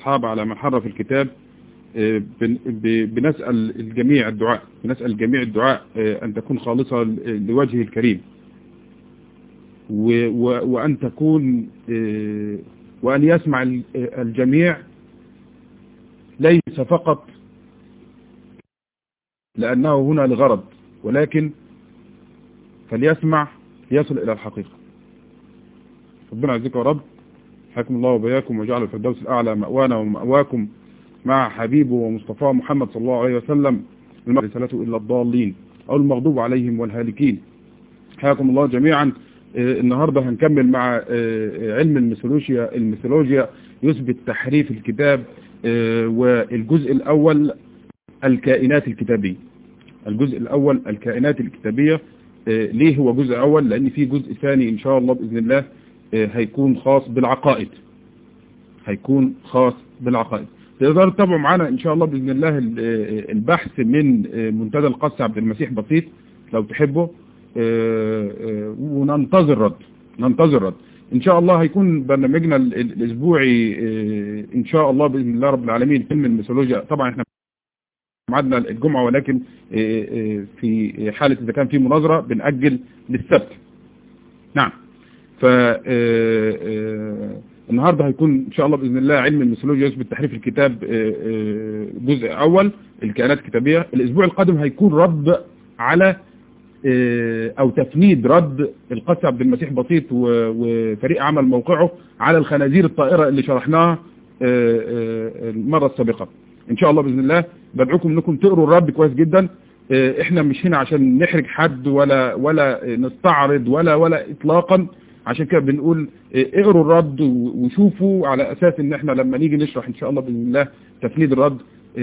الأصحاب على من حرف الكتاب بنسأل الجميع الدعاء بنسأل الجميع الدعاء أن تكون خالصة لوجهه الكريم وأن تكون وأن يسمع الجميع ليس فقط لأنه هنا لغرض ولكن فليسمع ليصل إلى الحقيقة ربنا يعزك يا رب حياكم الله وبياكم وجعل الفردوس الأعلى مأوانا ومأواكم مع حبيبه ومصطفى محمد صلى الله عليه وسلم رسالته إلا الضالين أو المغضوب عليهم والهالكين حياكم الله جميعا النهاردة هنكمل مع علم الميثولوجيا الميثولوجيا يثبت تحريف الكتاب والجزء الأول الكائنات الكتابية الجزء الأول الكائنات الكتابية ليه هو جزء أول لأن في جزء ثاني إن شاء الله بإذن الله هيكون خاص بالعقائد هيكون خاص بالعقائد تقدروا تتابعوا معنا إن شاء الله بإذن الله البحث من منتدى القس عبد المسيح بسيط لو تحبوا وننتظر رد ننتظر رد ان شاء الله هيكون برنامجنا الاسبوعي ان شاء الله باذن الله رب العالمين فيلم الميثولوجيا طبعا احنا معدنا الجمعة ولكن في حالة اذا كان في مناظرة بنأجل للسبت نعم ف النهاردة هيكون ان شاء الله باذن الله علم الميثولوجيا يثبت تحريف الكتاب جزء اول الكائنات الكتابية الاسبوع القادم هيكون رد على او تفنيد رد القس عبد المسيح بسيط وفريق عمل موقعه على الخنازير الطائرة اللي شرحناها المرة السابقة ان شاء الله باذن الله بدعوكم انكم تقروا الرد كويس جدا احنا مش هنا عشان نحرج حد ولا ولا نستعرض ولا ولا اطلاقا عشان كده بنقول اقروا الرد وشوفوا على اساس ان احنا لما نيجي نشرح ان شاء الله باذن الله تفنيد الرد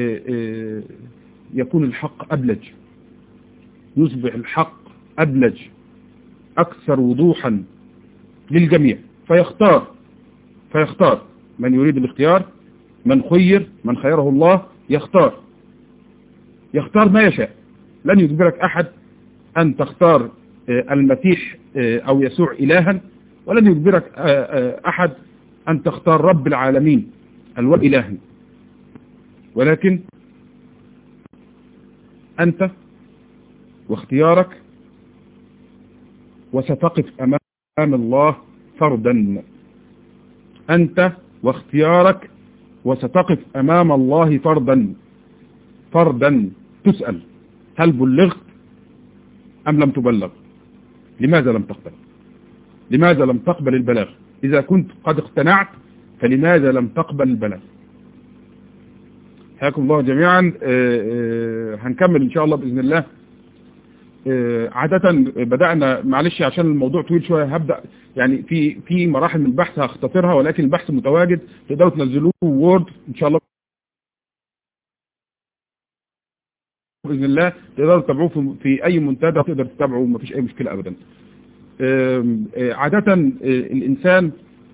يكون الحق ابلج يصبح الحق أبلج أكثر وضوحا للجميع فيختار فيختار من يريد الاختيار من خير من خيره الله يختار يختار ما يشاء لن يجبرك أحد أن تختار المسيح أو يسوع إلها ولن يجبرك أحد أن تختار رب العالمين الوالد إلها ولكن أنت واختيارك وستقف أمام الله فردا أنت واختيارك وستقف أمام الله فردا فردا تسأل هل بلغت أم لم تبلغ لماذا لم تقبل لماذا لم تقبل البلاغ إذا كنت قد اقتنعت فلماذا لم تقبل البلاغ حياكم الله جميعا هنكمل إن شاء الله بإذن الله عادة بدأنا معلش عشان الموضوع طويل شوية هبدأ يعني في في مراحل من البحث هختصرها ولكن البحث متواجد تقدروا تنزلوه وورد ان شاء الله بإذن الله تقدروا تتابعوه في, في أي منتدى تقدر تتابعوه مفيش أي مشكلة أبدا عادة الإنسان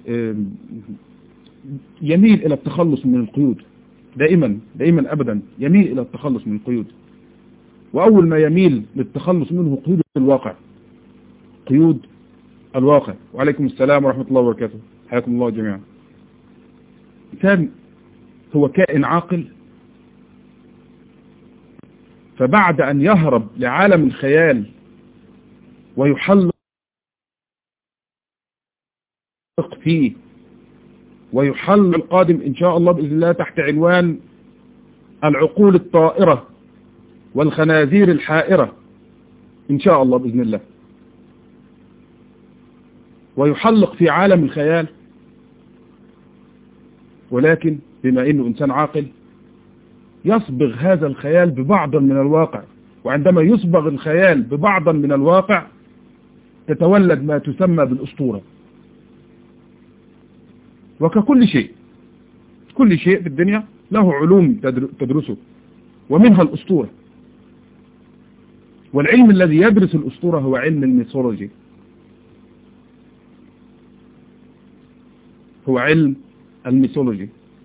يميل إلى التخلص من القيود دائما دائما أبدا يميل إلى التخلص من القيود وأول ما يميل للتخلص منه قيود الواقع قيود الواقع وعليكم السلام ورحمة الله وبركاته حياكم الله جميعا الإنسان هو كائن عاقل فبعد أن يهرب لعالم الخيال ويحلق فيه ويحل القادم إن شاء الله بإذن الله تحت عنوان العقول الطائرة والخنازير الحائرة إن شاء الله بإذن الله ويحلق في عالم الخيال ولكن بما إنه إنسان عاقل يصبغ هذا الخيال ببعض من الواقع وعندما يصبغ الخيال ببعضا من الواقع تتولد ما تسمى بالأسطورة وككل شيء كل شيء في الدنيا له علوم تدرسه ومنها الأسطورة والعلم الذي يدرس الأسطورة هو علم الميثولوجي هو علم الميثولوجي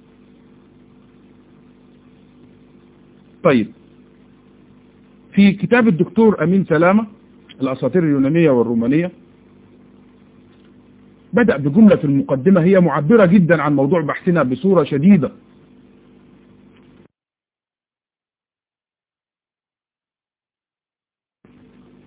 طيب في كتاب الدكتور أمين سلامة الأساطير اليونانية والرومانية بدأ بجملة في المقدمة هي معبرة جدا عن موضوع بحثنا بصورة شديدة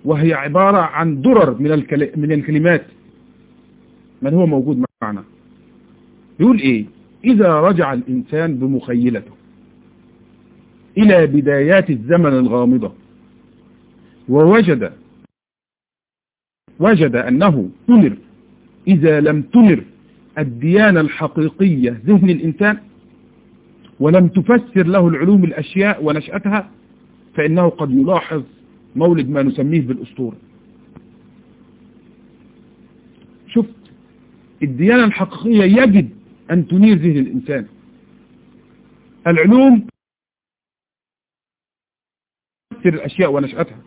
وهي عبارة عن درر من, الكل... من الكلمات من هو موجود معنا يقول ايه اذا رجع الانسان بمخيلته الى بدايات الزمن الغامضة ووجد وجد انه تنر اذا لم تنر الديانة الحقيقية ذهن الانسان ولم تفسر له العلوم الاشياء ونشأتها فانه قد يلاحظ مولد ما نسميه بالاسطورة شفت الديانة الحقيقية يجب أن تنير ذهن الإنسان العلوم تفسر الأشياء ونشأتها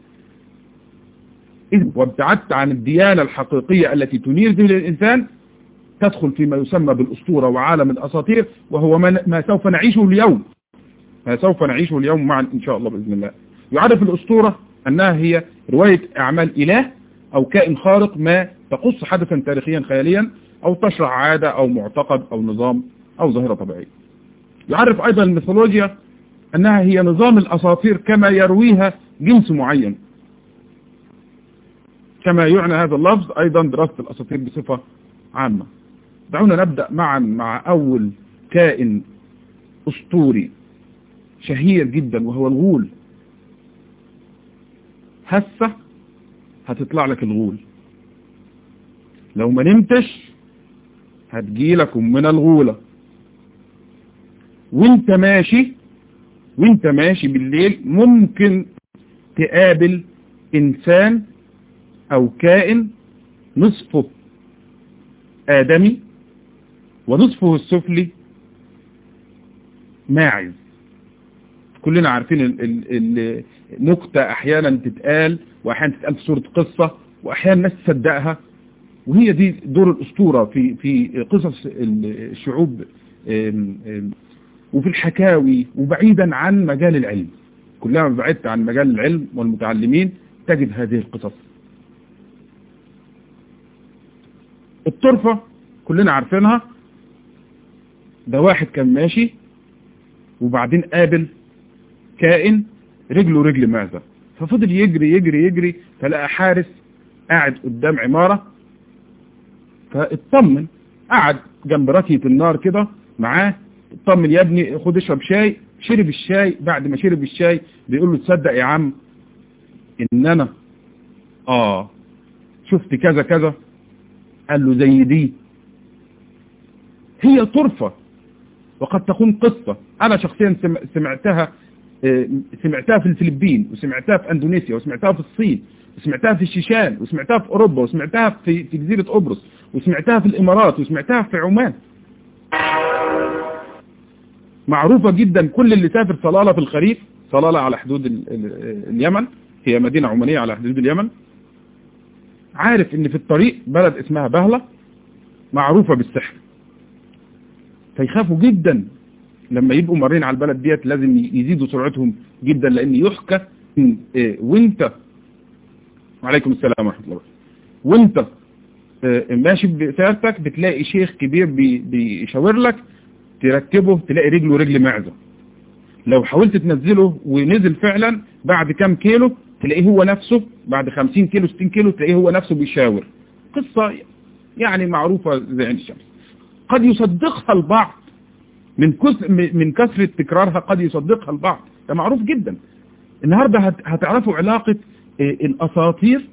إذ وابتعدت عن الديانة الحقيقية التي تنير ذهن الإنسان تدخل فيما يسمى بالأسطورة وعالم الأساطير وهو ما سوف نعيشه اليوم ما سوف نعيشه اليوم معا إن شاء الله بإذن الله يعرف الأسطورة أنها هي رواية أعمال إله أو كائن خارق ما تقص حدثا تاريخيا خياليا أو تشرح عادة أو معتقد أو نظام أو ظاهرة طبيعية يعرف أيضا الميثولوجيا أنها هي نظام الأساطير كما يرويها جنس معين كما يعنى هذا اللفظ أيضا دراسة الأساطير بصفة عامة دعونا نبدأ معا مع أول كائن أسطوري شهير جدا وهو الغول هسه هتطلع لك الغول لو ما نمتش هتجيلك من الغولة وانت ماشي وانت ماشي بالليل ممكن تقابل انسان او كائن نصفه ادمي ونصفه السفلي ماعز كلنا عارفين النكتة احيانا تتقال واحيانا تتقال في صورة قصة واحيانا الناس تصدقها وهي دي دور الاسطورة في في قصص الشعوب وفي الحكاوي وبعيدا عن مجال العلم كلما بعدت عن مجال العلم والمتعلمين تجد هذه القصص الطرفة كلنا عارفينها ده واحد كان ماشي وبعدين قابل كائن رجله رجل معزة ففضل يجري يجري يجري فلقى حارس قاعد قدام عمارة فاطمن قعد جنب ركية النار كده معاه اطمن يا ابني خد اشرب شاي شرب الشاي بعد ما شرب الشاي بيقول له تصدق يا عم ان انا اه شفت كذا كذا قال له زي دي هي طرفة وقد تكون قصة انا شخصيا سمعتها سمعتها في الفلبين وسمعتها في اندونيسيا وسمعتها في الصين وسمعتها في الشيشان وسمعتها في اوروبا وسمعتها في في جزيرة قبرص وسمعتها في الامارات وسمعتها في عمان معروفة جدا كل اللي سافر صلالة في الخريف صلالة على حدود اليمن هي مدينة عمانية على حدود اليمن عارف ان في الطريق بلد اسمها بهلة معروفة بالسحر فيخافوا جدا لما يبقوا مارين على البلد ديت لازم يزيدوا سرعتهم جدا لان يحكى وانت وعليكم السلام ورحمة الله وانت ماشي بسيارتك بتلاقي شيخ كبير بيشاور لك تركبه تلاقي رجله رجل معزة لو حاولت تنزله ونزل فعلا بعد كام كيلو تلاقيه هو نفسه بعد 50 كيلو 60 كيلو تلاقيه هو نفسه بيشاور قصة يعني معروفة زي عين الشمس قد يصدقها البعض من كثر من كثرة تكرارها قد يصدقها البعض ده معروف جدا النهاردة هتعرفوا علاقة الأساطير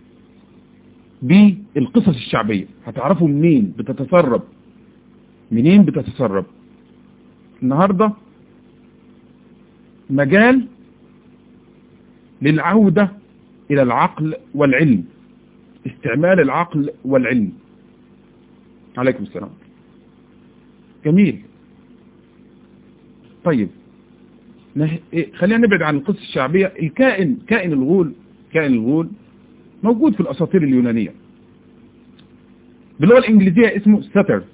بالقصص الشعبية هتعرفوا منين بتتسرب منين بتتسرب النهاردة مجال للعودة إلى العقل والعلم استعمال العقل والعلم عليكم السلام جميل طيب خلينا نبعد عن القصص الشعبية الكائن كائن الغول كائن الغول موجود في الأساطير اليونانية باللغة الإنجليزية اسمه ساترز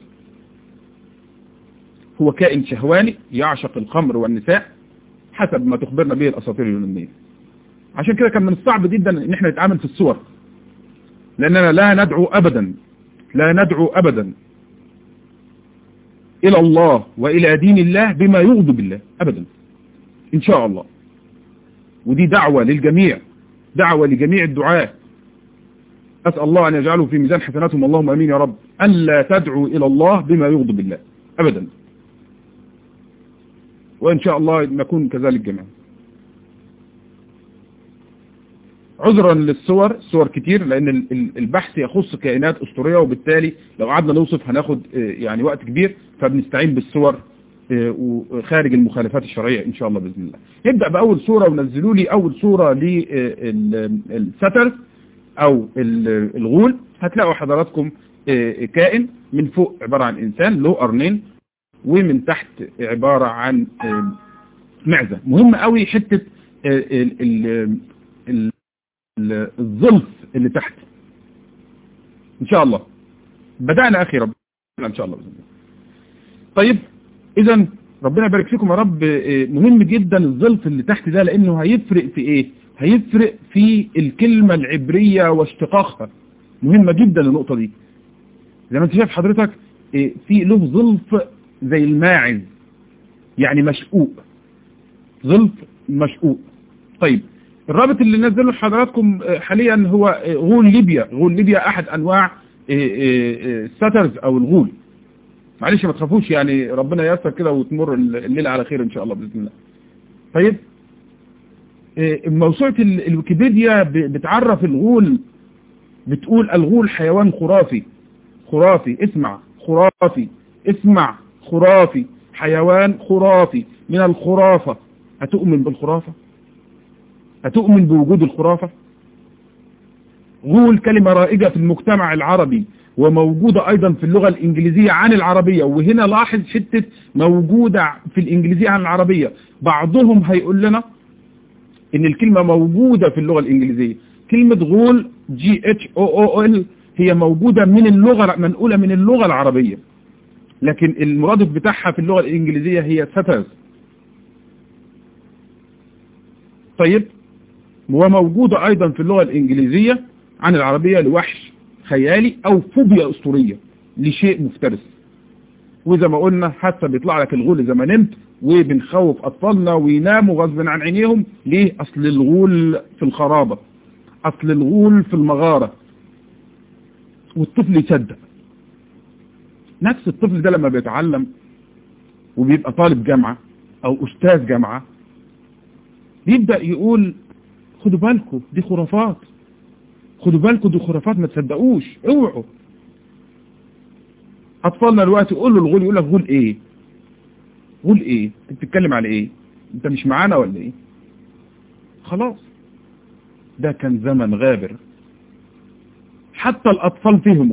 هو كائن شهواني يعشق الخمر والنساء حسب ما تخبرنا به الأساطير اليونانية عشان كده كان من الصعب جدا ان احنا نتعامل في الصور لاننا لا ندعو ابدا لا ندعو ابدا الى الله والى دين الله بما يغضب الله ابدا ان شاء الله ودي دعوة للجميع دعوة لجميع الدعاة أسأل الله أن يجعله في ميزان حسناتهم اللهم أمين يا رب ألا تدعوا إلى الله بما يغضب الله أبدا وإن شاء الله نكون كذلك جميعا عذرا للصور صور كتير لأن البحث يخص كائنات أسطورية وبالتالي لو قعدنا نوصف هناخد يعني وقت كبير فبنستعين بالصور وخارج المخالفات الشرعية إن شاء الله بإذن الله نبدأ بأول صورة ونزلوا لي أول صورة للستر أو الغول هتلاقوا حضراتكم كائن من فوق عبارة عن إنسان له قرنين ومن تحت عبارة عن معزة مهم قوي حتة الظلف اللي تحت إن شاء الله بدأنا أخي رب إن شاء الله بإذن الله طيب إذا ربنا يبارك فيكم يا رب مهم جدا الظلف اللي تحت ده لأنه هيفرق في إيه هيفرق في الكلمة العبرية واشتقاقها مهمة جدا النقطة دي زي ما انت شايف حضرتك في له ظلف زي الماعز يعني مشقوق ظلف مشقوق طيب الرابط اللي نزله لحضراتكم حاليا هو غول ليبيا غول ليبيا احد انواع الساترز او الغول معلش ما تخافوش يعني ربنا ييسر كده وتمر الليلة على خير ان شاء الله باذن الله طيب موسوعة الويكيبيديا بتعرف الغول بتقول الغول حيوان خرافي خرافي اسمع خرافي اسمع خرافي حيوان خرافي من الخرافة هتؤمن بالخرافة هتؤمن بوجود الخرافة غول كلمة رائجة في المجتمع العربي وموجودة ايضا في اللغة الانجليزية عن العربية وهنا لاحظ حتة موجودة في الانجليزية عن العربية بعضهم هيقول لنا ان الكلمة موجودة في اللغة الانجليزية كلمة غول جي اتش او او ال هي موجودة من اللغة منقولة من اللغة العربية لكن المرادف بتاعها في اللغة الانجليزية هي سترز طيب وموجودة ايضا في اللغة الانجليزية عن العربية لوحش خيالي او فوبيا اسطورية لشيء مفترس وزي ما قلنا حتى بيطلع لك الغول اذا ما نمت وبنخوف اطفالنا ويناموا غصب عن عينيهم ليه اصل الغول في الخرابة اصل الغول في المغارة والطفل يصدق نفس الطفل ده لما بيتعلم وبيبقى طالب جامعة او استاذ جامعة بيبدأ يقول خدوا بالكم دي خرافات خدوا بالكم دي خرافات ما تصدقوش اوعوا اطفالنا دلوقتي يقول له الغول يقول لك غول ايه غول ايه انت بتتكلم على ايه انت مش معانا ولا ايه خلاص ده كان زمن غابر حتى الاطفال فهموا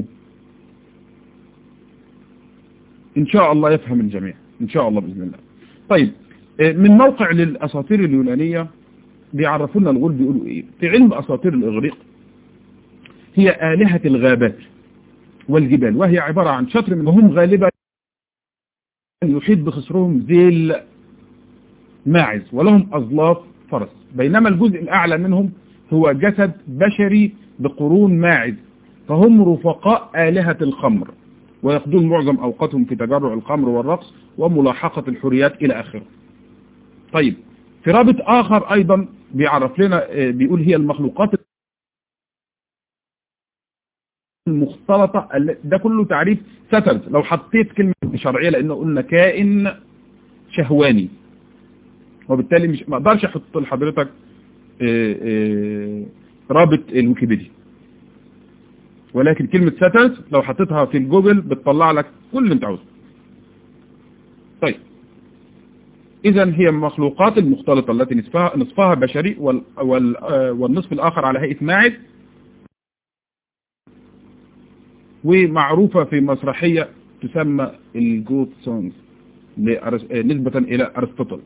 ان شاء الله يفهم الجميع ان شاء الله باذن الله طيب من موقع للاساطير اليونانية بيعرفونا الغول بيقولوا ايه في علم اساطير الاغريق هي آلهة الغابات والجبال وهي عبارة عن شطر منهم غالبا يحيط بخصرهم ذيل ماعز ولهم أظلاف فرس بينما الجزء الأعلى منهم هو جسد بشري بقرون ماعز فهم رفقاء آلهة الخمر ويقضون معظم أوقاتهم في تجرع الخمر والرقص وملاحقة الحريات إلى آخره طيب في رابط آخر أيضا بيعرف لنا بيقول هي المخلوقات المختلطة ده كله تعريف سترز لو حطيت كلمة شرعية لأنه قلنا كائن شهواني وبالتالي مش ما اقدرش احط لحضرتك رابط الويكيبيديا ولكن كلمة سترز لو حطيتها في الجوجل بتطلع لك كل اللي انت عاوزه طيب اذا هي المخلوقات المختلطة التي نصفها, نصفها بشري وال وال والنصف الاخر على هيئة ماعز ومعروفة في مسرحية تسمى الجوت سونز نسبة إلى أرسطوطل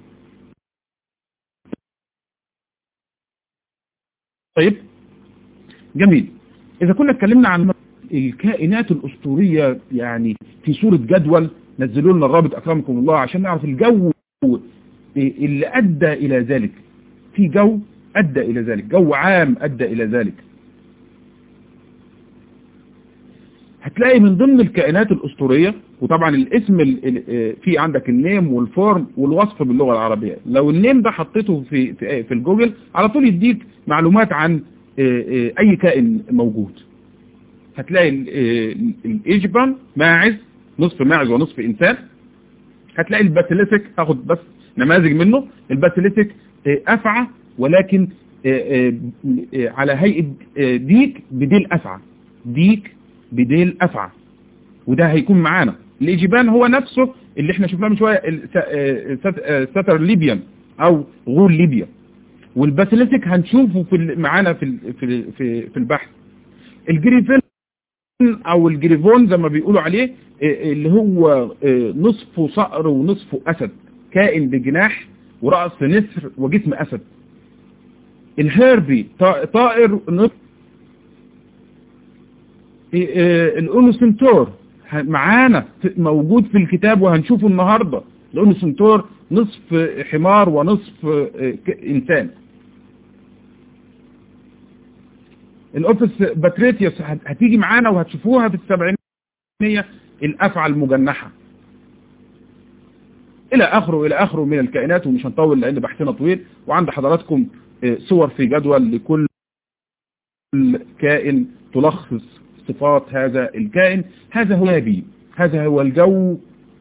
طيب جميل إذا كنا اتكلمنا عن الكائنات الأسطورية يعني في صورة جدول نزلوا لنا الرابط أكرمكم الله عشان نعرف الجو اللي أدى إلى ذلك في جو أدى إلى ذلك جو عام أدى إلى ذلك هتلاقي من ضمن الكائنات الأسطورية وطبعا الاسم في عندك النيم والفورم والوصف باللغة العربية لو النيم ده حطيته في في, في الجوجل على طول يديك معلومات عن أي كائن موجود هتلاقي الإيجبان ماعز نصف ماعز ونصف إنسان هتلاقي الباسيليسك هاخد بس نماذج منه الباسيليسك أفعى ولكن على هيئة ديك بديل أفعى ديك بديل أفعى وده هيكون معانا الإيجيبان هو نفسه اللي احنا شفناه من شوية ساتر ليبيان أو غول ليبيا والباسيليسك هنشوفه في معانا في في في, في البحث الجريفين او الجريفون زي ما بيقولوا عليه اللي هو نصفه صقر ونصفه اسد كائن بجناح ورأس نسر وجسم اسد الهيربي طائر نصف الأونوسنتور معانا موجود في الكتاب وهنشوفه النهاردة الأونوسنتور نصف حمار ونصف إنسان الأوفيس باتريتيوس هتيجي معانا وهتشوفوها في السبعينية الأفعى المجنحة إلى آخره إلى آخره من الكائنات ومش هنطول لأن بحثنا طويل وعند حضراتكم صور في جدول لكل كائن تلخص صفات هذا الكائن هذا هو نبي هذا هو الجو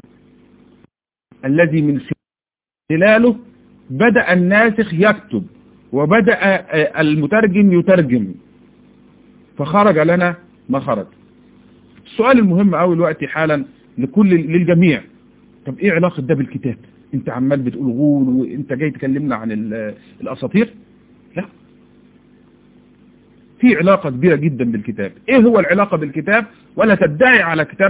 الذي من خلاله بدأ الناسخ يكتب وبدأ المترجم يترجم فخرج لنا ما خرج السؤال المهم قوي دلوقتي حالا لكل للجميع طب ايه علاقة ده بالكتاب انت عمال بتقول غول وانت جاي تكلمنا عن الاساطير لا في علاقة كبيرة جدا بالكتاب ايه هو العلاقة بالكتاب ولا تدعي على كتاب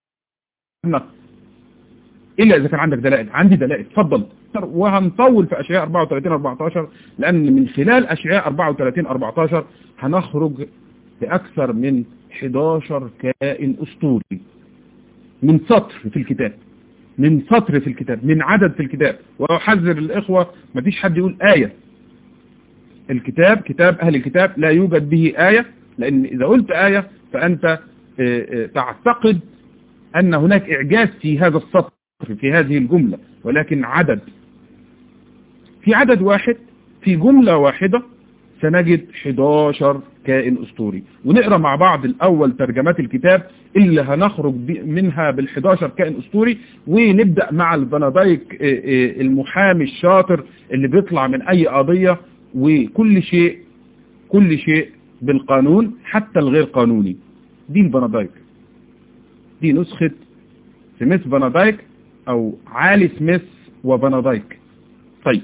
الا اذا كان عندك دلائل عندي دلائل اتفضل وهنطول في اشعياء 34 14 لان من خلال اشعياء 34 14 هنخرج باكثر من 11 كائن اسطوري من سطر في الكتاب من سطر في الكتاب من عدد في الكتاب واحذر الاخوة ما فيش حد يقول آية الكتاب كتاب أهل الكتاب لا يوجد به آية لأن إذا قلت آية فأنت تعتقد أن هناك إعجاز في هذا السطر في هذه الجملة ولكن عدد في عدد واحد في جملة واحدة سنجد 11 كائن أسطوري ونقرأ مع بعض الأول ترجمات الكتاب اللي هنخرج منها بال11 كائن أسطوري ونبدأ مع البنادايك المحامي الشاطر اللي بيطلع من أي قضية وكل شيء كل شيء بالقانون حتى الغير قانوني دي البنادايك دي نسخة سميث بنادايك او عالي سميث وبنادايك طيب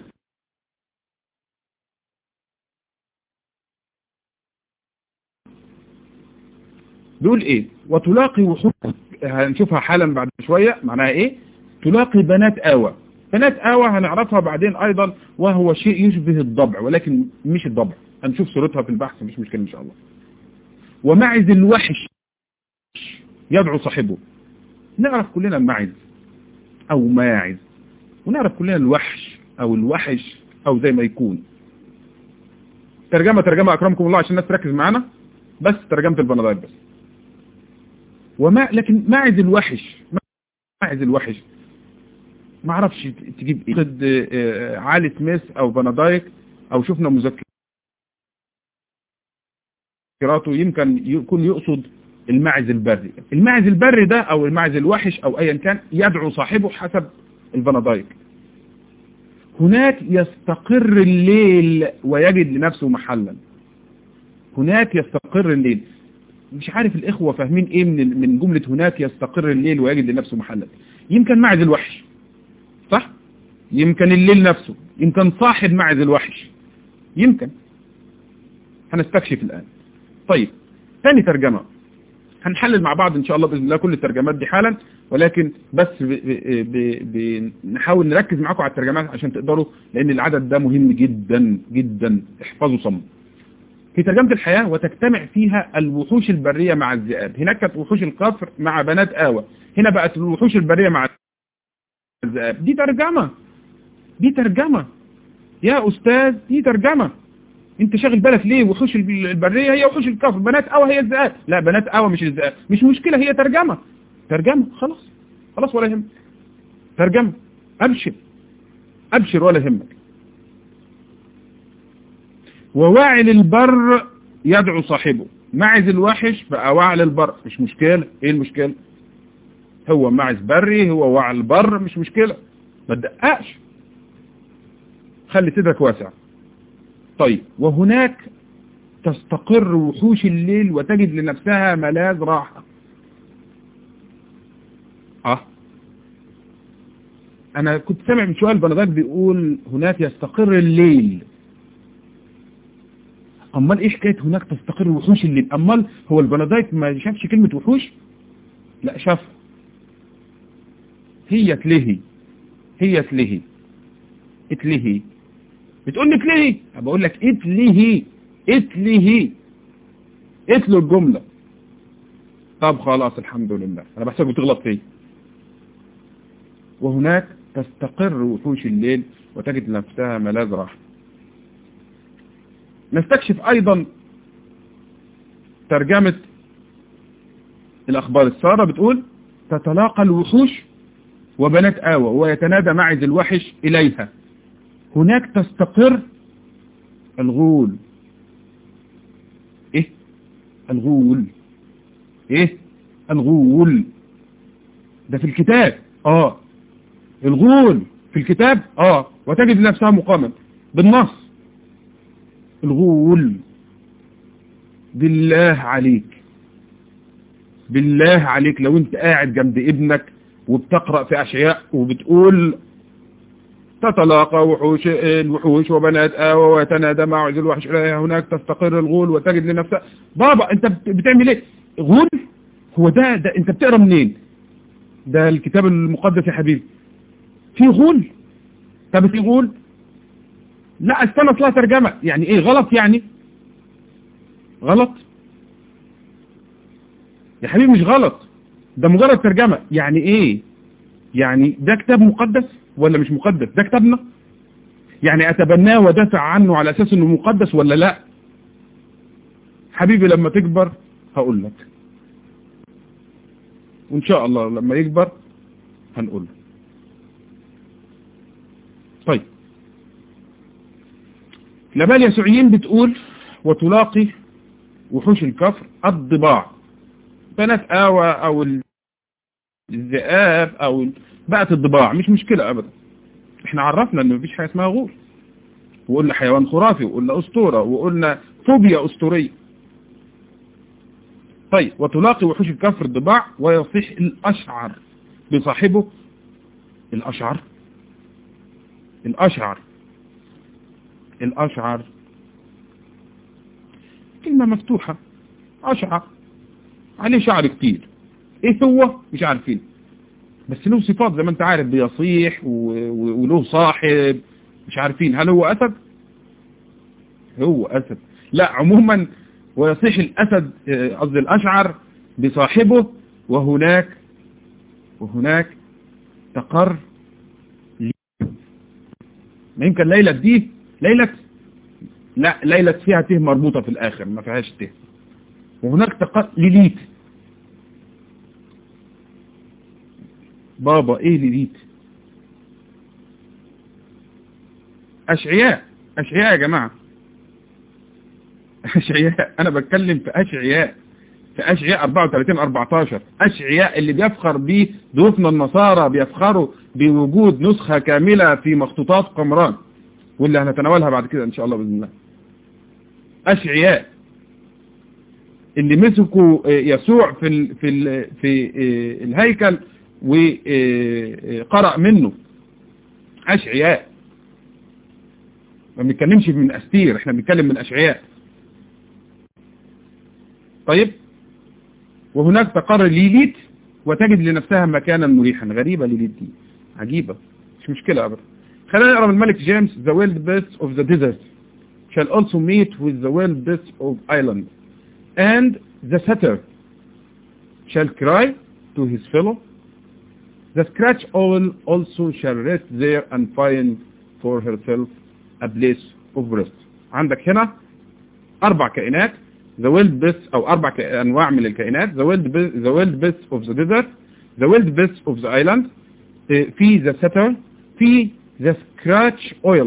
بيقول ايه وتلاقي وحوش هنشوفها حالا بعد شوية معناها ايه تلاقي بنات آوى بنات آوى هنعرفها بعدين ايضا وهو شيء يشبه الضبع ولكن مش الضبع هنشوف صورتها في البحث مش مشكلة ان شاء الله ومعز الوحش يدعو صاحبه نعرف كلنا المعز او ماعز ونعرف كلنا الوحش او الوحش او زي ما يكون ترجمة ترجمة اكرمكم الله عشان الناس تركز معانا بس ترجمة البنادات بس وما لكن ماعز الوحش ماعز الوحش ما اعرفش تجيب ايه خد عالي سميث او بنادايك او شفنا مذكراته يمكن يكون يقصد الماعز البري الماعز البري ده او الماعز الوحش او ايا كان يدعو صاحبه حسب البنادايك هناك يستقر الليل ويجد لنفسه محلا هناك يستقر الليل مش عارف الاخوة فاهمين ايه من من جملة هناك يستقر الليل ويجد لنفسه محلا يمكن معز الوحش صح يمكن الليل نفسه يمكن صاحب معز الوحش يمكن هنستكشف الآن طيب ثاني ترجمة هنحلل مع بعض ان شاء الله باذن الله كل الترجمات دي حالا ولكن بس بنحاول نركز معاكم على الترجمات عشان تقدروا لان العدد ده مهم جدا جدا احفظوا صم في ترجمة الحياة وتجتمع فيها الوحوش البرية مع الذئاب هناك كانت وحوش القفر مع بنات آوى هنا بقت الوحوش البرية مع الذئاب دي ترجمة دي ترجمة يا أستاذ دي ترجمة انت شاغل بالك ليه وحوش البرية هي وحوش الكفر بنات قوى هي الزقات لا بنات قوى مش الزقات مش مشكلة هي ترجمة ترجمة خلاص خلاص ولا يهمك ترجمة ابشر ابشر ولا يهمك وواعل البر يدعو صاحبه معز الوحش بقى واعل البر مش مشكلة ايه المشكلة هو معز بري هو واعل البر مش مشكلة ما تدققش خلي صدرك واسع طيب وهناك تستقر وحوش الليل وتجد لنفسها ملاذ راحة اه انا كنت سامع من شوية البندق بيقول هناك يستقر الليل امال ايه حكايه هناك تستقر وحوش الليل امال هو البندايت ما شافش كلمة وحوش لا شاف هي تلهي هي تلهي اتلهي بتقول لك ليه بقول لك اتلهي اتلهي اتلو الجملة طب خلاص الحمد لله انا بحسبك بتغلط فيه وهناك تستقر وحوش الليل وتجد نفسها ملاذ راحة نستكشف ايضا ترجمة الاخبار السارة بتقول تتلاقى الوحوش وبنات آوى ويتنادى معز الوحش إليها هناك تستقر الغول ايه الغول ايه الغول ده في الكتاب اه الغول في الكتاب اه وتجد نفسها مقاما بالنص الغول بالله عليك بالله عليك لو انت قاعد جنب ابنك وبتقرأ في أشياء وبتقول تتلاقى وحوش الوحوش وبنات آوى ويتنادى مع عز الوحش هناك تستقر الغول وتجد لنفسها بابا انت بتعمل ايه غول هو ده, ده انت بتقرأ منين ده الكتاب المقدس يا حبيبي في غول طب في غول لا استنى اصلها ترجمة يعني ايه غلط يعني غلط يا حبيبي مش غلط ده مجرد ترجمة يعني ايه يعني ده كتاب مقدس ولا مش مقدس ده كتابنا يعني اتبناه ودافع عنه على اساس انه مقدس ولا لا حبيبي لما تكبر هقول لك وان شاء الله لما يكبر هنقول له طيب لبال يسوعيين بتقول وتلاقي وحوش الكفر الضباع بنات آوى او الذئاب او بقت الضباع مش مشكلة ابدا احنا عرفنا ان مفيش حاجة اسمها غول وقلنا حيوان خرافي وقلنا اسطورة وقلنا فوبيا اسطورية طيب وتلاقي وحوش الكفر الضباع ويصيح الاشعر بصاحبه الاشعر الاشعر الاشعر كلمة مفتوحة اشعر عليه شعر كتير ايه هو مش عارفين بس له صفات زي ما انت عارف بيصيح وله صاحب مش عارفين هل هو اسد هو اسد لا عموما ويصيح الاسد قصدي الاشعر بصاحبه وهناك وهناك تقر ما يمكن ليلة دي ليلة لا ليلة فيها ته مربوطة في الاخر ما فيهاش ته وهناك تقر ليليت بابا ايه ليليت اشعياء اشعياء يا جماعة اشعياء انا بتكلم في اشعياء في اشعياء 34 14 اشعياء اللي بيفخر بيه ضيوفنا النصارى بيفخروا بوجود نسخة كاملة في مخطوطات قمران واللي هنتناولها بعد كده ان شاء الله باذن الله اشعياء اللي مسكوا يسوع في ال في ال في الهيكل وقرأ منه أشعياء ما بنتكلمش من أستير احنا بنتكلم من أشعياء طيب وهناك تقر ليليت وتجد لنفسها مكانا مريحا غريبة ليليت دي عجيبة مش مشكلة أبدا خلينا نقرأ من الملك جيمس the wild beasts of the desert shall also meet with the wild beasts of island and the satyr shall cry to his fellow The scratch owl also shall rest there and find for herself a place of rest. عندك هنا أربع كائنات the wild beasts أو أربع أنواع من الكائنات the wild beasts, the wild beasts of the desert the wild beasts of the island في the satyr في the scratch oil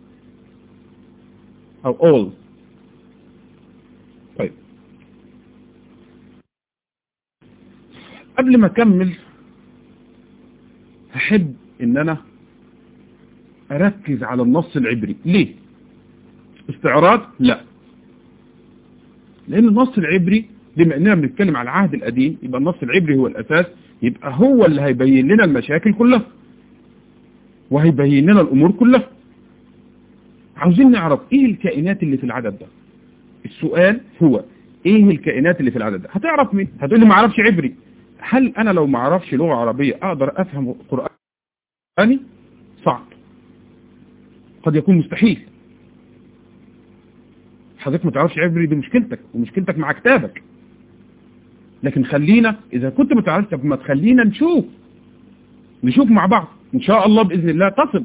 أو all طيب قبل ما أكمل هحب إن أنا أركز على النص العبري ليه استعراض لا لأن النص العبري بما أننا بنتكلم على العهد القديم يبقى النص العبري هو الأساس يبقى هو اللي هيبين لنا المشاكل كلها وهيبين لنا الأمور كلها عاوزين نعرف ايه الكائنات اللي في العدد ده السؤال هو ايه الكائنات اللي في العدد ده هتعرف مين هتقول لي ما اعرفش عبري هل انا لو ما اعرفش لغة عربية اقدر افهم قرآني صعب قد يكون مستحيل حضرتك ما تعرفش عبري دي مشكلتك ومشكلتك مع كتابك لكن خلينا اذا كنت ما تعرفش طب ما تخلينا نشوف نشوف مع بعض ان شاء الله باذن الله تصل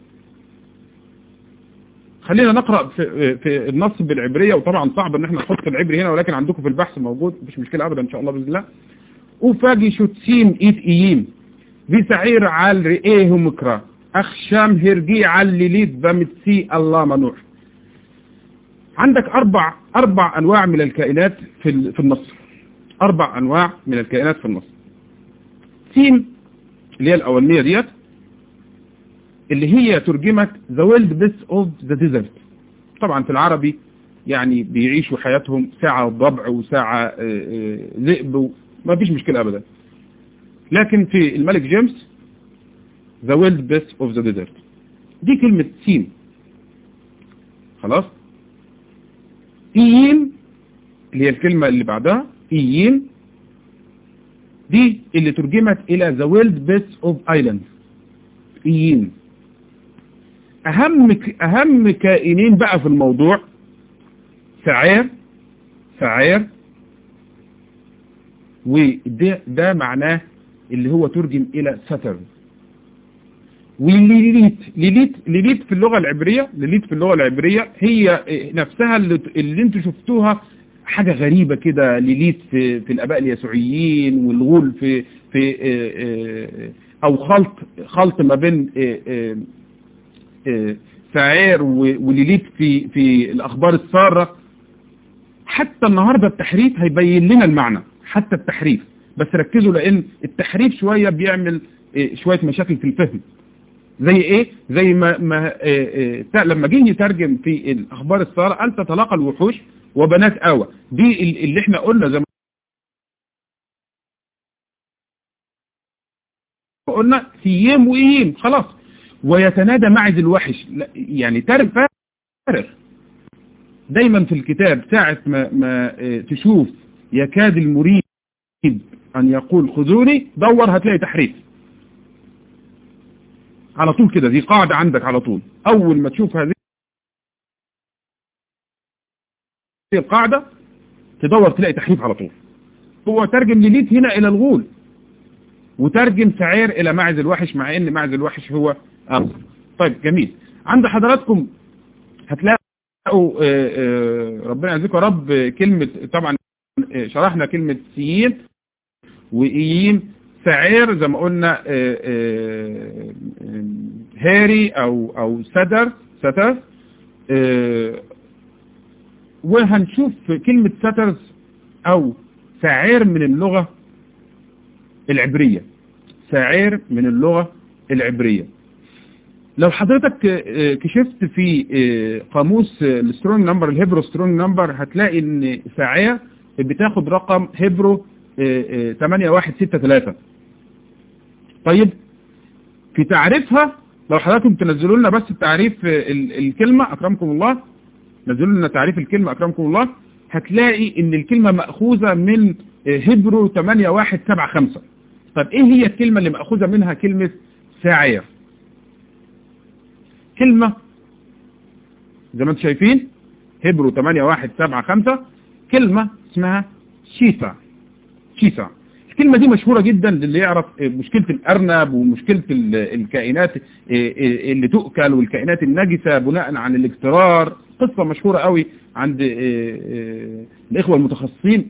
خلينا نقرأ في, في النص بالعبرية وطبعا صعب ان احنا نحط العبري هنا ولكن عندكم في البحث موجود مش مشكلة ابدا ان شاء الله بإذن الله وفاجي شوتسيم ايت اييم بسعير عال رئيه مكرا اخشام هرجي عال ليليت بمتسي الله منوح عندك اربع اربع انواع من الكائنات في في النص اربع انواع من الكائنات في النص سين اللي هي الاولانيه ديت اللي هي ترجمة The Wild Beasts of the Desert طبعا في العربي يعني بيعيشوا حياتهم ساعة ضبع وساعة ذئب ما فيش مشكلة أبدا لكن في الملك جيمس The Wild Beasts of the Desert دي كلمة سين خلاص إيين اللي هي الكلمة اللي بعدها إيين دي اللي ترجمت إلى The Wild Beasts of Islands إيين اهم اهم كائنين بقى في الموضوع سعير سعير وده ده معناه اللي هو ترجم الى ستر وليليت ليليت ليليت في اللغة العبرية ليليت في اللغة العبرية هي نفسها اللي, اللي انتوا شفتوها حاجة غريبة كده ليليت في, في الاباء اليسوعيين والغول في في او خلط خلط ما بين سعير وليليت في في الاخبار السارة حتى النهاردة التحريف هيبين لنا المعنى حتى التحريف بس ركزوا لان التحريف شوية بيعمل شوية مشاكل في الفهم زي ايه زي ما, ما لما جه يترجم في الاخبار السارة قال تتلاقى الوحوش وبنات اوى دي اللي احنا قلنا زي ما قلنا سيام وايام خلاص ويتنادى معز الوحش يعني ترك فارغ دايما في الكتاب ساعة ما, ما تشوف يكاد المريد أن يقول خذوني دور هتلاقي تحريف على طول كده دي قاعدة عندك على طول أول ما تشوف هذه القاعدة تدور تلاقي تحريف على طول هو ترجم ليليت هنا إلى الغول وترجم سعير إلى معز الوحش مع إن معز الوحش هو أمر طيب جميل عند حضراتكم هتلاقوا ربنا يعزكم يا رب كلمة طبعا شرحنا كلمة سيين وإيين سعير زي ما قلنا هاري أو أو سدر ستر وهنشوف كلمة سترز أو سعير من اللغة العبرية سعير من اللغة العبرية لو حضرتك كشفت في قاموس السترونج نمبر الهيبرو سترونج نمبر هتلاقي ان ساعية بتاخد رقم هيبرو 8163 طيب في تعريفها لو حضراتكم تنزلوا لنا بس تعريف الكلمة اكرمكم الله نزلوا لنا تعريف الكلمة اكرمكم الله هتلاقي ان الكلمة مأخوذة من هيبرو 8175 طب ايه هي الكلمة اللي مأخوذة منها كلمة ساعية كلمة زي ما انتم شايفين هبرو 8175 كلمة اسمها شيسا شيسا الكلمة دي مشهورة جدا للي يعرف مشكلة الأرنب ومشكلة الكائنات اللي تؤكل والكائنات النجسة بناء عن الاكترار قصة مشهورة قوي عند الإخوة المتخصصين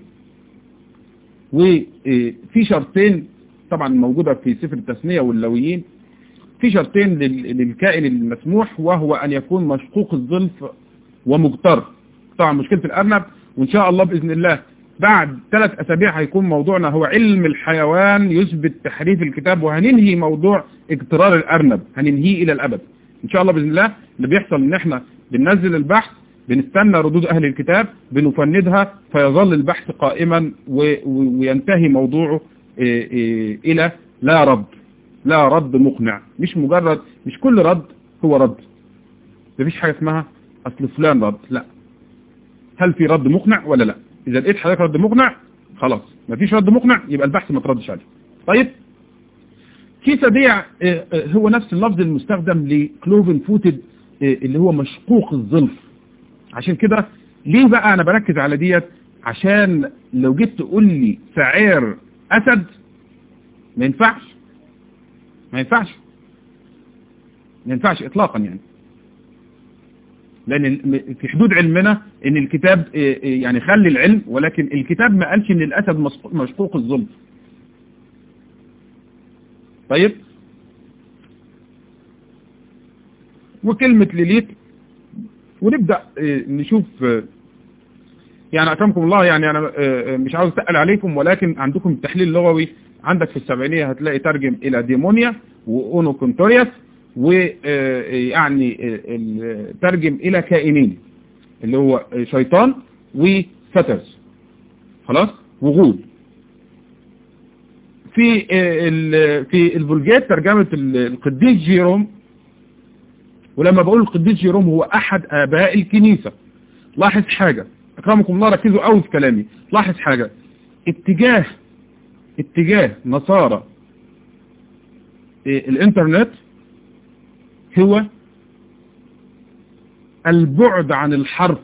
وفي شرطين طبعا موجودة في سفر التثنية واللويين في شرطين للكائن المسموح وهو أن يكون مشقوق الظلف ومغتر طبعا مشكلة الأرنب وإن شاء الله بإذن الله بعد ثلاث أسابيع هيكون موضوعنا هو علم الحيوان يثبت تحريف الكتاب وهننهي موضوع اقترار الأرنب هننهيه إلى الأبد إن شاء الله بإذن الله اللي بيحصل إن إحنا بننزل البحث بنستنى ردود أهل الكتاب بنفندها فيظل البحث قائما وينتهي موضوعه إلى لا رد لا رد مقنع مش مجرد مش كل رد هو رد مفيش حاجة اسمها أصل فلان رد لا هل في رد مقنع ولا لا إذا لقيت حضرتك رد مقنع خلاص مفيش رد مقنع يبقى البحث ما تردش عليه طيب كيسة بيع هو نفس اللفظ المستخدم لكلوفن فوتد اللي هو مشقوق الظلف عشان كده ليه بقى انا بركز على ديت عشان لو جيت تقول لي سعير اسد ما ينفعش ما ينفعش ما ينفعش اطلاقا يعني لان في حدود علمنا ان الكتاب يعني خلي العلم ولكن الكتاب ما قالش ان الاسد مشقوق الظلم طيب وكلمة ليليت ونبدأ نشوف يعني أكرمكم الله يعني أنا مش عاوز أتقل عليكم ولكن عندكم التحليل اللغوي عندك في السبعينية هتلاقي ترجم إلى ديمونيا وأونو كونتورياس ويعني ترجم إلى كائنين اللي هو شيطان وسترز خلاص وغول في في الفولجيت ترجمة القديس جيروم ولما بقول القديس جيروم هو أحد آباء الكنيسة لاحظ حاجة أكرمكم الله ركزوا قوي في كلامي لاحظ حاجة اتجاه اتجاه نصارى الانترنت هو البعد عن الحرف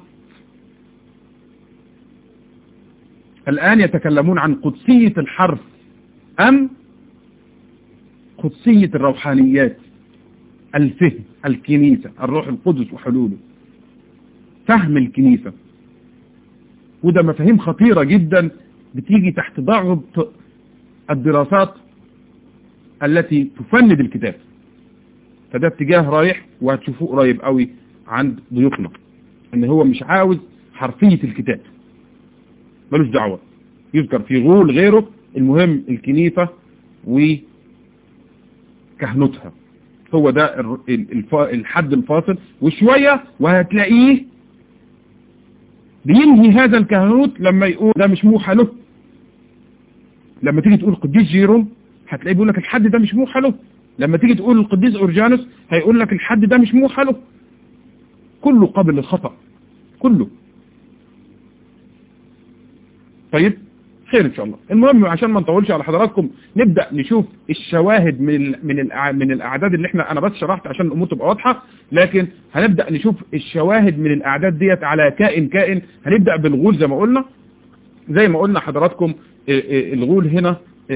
الآن يتكلمون عن قدسية الحرف أم قدسية الروحانيات الفهم الكنيسة الروح القدس وحلوله فهم الكنيسة وده مفاهيم خطيرة جدا بتيجي تحت ضغط الدراسات التي تفند الكتاب فده اتجاه رايح وهتشوفوه قريب قوي عند ضيوفنا ان هو مش عاوز حرفية الكتاب ملوش دعوة يذكر في غول غيره المهم الكنيسة وكهنتها هو ده الحد الفاصل وشوية وهتلاقيه بينهي هذا الكهنوت لما يقول ده مش موحى له لما تيجي تقول قديس جيروم هتلاقيه بيقول لك الحد ده مش موحى له لما تيجي تقول القديس اورجانوس هيقول لك الحد ده مش موحى له كله قابل للخطأ كله طيب خير ان شاء الله المهم عشان ما نطولش على حضراتكم نبدأ نشوف الشواهد من ال من ال من الاعداد اللي احنا انا بس شرحت عشان الامور تبقى واضحة لكن هنبدأ نشوف الشواهد من الاعداد ديت على كائن كائن هنبدأ بالغول زي ما قلنا زي ما قلنا حضراتكم الغول هنا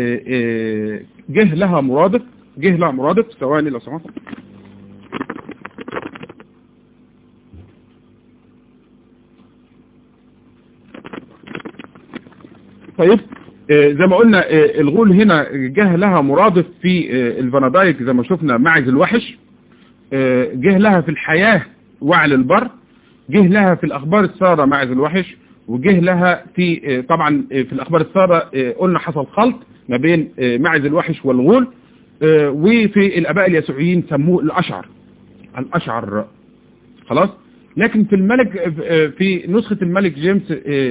جه لها مرادف جه لها مرادف ثواني لو سمحت طيب زي ما قلنا الغول هنا جه لها مرادف في الفنادايك زي ما شفنا معز الوحش جه لها في الحياة وعل البر جه لها في الأخبار السارة معز الوحش وجه لها في طبعا في الأخبار السارة قلنا حصل خلط ما بين معز الوحش والغول وفي الأباء اليسوعيين سموه الأشعر الأشعر خلاص لكن في الملك في نسخة الملك جيمس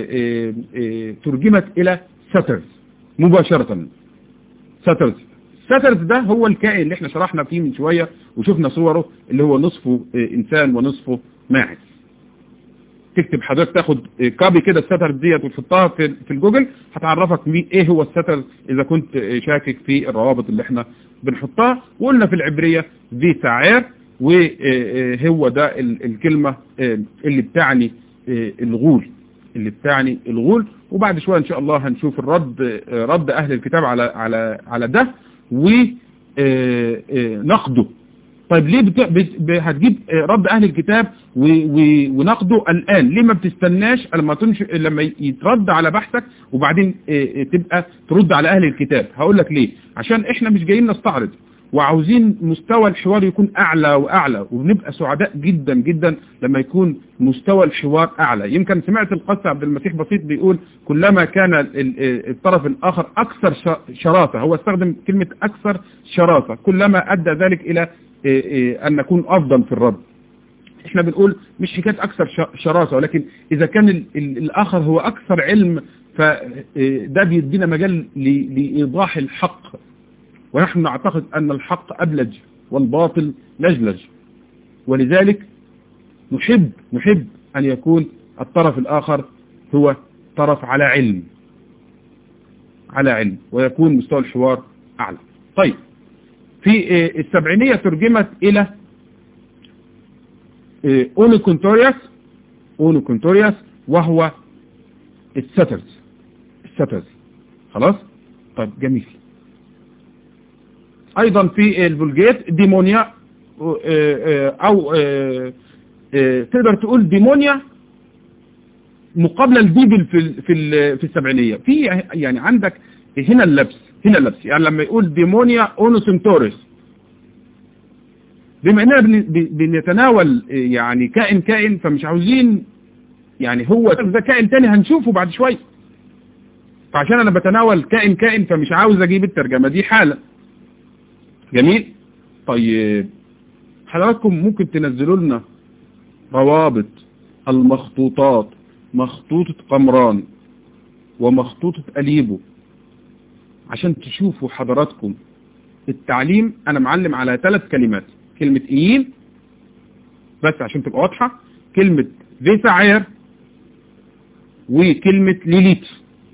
ترجمت إلى ساترز مباشرة ساترز ساترز ده هو الكائن اللي احنا شرحنا فيه من شوية وشفنا صوره اللي هو نصفه إنسان ونصفه ماعز تكتب حضرتك تاخد كابي كده الساترز ديت وتحطها في في الجوجل هتعرفك ايه هو الساترز اذا كنت شاكك في الروابط اللي احنا بنحطها وقلنا في العبرية ذي سعير وهو ده الكلمة اللي بتعني الغول اللي بتعني الغول وبعد شوية ان شاء الله هنشوف الرد رد اهل الكتاب على على على ده ونقده طيب ليه بت... بت... هتجيب رد اهل الكتاب و... و... ونقده الان ليه ما بتستناش لما تنش... لما يترد على بحثك وبعدين تبقى ترد على اهل الكتاب هقول لك ليه عشان احنا مش جايين نستعرض وعاوزين مستوى الحوار يكون اعلى واعلى وبنبقى سعداء جدا جدا لما يكون مستوى الحوار اعلى يمكن سمعت القس عبد المسيح بسيط بيقول كلما كان الطرف الاخر اكثر شراسة هو استخدم كلمة اكثر شراسة كلما ادى ذلك الى ان نكون افضل في الرد احنا بنقول مش حكاية اكثر شراسة ولكن اذا كان ال ال الاخر هو اكثر علم فده بيدينا مجال لايضاح الحق ونحن نعتقد أن الحق أبلج والباطل لجلج ولذلك نحب نحب أن يكون الطرف الآخر هو طرف على علم على علم ويكون مستوى الحوار أعلى طيب في السبعينية ترجمت إلى أونيكونتوريوس أونيكونتوريوس وهو السترز السترز خلاص طيب جميل ايضا في الفولجيت ديمونيا او تقدر تقول ديمونيا مقابلة لديبل في في في السبعينية في يعني عندك هنا اللبس هنا اللبس يعني لما يقول ديمونيا اونوسنتوريس بما اننا بنتناول يعني كائن كائن فمش عاوزين يعني هو ده كائن تاني هنشوفه بعد شوية فعشان انا بتناول كائن كائن فمش عاوز اجيب الترجمة دي حالة جميل طيب حضراتكم ممكن تنزلوا لنا روابط المخطوطات مخطوطة قمران ومخطوطة أليبو عشان تشوفوا حضراتكم التعليم أنا معلم على ثلاث كلمات كلمة إيين بس عشان تبقى واضحة كلمة فيسعير وكلمة ليليت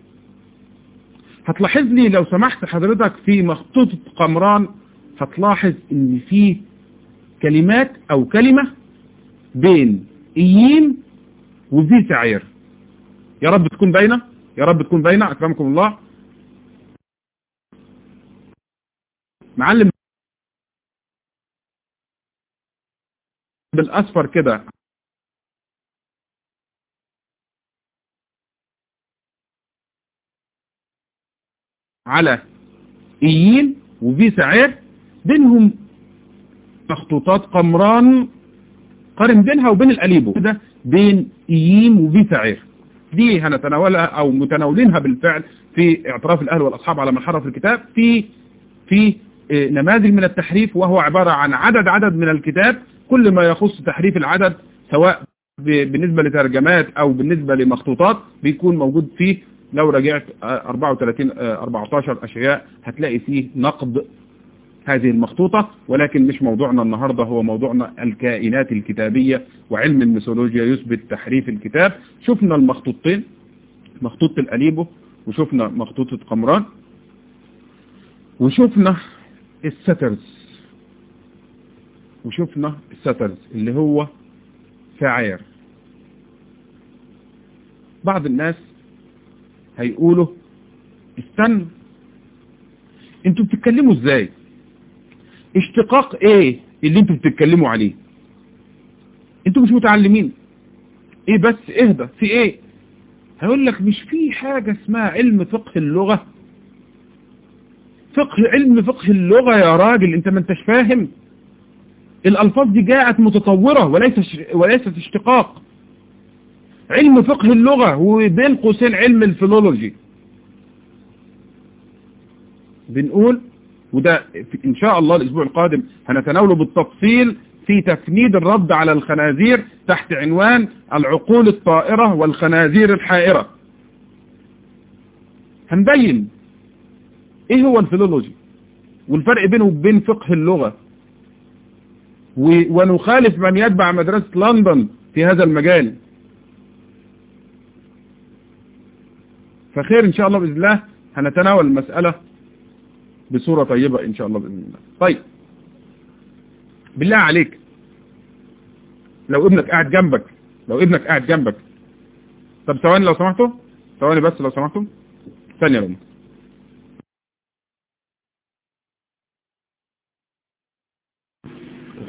هتلاحظ لي لو سمحت حضرتك في مخطوطة قمران هتلاحظ ان في كلمات او كلمة بين ايين وذي سعير يا رب تكون باينة يا رب تكون باينة اكرمكم الله معلم بالاصفر كده على ايين وفي سعير بينهم مخطوطات قمران قارن بينها وبين الأليبو ده بين إييم وفي سعير دي هنتناولها أو متناولينها بالفعل في اعتراف الأهل والأصحاب على من حرف الكتاب في في نماذج من التحريف وهو عبارة عن عدد عدد من الكتاب كل ما يخص تحريف العدد سواء بالنسبة لترجمات أو بالنسبة لمخطوطات بيكون موجود فيه لو رجعت 34 14 أشياء هتلاقي فيه نقد هذه المخطوطة ولكن مش موضوعنا النهاردة هو موضوعنا الكائنات الكتابية وعلم الميثولوجيا يثبت تحريف الكتاب شفنا المخطوطتين مخطوطة الأليبو وشفنا مخطوطة قمران وشفنا السترز وشفنا السترز اللي هو فعير بعض الناس هيقولوا استنى انتوا بتتكلموا ازاي اشتقاق ايه اللي انتوا بتتكلموا عليه انتوا مش متعلمين ايه بس اهدى في ايه هيقول لك مش في حاجة اسمها علم فقه اللغة فقه علم فقه اللغة يا راجل انت ما انتش فاهم الالفاظ دي جاءت متطورة وليس وليست اشتقاق علم فقه اللغة وبين قوسين علم الفيلولوجي بنقول وده إن شاء الله الأسبوع القادم هنتناوله بالتفصيل في تفنيد الرد على الخنازير تحت عنوان العقول الطائرة والخنازير الحائرة هنبين ايه هو الفيلولوجي والفرق بينه وبين فقه اللغة ونخالف من يتبع مدرسة لندن في هذا المجال فخير ان شاء الله بإذن الله هنتناول المسألة بصورة طيبة ان شاء الله بإذن الله طيب بالله عليك لو ابنك قاعد جنبك لو ابنك قاعد جنبك طب ثواني لو سمحتوا ثواني بس لو سمحتوا ثانية لو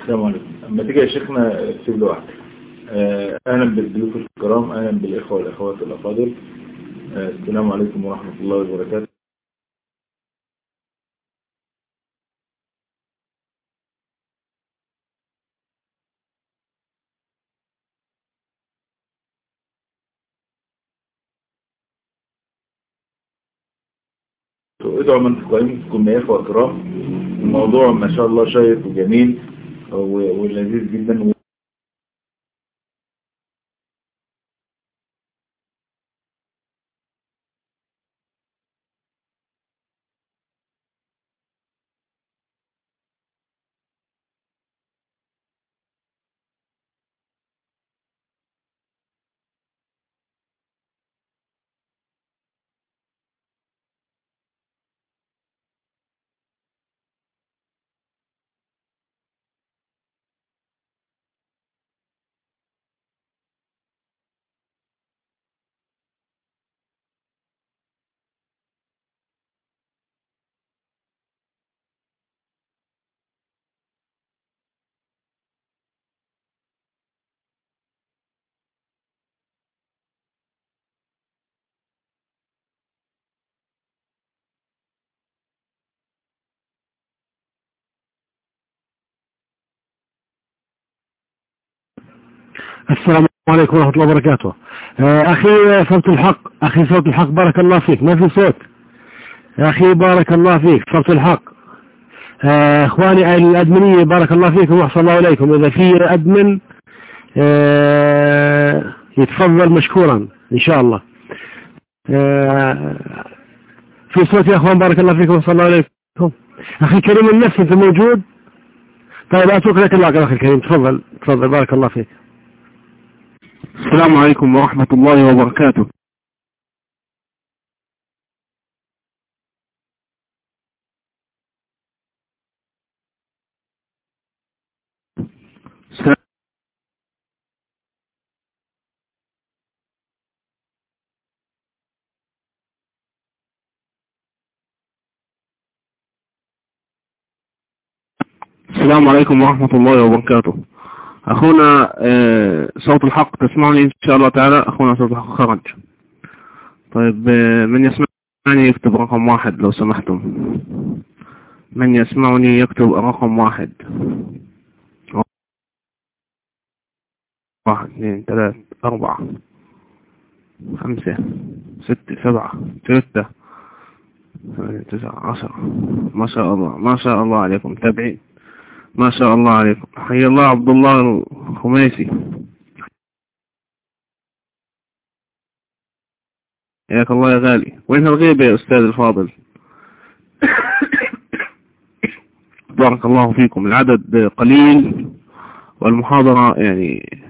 السلام عليكم اما تيجي يا شيخنا اكتب له واحد آه، اهلا بالضيوف الكرام اهلا بالاخوه والاخوات الافاضل آه، السلام عليكم ورحمه الله وبركاته ادعوا من تقيمكم يا اخوة كرام الموضوع ما شاء الله شيق وجميل و- ولذيذ جدا السلام عليكم ورحمة الله وبركاته آه، أخي صوت الحق أخي صوت الحق بارك الله فيك ما في صوت يا أخي بارك الله فيك صوت الحق آه، إخواني الأدمنية بارك الله فيكم وأحسن الله إليكم إذا في أدمن آه، يتفضل مشكورا إن شاء الله آه، في صوت يا أخوان بارك الله فيكم وأحسن الله إليكم أخي كريم النفس أنت موجود طيب أترك لك الله أخي الكريم تفضل تفضل بارك الله فيك السلام عليكم ورحمة الله وبركاته السلام عليكم ورحمة الله وبركاته أخونا آه، صوت الحق تسمعني إن شاء الله تعالى أخونا صوت الحق خرج طيب آه، من يسمعني يكتب رقم واحد لو سمحتم من يسمعني يكتب رقم واحد واحد اثنين ثلاث أربعة خمسة ستة سبعة ستة ثمانية تسعة عشرة ما شاء الله ما شاء الله عليكم تابعين ما شاء الله عليكم حي الله عبد الله الخميسي حياك الله يا غالي وين الغيبة يا أستاذ الفاضل بارك الله فيكم العدد قليل والمحاضرة يعني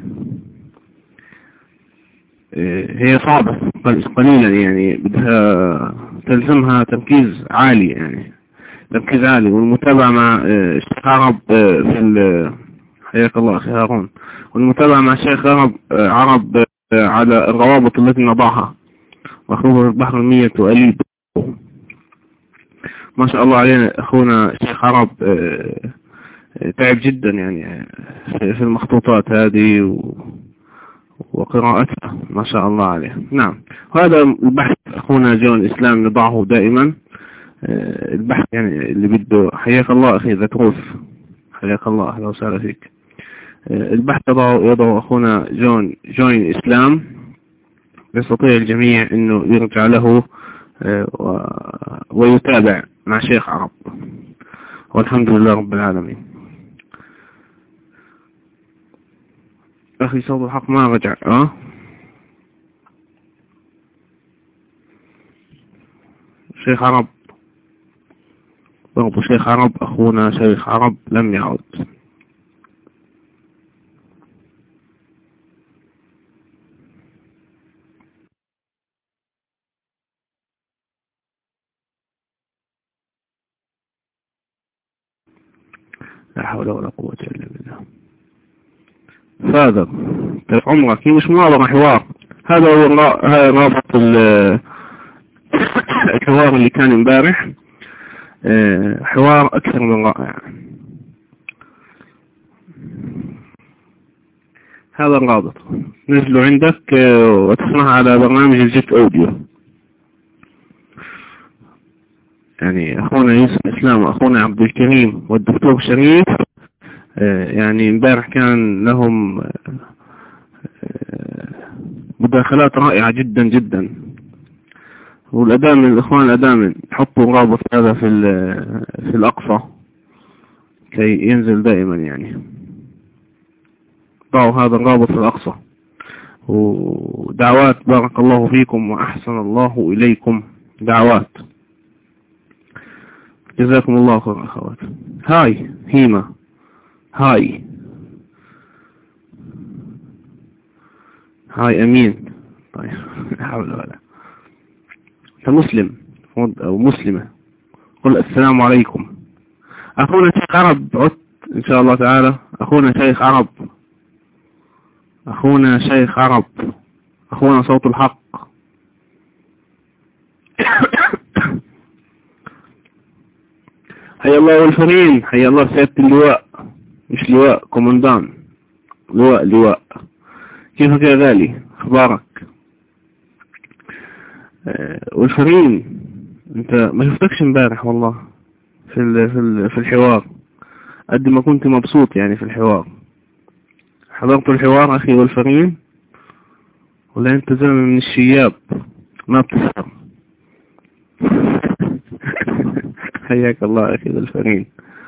هي صعبة قليلا يعني بدها تلزمها تركيز عالي يعني تركيز عالي والمتابعة مع الشيخ عرب في ال حياك الله أخي هارون والمتابعة مع الشيخ عرب عرب على الروابط التي نضعها وأخوه البحر المية وأليب ما شاء الله علينا أخونا الشيخ عرب تعب جدا يعني في المخطوطات هذه و... وقراءتها ما شاء الله عليه نعم وهذا البحث أخونا جون الإسلام نضعه دائما البحث يعني اللي بده حياك الله أخي ذكروس حياك الله أهلا وسهلا فيك البحث يضع يضع أخونا جون جون الإسلام يستطيع الجميع أنه يرجع له ويتابع مع شيخ عرب والحمد لله رب العالمين أخي صوت الحق ما رجع أه شيخ عرب برضو شيخ عرب أخونا شيخ عرب لم يعد لا حول ولا قوة إلا بالله فهذا عمرك هي مش مناظرة حوار هذا هو هذا رابط الحوار اللي كان امبارح حوار أكثر من رائع هذا الرابط نزله عندك وتسمعها على برنامج الجيت اوديو يعني اخونا يوسف اسلام واخونا عبد الكريم والدكتور شريف يعني امبارح كان لهم مداخلات رائعة جدا جدا والأداء من الإخوان الأداء من حطوا رابط هذا في في الأقصى كي ينزل دائما يعني ضعوا هذا الرابط في الأقصى ودعوات بارك الله فيكم وأحسن الله إليكم دعوات جزاكم الله خير أخوات هاي هيما هاي هاي أمين طيب لا حول ولا أنت مسلم أو مسلمة قل السلام عليكم أخونا شيخ عرب عدت إن شاء الله تعالى أخونا شيخ عرب أخونا شيخ عرب أخونا صوت الحق حيا الله والفرين حيا الله سيادة اللواء مش لواء كومندان لواء لواء كيفك يا غالي اخبارك أه والفرين انت ما شفتكش امبارح والله في ال في ال في الحوار قد ما كنت مبسوط يعني في الحوار حضرت الحوار اخي والفرين ولا انت زلمه من الشياب ما بتسهر حياك الله اخي والفرين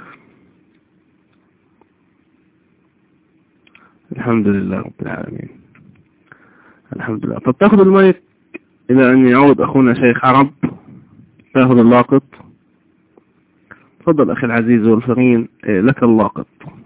الحمد لله رب العالمين الحمد لله طب تاخذ المايك الى ان يعود اخونا شيخ عرب تاخذ اللاقط تفضل اخي العزيز والفرين لك اللاقط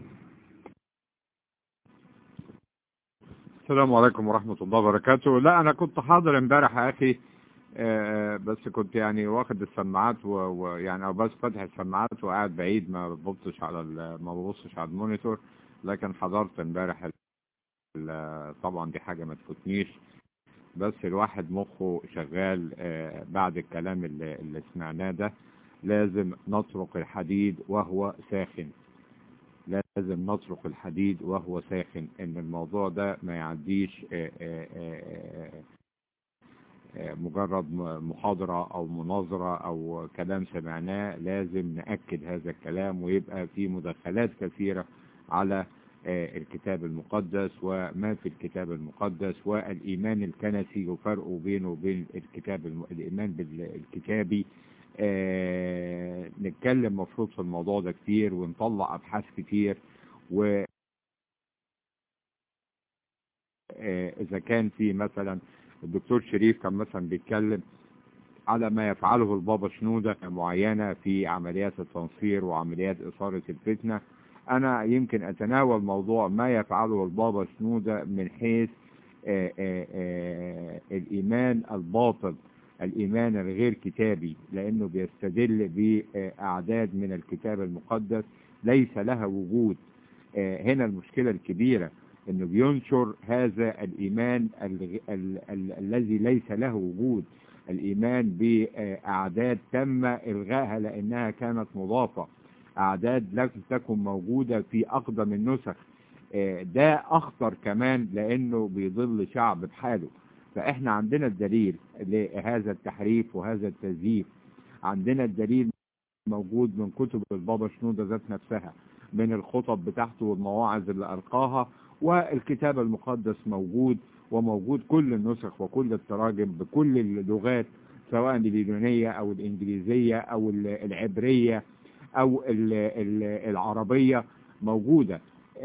السلام عليكم ورحمة الله وبركاته لا انا كنت حاضر امبارح يا اخي آه بس كنت يعني واخد السماعات ويعني او بس فاتح السماعات وقاعد بعيد ما ببصش على ما ببصش على المونيتور لكن حضرت امبارح طبعا دي حاجة ما تفوتنيش بس الواحد مخه شغال آه بعد الكلام اللي, اللي سمعناه ده لازم نطرق الحديد وهو ساخن لازم نطرق الحديد وهو ساخن ان الموضوع ده ما يعديش آآ آآ آآ مجرد محاضرة او مناظرة او كلام سمعناه لازم نأكد هذا الكلام ويبقى في مداخلات كثيرة على الكتاب المقدس وما في الكتاب المقدس والإيمان الكنسي وفرقه بينه وبين الكتاب الم... الإيمان بالكتابي آه نتكلم مفروض في الموضوع ده كتير ونطلع أبحاث كتير و آه إذا كان في مثلا الدكتور شريف كان مثلا بيتكلم على ما يفعله البابا شنودة معينة في عمليات التنصير وعمليات إثارة الفتنة أنا يمكن أتناول موضوع ما يفعله البابا شنودة من حيث آآ آآ الإيمان الباطل الإيمان الغير كتابي لأنه بيستدل بأعداد من الكتاب المقدس ليس لها وجود هنا المشكلة الكبيرة أنه بينشر هذا الإيمان الذي ليس له وجود الإيمان بأعداد تم إلغائها لأنها كانت مضافة أعداد لم تكن موجودة في أقدم النسخ ده أخطر كمان لأنه بيضل شعب بحاله فإحنا عندنا الدليل لهذا التحريف وهذا التزييف عندنا الدليل موجود من كتب البابا شنودة ذات نفسها من الخطب بتاعته والمواعظ اللي ألقاها والكتاب المقدس موجود وموجود كل النسخ وكل التراجم بكل اللغات سواء اليونانية أو الإنجليزية أو العبرية او العربية موجودة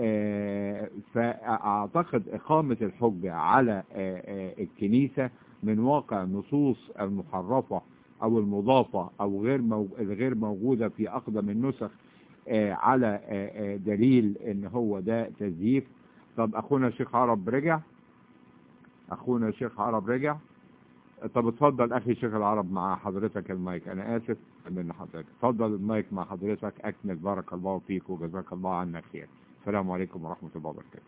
فاعتقد اقامة الحجة على الكنيسة من واقع نصوص المحرفة او المضافة او غير الغير موجودة في اقدم النسخ على دليل ان هو ده تزييف طب اخونا شيخ عرب رجع اخونا شيخ عرب رجع طب اتفضل اخي شيخ العرب مع حضرتك المايك انا اسف من حضرتك اتفضل المايك مع حضرتك اكمل بارك الله فيك وجزاك الله عنا خير السلام عليكم ورحمة الله وبركاته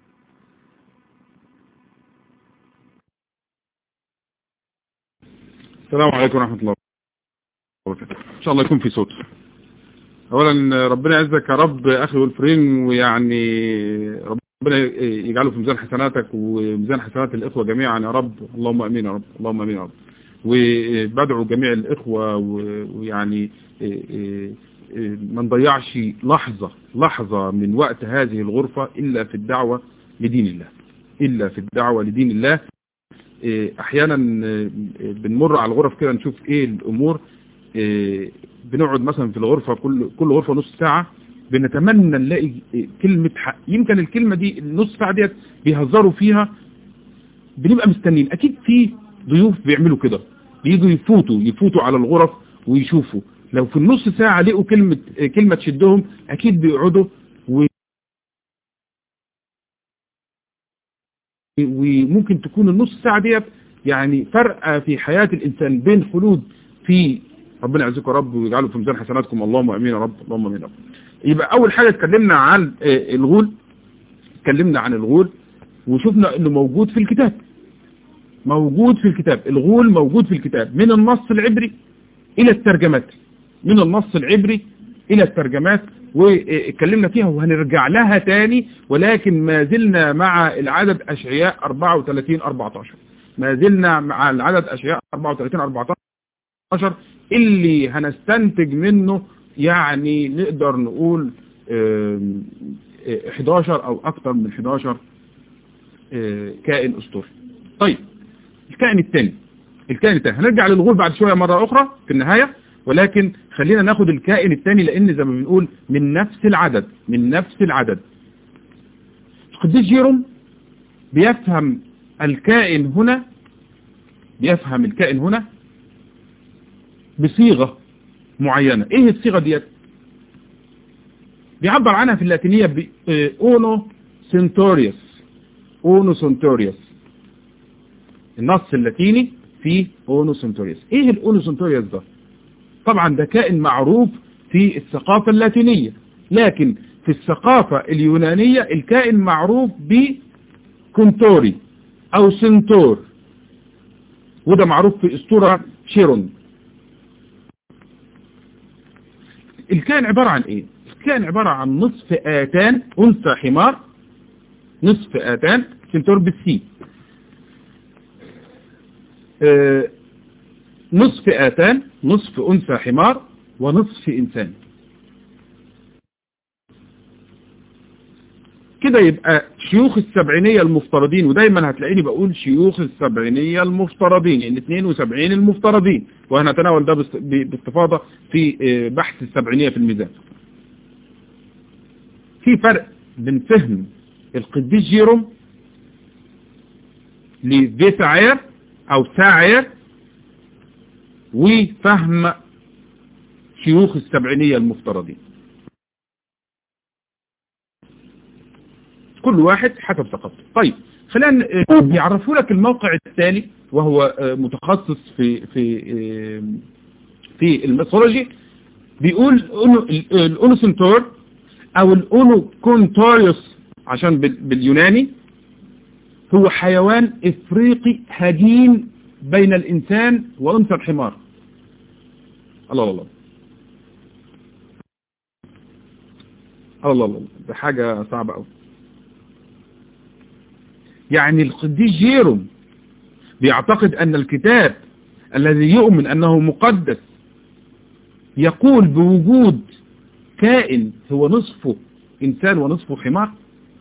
السلام عليكم ورحمة الله وبركاته ان شاء الله يكون في صوت اولا ربنا يعزك يا رب اخي والفرين ويعني ربنا ربنا يجعله في ميزان حسناتك وميزان حسنات الإخوة جميعا يا رب اللهم أمين يا رب اللهم أمين يا رب وبدعو جميع الإخوة ويعني ما نضيعش لحظة لحظة من وقت هذه الغرفة إلا في الدعوة لدين الله إلا في الدعوة لدين الله أحيانا بنمر على الغرف كده نشوف إيه الأمور بنقعد مثلا في الغرفة كل كل غرفة نص ساعة بنتمنى نلاقي كلمة حق يمكن الكلمة دي النص ساعة ديت بيهزروا فيها بنبقى مستنين أكيد في ضيوف بيعملوا كده بييجوا يفوتوا يفوتوا على الغرف ويشوفوا لو في النص ساعة لقوا كلمة كلمة تشدهم أكيد بيقعدوا و... وممكن تكون النص ساعة ديت يعني فرق في حياة الإنسان بين خلود في ربنا يعزكم يا رب ويجعله في ميزان حسناتكم اللهم امين يا رب اللهم امين يا رب يبقى اول حاجة اتكلمنا عن الغول اتكلمنا عن الغول وشفنا انه موجود في الكتاب موجود في الكتاب الغول موجود في الكتاب من النص العبري الى الترجمات من النص العبري الى الترجمات واتكلمنا فيها وهنرجع لها تاني ولكن ما زلنا مع العدد اشعياء 34 14 ما زلنا مع العدد اشعياء 34 14 اللي هنستنتج منه يعني نقدر نقول 11 او اكتر من 11 كائن اسطوري طيب الكائن الثاني الكائن الثاني هنرجع للغول بعد شوية مرة اخرى في النهاية ولكن خلينا ناخد الكائن الثاني لان زي ما بنقول من نفس العدد من نفس العدد القديس جيروم بيفهم الكائن هنا بيفهم الكائن هنا بصيغة معينة ايه الصيغة ديت بيعبر عنها في اللاتينية ب اونو سنتوريوس اونو سنتوريوس النص اللاتيني فيه اونو سنتوريوس ايه الاونو سنتوريوس ده طبعا ده كائن معروف في الثقافة اللاتينية لكن في الثقافة اليونانية الكائن معروف بكونتوري او سنتور وده معروف في اسطورة شيرون الكائن عبارة عن ايه الكائن عبارة عن نصف آتان أنثى حمار نصف آتان سنتور بالسي آه نصف آتان نصف أنثى حمار ونصف إنسان كده يبقى شيوخ السبعينية المفترضين ودايما هتلاقيني بقول شيوخ السبعينية المفترضين يعني 72 المفترضين وهنتناول ده باستفاضة في بحث السبعينية في الميزان في فرق بين فهم القديس جيروم لفيسعير او ساعير وفهم شيوخ السبعينية المفترضين كل واحد حسب ثقافته طيب خلينا يعرفوا لك الموقع التالي وهو متخصص في في في الميثولوجي بيقول الاونوسنتور او الاونوكونتوريوس عشان باليوناني هو حيوان افريقي هجين بين الانسان وانثى الحمار الله الله الله الله ده حاجة صعبة قوي يعني القديس جيروم بيعتقد أن الكتاب الذي يؤمن أنه مقدس يقول بوجود كائن هو نصفه إنسان ونصفه حمار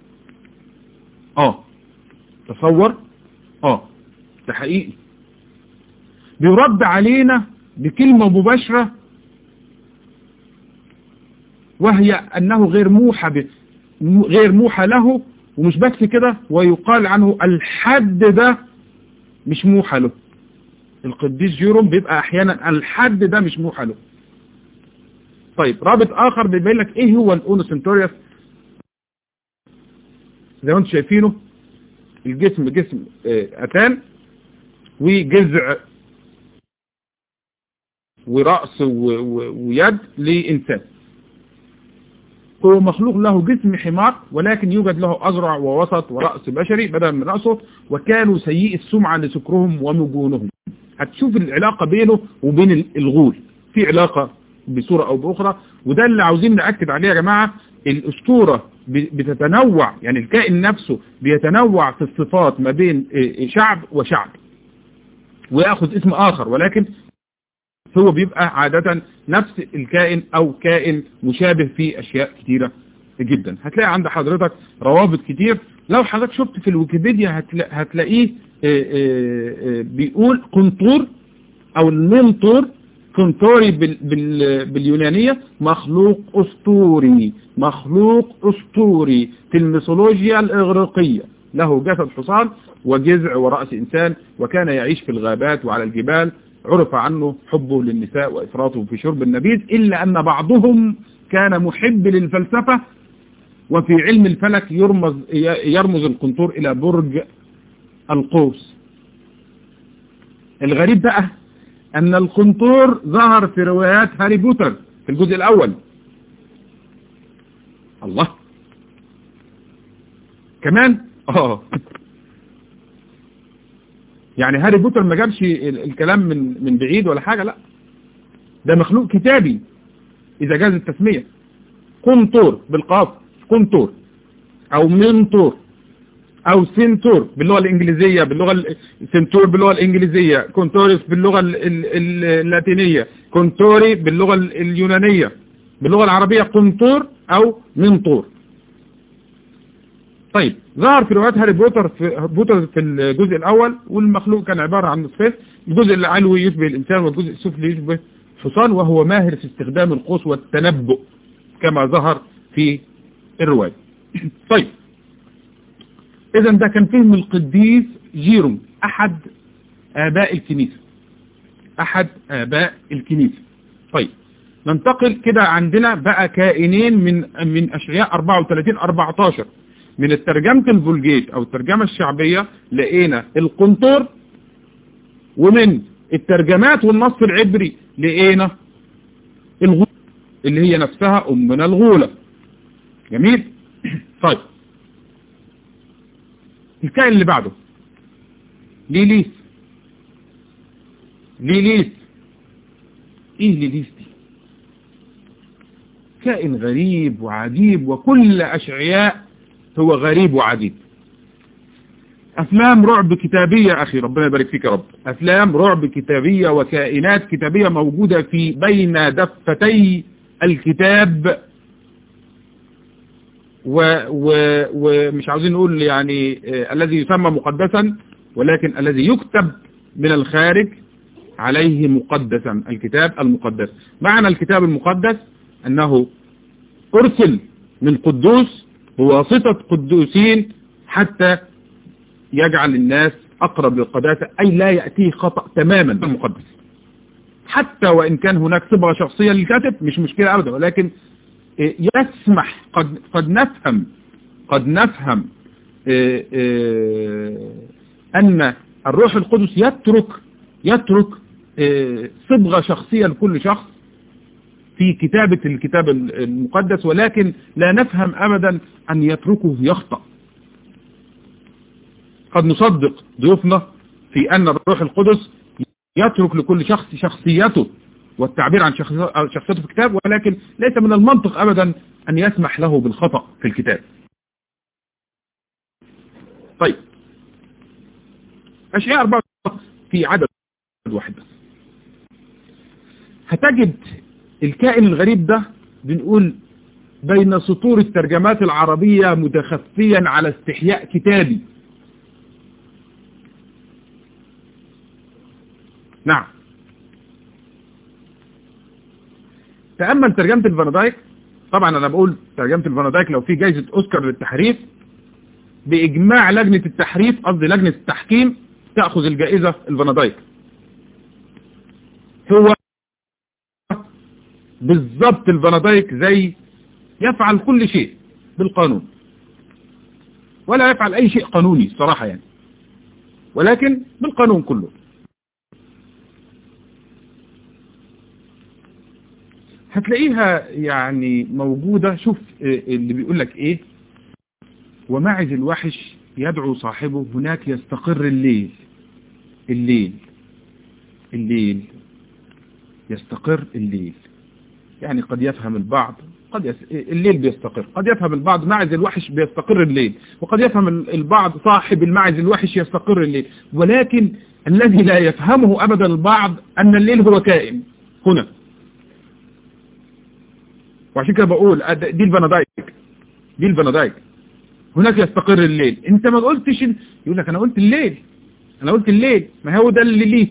آه تصور آه ده حقيقي بيرد علينا بكلمة مباشرة وهي أنه غير موحى ب... غير موحى له ومش بس كده ويقال عنه الحد ده مش موحى له القديس جيروم بيبقى احيانا الحد ده مش موحى له طيب رابط اخر بيبين لك ايه هو الاونوسنتوريوس زي ما انتم شايفينه الجسم جسم اتان وجذع ورأس ويد لإنسان هو مخلوق له جسم حمار ولكن يوجد له أزرع ووسط ورأس بشري بدلا من رأسه وكانوا سيئي السمعة لسكرهم ومجونهم هتشوف العلاقة بينه وبين الغول في علاقة بصورة أو بأخرى وده اللي عاوزين نأكد عليه يا جماعة الأسطورة بتتنوع يعني الكائن نفسه بيتنوع في الصفات ما بين شعب وشعب ويأخذ اسم آخر ولكن هو بيبقى عادة نفس الكائن أو كائن مشابه في أشياء كثيرة جدا هتلاقي عند حضرتك روابط كتير لو حضرتك شفت في الويكيبيديا هتلاقيه بيقول قنطور أو المنطور قنطوري بال بال باليونانية مخلوق أسطوري مخلوق أسطوري في الميثولوجيا الإغريقية له جسد حصان وجذع ورأس إنسان وكان يعيش في الغابات وعلى الجبال عرف عنه حبه للنساء وإفراطه في شرب النبيذ إلا أن بعضهم كان محب للفلسفة وفي علم الفلك يرمز, يرمز القنطور إلى برج القوس الغريب بقى أن القنطور ظهر في روايات هاري بوتر في الجزء الأول الله كمان اه يعني هاري بوتر ما جابش الكلام من من بعيد ولا حاجة لا ده مخلوق كتابي إذا جاز التسمية قنطور بالقاف قنطور أو منطور أو سنتور باللغة الإنجليزية باللغة سنتور باللغة الإنجليزية كونتوريس باللغة اللاتينية كونتوري باللغة اليونانية باللغة العربية قنطور أو منطور طيب ظهر في روايات هاري بوتر في بوتر في الجزء الأول والمخلوق كان عبارة عن نصفين الجزء العلوي يشبه الإنسان والجزء السفلي يشبه حصان وهو ماهر في استخدام القوس والتنبؤ كما ظهر في الرواية طيب إذا ده كان فهم القديس جيروم أحد آباء الكنيسة أحد آباء الكنيسة طيب ننتقل كده عندنا بقى كائنين من من أشعياء 34 14 من الترجمة الفولجيت أو الترجمة الشعبية لقينا القنطر ومن الترجمات والنص العبري لقينا الغولة اللي هي نفسها أمنا الغولة جميل طيب الكائن اللي بعده ليليس ليليس ايه ليليس دي كائن غريب وعجيب وكل أشعياء هو غريب وعجيب أفلام رعب كتابية أخي ربنا يبارك فيك يا رب أفلام رعب كتابية وكائنات كتابية موجودة في بين دفتي الكتاب و و ومش عاوزين نقول يعني آه الذي يسمى مقدسا ولكن الذي يكتب من الخارج عليه مقدسا الكتاب المقدس معنى الكتاب المقدس أنه أرسل من قدوس بواسطة قدوسين حتى يجعل الناس أقرب للقداسة أي لا يأتيه خطأ تماما المقدس حتى وإن كان هناك صبغة شخصية للكاتب مش مشكلة أبدا ولكن يسمح قد, قد نفهم قد نفهم أن الروح القدس يترك يترك صبغة شخصية لكل شخص في كتابة الكتاب المقدس ولكن لا نفهم أبدا أن يتركه يخطأ قد نصدق ضيوفنا في أن الروح القدس يترك لكل شخص شخصيته والتعبير عن شخصيته في الكتاب ولكن ليس من المنطق أبدا أن يسمح له بالخطأ في الكتاب طيب أشياء أربعة في عدد واحد بس هتجد الكائن الغريب ده بنقول بين سطور الترجمات العربية متخفيا على استحياء كتابي نعم تأمل ترجمة الفانادايك طبعا انا بقول ترجمة الفانادايك لو في جايزة اوسكار للتحريف باجماع لجنة التحريف قصدي لجنة التحكيم تأخذ الجائزة الفانادايك هو بالضبط الفانادايك زي يفعل كل شيء بالقانون ولا يفعل اي شيء قانوني صراحة يعني ولكن بالقانون كله هتلاقيها يعني موجودة شوف اللي بيقول لك ايه ومعز الوحش يدعو صاحبه هناك يستقر الليل الليل الليل يستقر الليل يعني قد يفهم البعض قد يس... الليل بيستقر قد يفهم البعض معز الوحش بيستقر الليل وقد يفهم البعض صاحب المعز الوحش يستقر الليل ولكن الذي لا يفهمه أبدا البعض أن الليل هو كائن هنا وعشان كده بقول دي الفنادايك دي الفنادايك هناك يستقر الليل انت ما قلتش يقول لك انا قلت الليل انا قلت الليل ما هو ده اللي ليت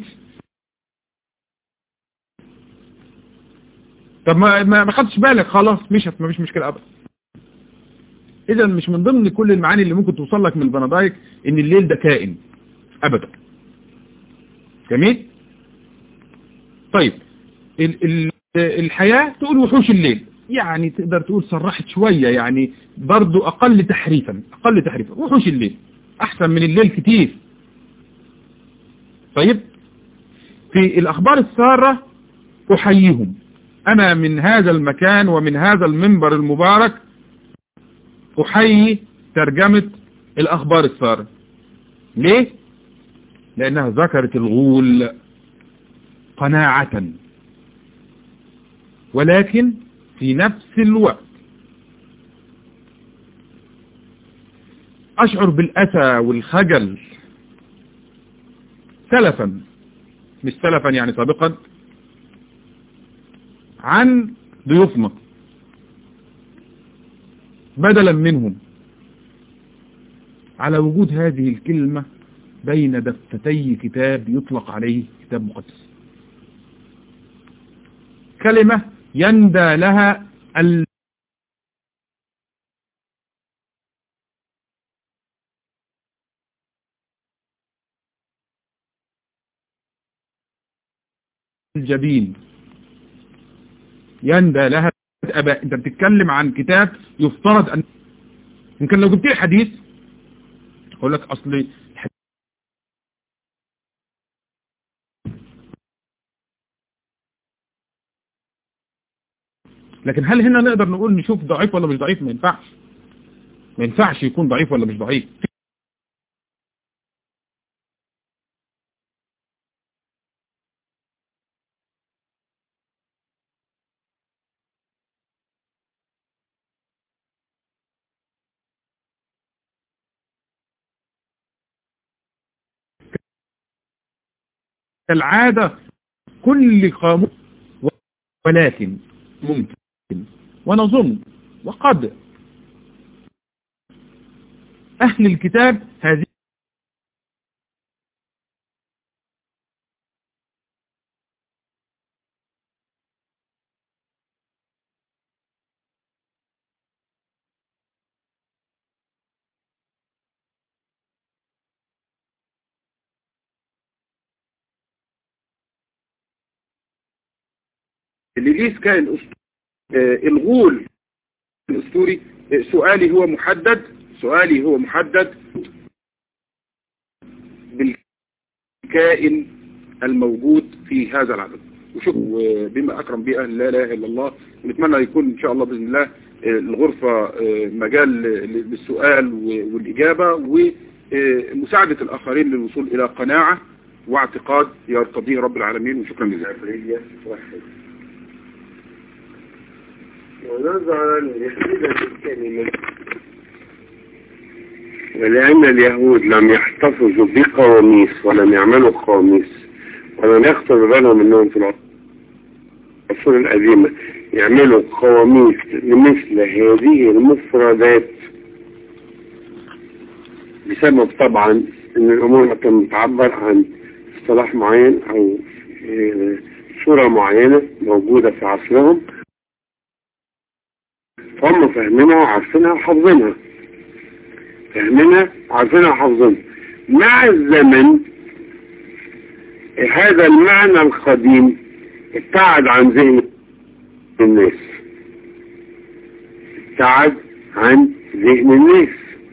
طب ما ما خدتش بالك خلاص مشت ما فيش مشكله ابدا اذا مش من ضمن كل المعاني اللي ممكن توصل لك من الفنادايك ان الليل ده كائن ابدا جميل طيب ال ال الحياة تقول وحوش الليل يعني تقدر تقول صرحت شوية يعني برضو أقل تحريفا أقل تحريفا وحوش الليل أحسن من الليل كتير طيب في الأخبار السارة أحييهم أنا من هذا المكان ومن هذا المنبر المبارك أحيي ترجمة الأخبار السارة ليه؟ لأنها ذكرت الغول قناعة ولكن في نفس الوقت أشعر بالأسى والخجل سلفا مش سلفا يعني سابقا عن ضيوفنا بدلا منهم على وجود هذه الكلمة بين دفتي كتاب يطلق عليه كتاب مقدس كلمة يندى لها ال الجبين يندى لها أباء انت بتتكلم عن كتاب يفترض ان يمكن لو جبت لي حديث اقول لك اصلي لكن هل هنا نقدر نقول نشوف ضعيف ولا مش ضعيف ما ينفعش ما ينفعش يكون ضعيف ولا مش ضعيف كالعادة كل قاموس ولكن ممكن ونظن وقد أهل الكتاب هذه الليليس كان أسطوري آه الغول الأسطوري آه سؤالي هو محدد سؤالي هو محدد بالكائن الموجود في هذا العدد وشوف بما أكرم به أهل لا إله إلا الله ونتمنى يكون إن شاء الله بإذن الله آه الغرفة مجال للسؤال والإجابة ومساعدة الآخرين للوصول إلى قناعة واعتقاد يرتضيه رب العالمين وشكرا جزيلا ونظرا لحدة الكلمة ولأن اليهود لم يحتفظوا بقواميس ولم يعملوا قواميس ولم يخطر بالهم انهم في العصور القديمة يعملوا قواميس لمثل هذه المفردات بسبب طبعا ان الامور كانت بتعبر عن اصطلاح معين او صورة معينة موجودة في عصرهم فهم فاهمينها وعارفينها وحافظينها فاهمينها وعارفينها وحافظينها مع الزمن هذا المعنى القديم ابتعد عن ذهن الناس ابتعد عن ذهن الناس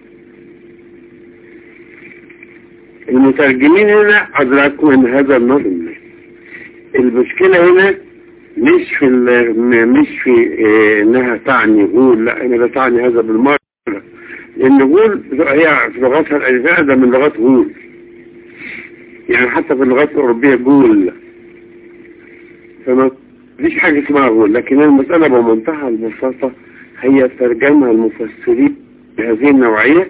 المترجمين هنا أدركوا أن هذا النظم المشكلة هنا مش في مش في إيه انها تعني غول لا انها تعني هذا بالمرة لان غول هي في لغتها الالفاء ده من لغات غول يعني حتى في اللغات الاوروبية جول فما مفيش حاجة اسمها غول لكن المسألة بمنتهى البساطة هي ترجمة المفسرين بهذه النوعية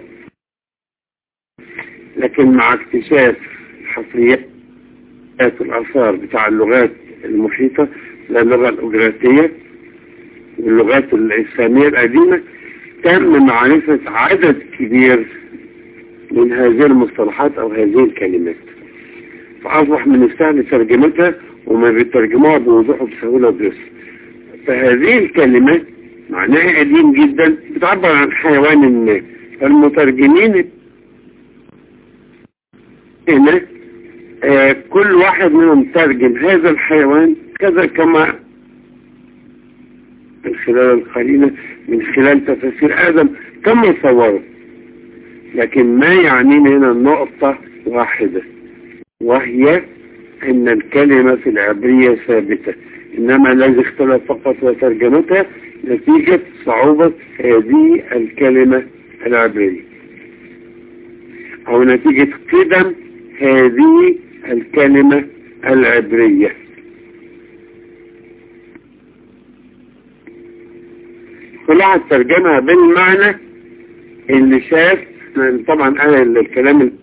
لكن مع اكتشاف حصريات الآثار بتاع اللغات المحيطة اللغة الأجراتية واللغات الإسلامية القديمة تم معرفة عدد كبير من هذه المصطلحات أو هذه الكلمات فأصبح من السهل ترجمتها وما بيترجموها بوضوح وبسهولة وبيسر فهذه الكلمات معناها قديم جدا بتعبر عن حيوان ما فالمترجمين هنا آه كل واحد منهم ترجم هذا الحيوان كذا كما من خلال القرينة من خلال تفاسير آدم كما صوره لكن ما يعنينا هنا نقطة واحدة وهي أن الكلمة في العبرية ثابتة إنما الذي اختلف فقط وترجمتها نتيجة صعوبة هذه الكلمة العبرية أو نتيجة قدم هذه الكلمة العبرية كل واحد ترجمها بالمعنى اللي شاف طبعا انا الكلام اللي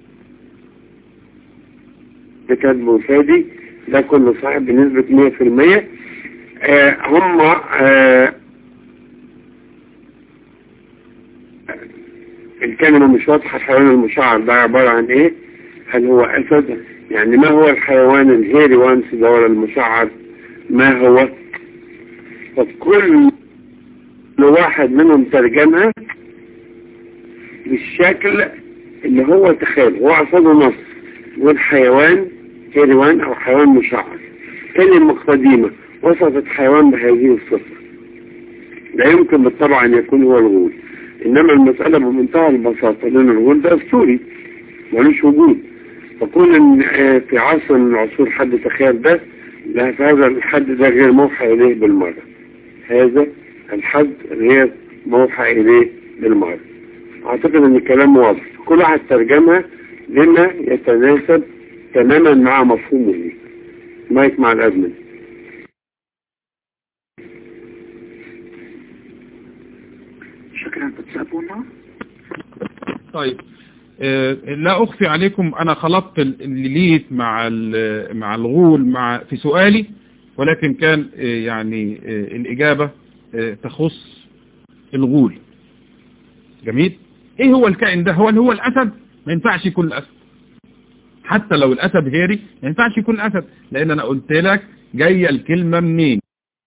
كاتبه فادي ده كله صحيح بنسبة 100% آه هم آه الكلمة مش واضحة الحيوان المشعر ده عبارة عن ايه هل هو اسد يعني ما هو الحيوان الهيري وانس ده ولا المشعر ما هو فكل واحد منهم ترجمها بالشكل اللي هو تخيل هو عصده نص والحيوان هيروان او حيوان مشعر كلمة قديمة وصفت حيوان بهذه الصفة لا يمكن بالطبع ان يكون هو الغول انما المسألة بمنتهى البساطة لان الغول ده اسطوري ملوش وجود فكون ان في عصر من العصور حد تخيل ده لا فهذا الحد ده غير موحى اليه بالمرة هذا الحد غير موحى اليه بالمرة اعتقد ان الكلام واضح كل واحد ترجمها لما يتناسب تماما مع مفهومه مايك مع الادمن شكرا تتسابونا طيب آه لا أخفي عليكم أنا خلطت الليليت مع مع الغول مع في سؤالي ولكن كان آه يعني آه الإجابة تخص الغول جميل ايه هو الكائن ده هو اللي هو الاسد ما ينفعش يكون الاسد حتى لو الاسد هيري ما ينفعش يكون الاسد لان انا قلت لك جايه الكلمه منين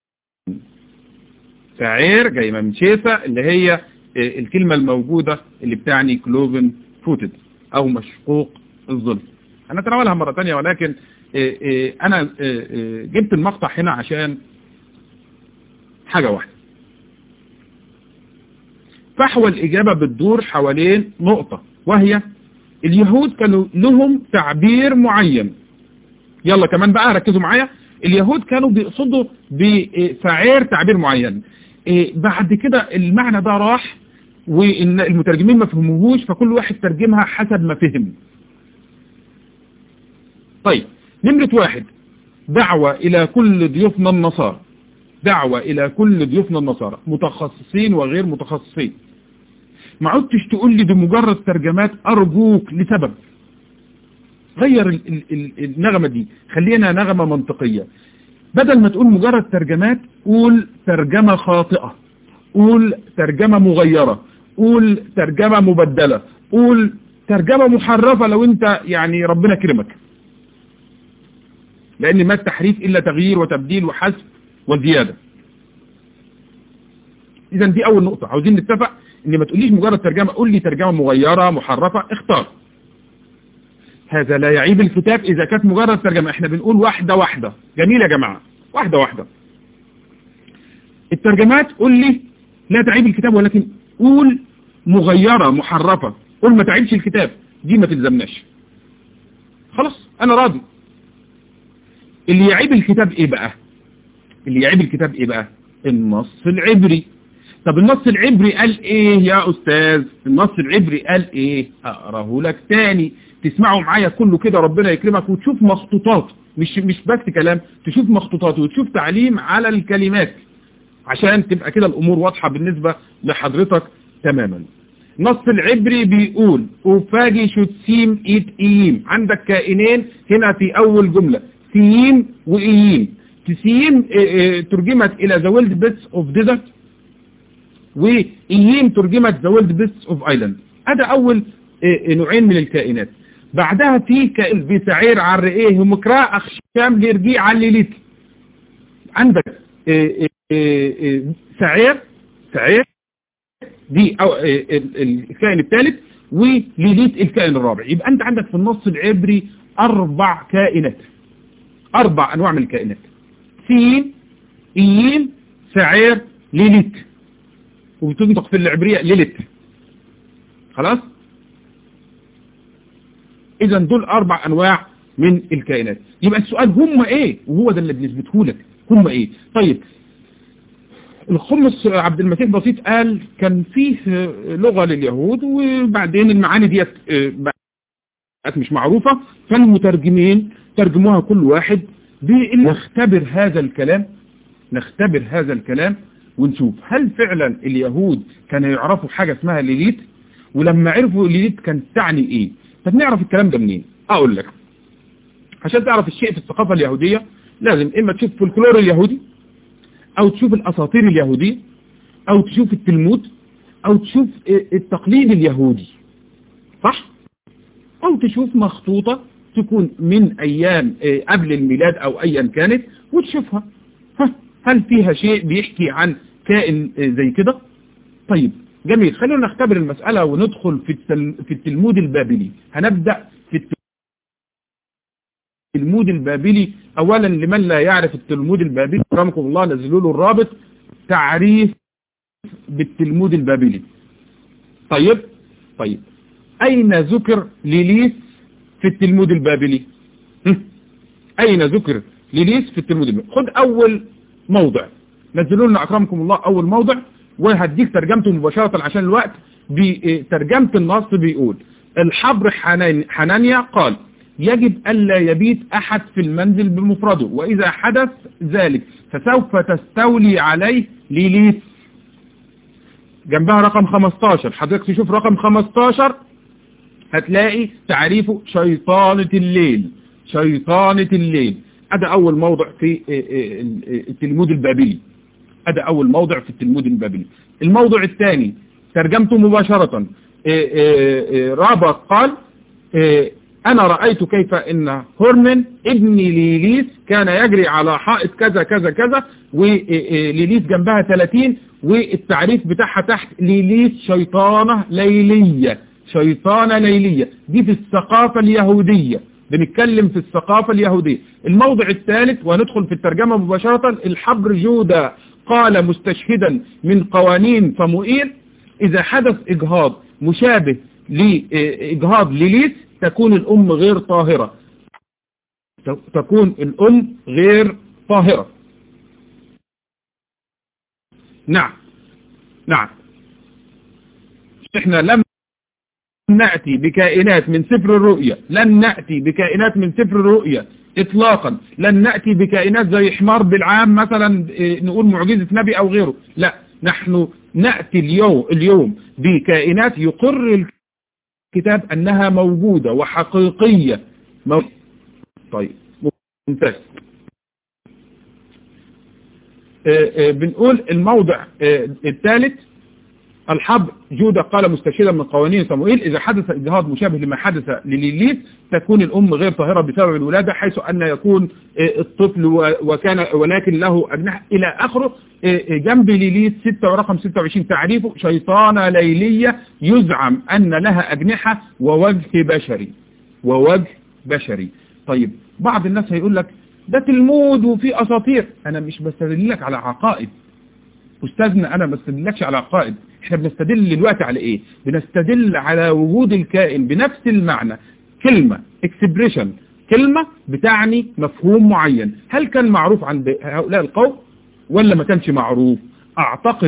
سعير جايه من شيسة اللي هي الكلمه الموجوده اللي بتعني كلوفن فوتد او مشقوق الظلم انا تناولها مره ثانيه ولكن انا جبت المقطع هنا عشان حاجه واحده فحوى الإجابة بتدور حوالين نقطة وهي اليهود كانوا لهم تعبير معين يلا كمان بقى ركزوا معايا اليهود كانوا بيقصدوا بفعير تعبير معين بعد كده المعنى ده راح وإن المترجمين ما فهموهوش فكل واحد ترجمها حسب ما فهم طيب نمرة واحد دعوة إلى كل ضيوفنا النصارى دعوة إلى كل ضيوفنا النصارى متخصصين وغير متخصصين ما عدتش تقول لي بمجرد ترجمات أرجوك لسبب غير ال ال ال النغمة دي خلينا نغمة منطقية بدل ما تقول مجرد ترجمات قول ترجمة خاطئة قول ترجمة مغيرة قول ترجمة مبدلة قول ترجمة محرفة لو انت يعني ربنا كرمك لان ما التحريف الا تغيير وتبديل وحذف وزيادة اذا دي اول نقطة عاوزين نتفق ان ما تقوليش مجرد ترجمة قول لي ترجمة مغيرة محرفة اختار هذا لا يعيب الكتاب اذا كانت مجرد ترجمة احنا بنقول واحدة واحدة جميل يا جماعة واحدة واحدة الترجمات قول لي لا تعيب الكتاب ولكن قول مغيرة محرفة قول ما تعيبش الكتاب دي ما تلزمناش خلاص انا راضي اللي يعيب الكتاب ايه بقى اللي يعيب الكتاب ايه بقى النص العبري طب النص العبري قال ايه يا استاذ النص العبري قال ايه اقراه لك تاني تسمعوا معايا كله كده ربنا يكرمك وتشوف مخطوطات مش مش بس كلام تشوف مخطوطات وتشوف تعليم على الكلمات عشان تبقى كده الامور واضحة بالنسبة لحضرتك تماما نص العبري بيقول اوفاجي شوتسيم ايت اييم عندك كائنين هنا في اول جملة سيين واييم تسيين ترجمت الى the world bits of desert وإيين ترجمت the world bits of island هذا أول نوعين من الكائنات بعدها في كائن بسعير على الرئيه ومكراء أخشام ليرجيع على الليليت عندك سعير سعير دي أو الكائن الثالث وليليت الكائن الرابع يبقى أنت عندك في النص العبري أربع كائنات أربع أنواع من الكائنات سين إيين سعير ليليت وبتنطق في العبرية ليلت خلاص اذا دول اربع انواع من الكائنات يبقى السؤال هم ايه وهو ده اللي بنثبته لك هم ايه طيب الخمس عبد المسيح بسيط قال كان فيه لغة لليهود وبعدين المعاني ديت بقت مش معروفة فالمترجمين ترجموها كل واحد بأن نختبر هذا الكلام نختبر هذا الكلام ونشوف هل فعلا اليهود كانوا يعرفوا حاجة اسمها ليليت ولما عرفوا ليليت كانت تعني ايه طب نعرف الكلام ده منين اقول لك عشان تعرف الشيء في الثقافة اليهودية لازم اما تشوف فولكلور اليهودي او تشوف الاساطير اليهودية او تشوف التلمود او تشوف التقليد اليهودي صح او تشوف مخطوطة تكون من ايام قبل الميلاد او ايا كانت وتشوفها هل فيها شيء بيحكي عن كائن زي كده طيب جميل خلينا نختبر المسألة وندخل في في التلمود البابلي هنبدأ في التلمود البابلي اولا لمن لا يعرف التلمود البابلي رحمكم الله نزلوا له الرابط تعريف بالتلمود البابلي طيب طيب اين ذكر ليليس في التلمود البابلي اين ذكر ليليس في التلمود البابلي خد اول موضع نزلوا لنا اكرمكم الله اول موضع وهديك ترجمته مباشرة عشان الوقت بترجمة النص بيقول الحبر حنانيا قال يجب ألا يبيت أحد في المنزل بمفرده وإذا حدث ذلك فسوف تستولي عليه ليليس جنبها رقم 15 حضرتك تشوف رقم 15 هتلاقي تعريفه شيطانة الليل شيطانة الليل هذا أول موضع في التلمود البابلي هذا أول موضع في التلمود البابلي الموضع الثاني ترجمته مباشرة رابط قال أنا رأيت كيف أن هورمن ابن ليليس كان يجري على حائط كذا كذا كذا وليليس جنبها 30 والتعريف بتاعها تحت ليليس شيطانة ليلية شيطانة ليلية دي في الثقافة اليهودية بنتكلم في الثقافة اليهودية الموضع الثالث وندخل في الترجمة مباشرة الحبر جودة قال مستشهدا من قوانين فموئيل إذا حدث إجهاض مشابه لإجهاض ليليس تكون الأم غير طاهرة تكون الأم غير طاهرة نعم نعم احنا لم نأتي بكائنات من سفر الرؤيا لن نأتي بكائنات من سفر الرؤيا اطلاقا لن نأتي بكائنات زي حمار بالعام مثلا نقول معجزة نبي او غيره لا نحن نأتي اليوم, اليوم بكائنات يقر الكتاب انها موجودة وحقيقية مو... طيب ممتاز بنقول الموضع الثالث الحبر جودة قال مستشهدا من قوانين صموئيل إذا حدث إجهاض مشابه لما حدث لليليس تكون الأم غير طاهرة بسبب الولادة حيث أن يكون الطفل وكان ولكن له أجنحة إلى آخره جنب ليليس 6 ورقم 26 تعريفه شيطانة ليلية يزعم أن لها أجنحة ووجه بشري ووجه بشري طيب بعض الناس هيقول لك ده تلمود وفي أساطير أنا مش بستدلك على عقائد أستاذنا أنا ما بستدلكش على عقائد احنا بنستدل دلوقتي على ايه بنستدل على وجود الكائن بنفس المعنى كلمة expression كلمة بتعني مفهوم معين هل كان معروف عند هؤلاء القوم ولا ما كانش معروف اعتقد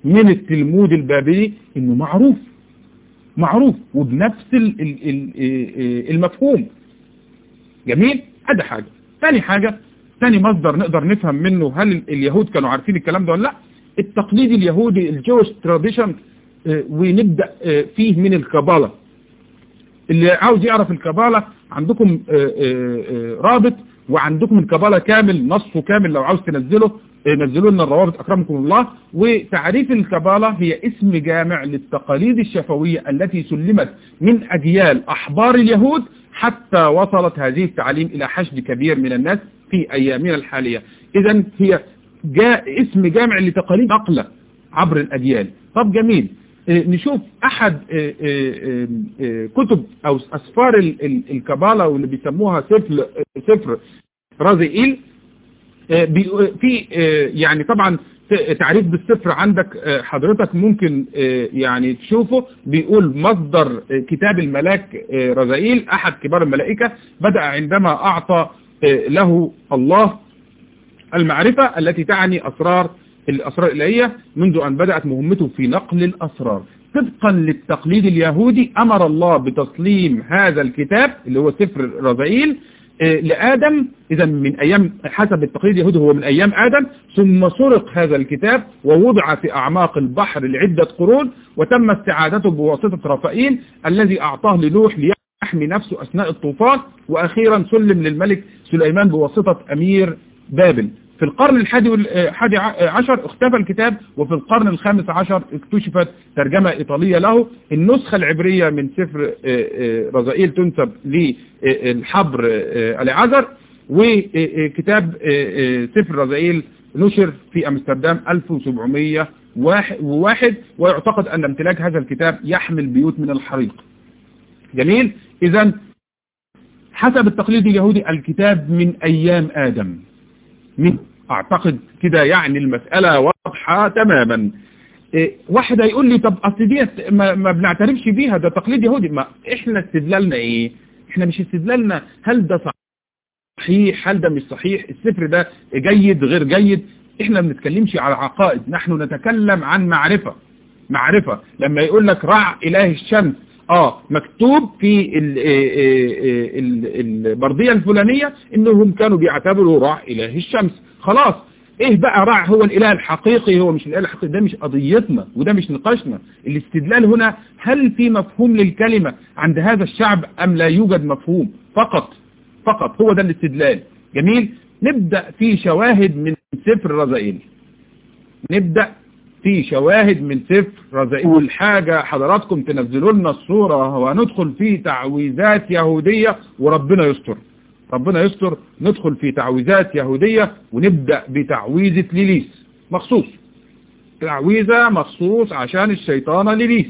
من التلمود البابلي انه معروف معروف وبنفس ال ال ال المفهوم جميل هذا حاجة ثاني حاجة ثاني مصدر نقدر نفهم منه هل اليهود كانوا عارفين الكلام ده ولا لا التقليد اليهودي الجوش تراديشن ونبدأ فيه من الكبالة اللي عاوز يعرف الكبالة عندكم رابط وعندكم الكبالة كامل نصه كامل لو عاوز تنزله نزلوا لنا الروابط أكرمكم الله وتعريف الكبالة هي اسم جامع للتقاليد الشفوية التي سلمت من أجيال أحبار اليهود حتى وصلت هذه التعاليم إلى حشد كبير من الناس في أيامنا الحالية إذا هي جاء اسم جامع لتقاليد نقلة عبر الأجيال طب جميل نشوف أحد كتب أو أسفار الكبالة واللي بيسموها سفر, سفر رازئيل في يعني طبعا تعريف بالسفر عندك حضرتك ممكن يعني تشوفه بيقول مصدر كتاب الملاك رزائيل أحد كبار الملائكة بدأ عندما أعطى له الله المعرفة التي تعني أسرار الأسرار الإلهية منذ أن بدأت مهمته في نقل الأسرار طبقا للتقليد اليهودي أمر الله بتسليم هذا الكتاب اللي هو سفر رزائيل لآدم إذا من أيام حسب التقليد اليهودي هو من أيام آدم ثم سرق هذا الكتاب ووضع في أعماق البحر لعدة قرون وتم استعادته بواسطة رفائيل الذي أعطاه لنوح ليحمي نفسه أثناء الطوفان وأخيرا سلم للملك سليمان بواسطة أمير بابل في القرن الحادي عشر اختفى الكتاب وفي القرن الخامس عشر اكتشفت ترجمة إيطالية له النسخة العبرية من سفر رزائيل تنسب للحبر العذر وكتاب سفر رزائيل نشر في أمستردام 1701 ويعتقد أن امتلاك هذا الكتاب يحمل بيوت من الحريق جميل إذا حسب التقليد اليهودي الكتاب من أيام آدم من اعتقد كده يعني المسألة واضحة تماما إيه واحد هيقول لي طب اصل دي ما, ما بنعترفش بيها ده تقليد يهودي ما احنا استدلالنا ايه احنا مش استدلالنا هل ده صحيح هل ده مش صحيح السفر ده جيد غير جيد احنا ما بنتكلمش على عقائد نحن نتكلم عن معرفة معرفة لما يقول لك رع اله الشمس اه مكتوب في البردية الفلانية انهم كانوا بيعتبروا رع اله الشمس خلاص ايه بقى رع هو الاله الحقيقي هو مش الاله الحقيقي ده مش قضيتنا وده مش نقاشنا الاستدلال هنا هل في مفهوم للكلمة عند هذا الشعب ام لا يوجد مفهوم فقط فقط هو ده الاستدلال جميل نبدأ في شواهد من سفر رزائيل نبدأ في شواهد من سفر رزائيل والحاجة حضراتكم تنزلوا لنا الصورة وندخل في تعويذات يهودية وربنا يستر ربنا يستر ندخل في تعويذات يهودية ونبدأ بتعويذة ليليس مخصوص تعويذة مخصوص عشان الشيطانة ليليس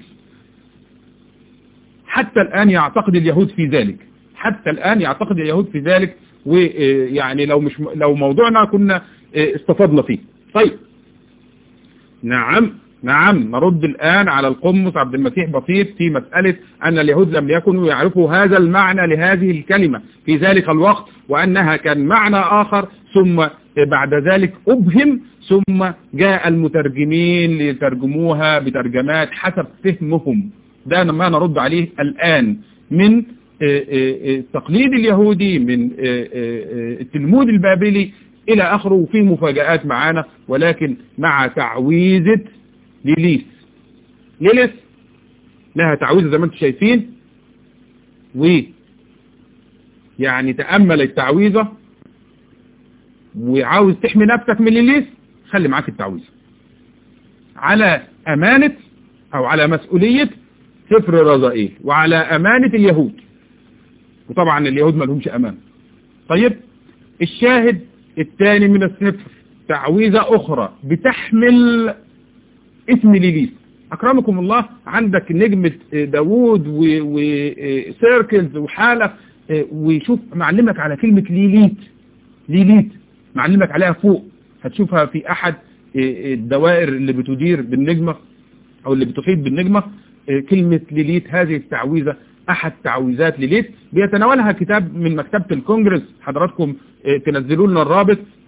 حتى الآن يعتقد اليهود في ذلك حتى الآن يعتقد اليهود في ذلك ويعني لو مش لو موضوعنا كنا استفضنا فيه طيب نعم نعم نرد الآن على القمص عبد المسيح بسيط في مسألة أن اليهود لم يكونوا يعرفوا هذا المعنى لهذه الكلمة في ذلك الوقت وأنها كان معنى آخر ثم بعد ذلك أبهم ثم جاء المترجمين ليترجموها بترجمات حسب فهمهم ده ما نرد عليه الآن من التقليد اليهودي من التلمود البابلي إلى آخره وفي مفاجآت معانا ولكن مع تعويذة ليليس ليليس لها تعويذة زي ما انتم شايفين و يعني تأمل التعويذة وعاوز تحمي نفسك من ليليس خلي معاك التعويذة على أمانة أو على مسؤولية سفر رزائيل وعلى أمانة اليهود وطبعا اليهود ما لهمش أمان طيب الشاهد الثاني من السفر تعويذة أخرى بتحمل اسم ليليس أكرمكم الله عندك نجمة داوود وسيركلز وحالة وشوف معلمك على كلمة ليليت ليليت معلمك عليها فوق هتشوفها في أحد الدوائر اللي بتدير بالنجمة أو اللي بتحيط بالنجمة كلمة ليليت هذه التعويذة أحد تعويذات ليليت بيتناولها كتاب من مكتبة الكونجرس حضراتكم تنزلوا لنا الرابط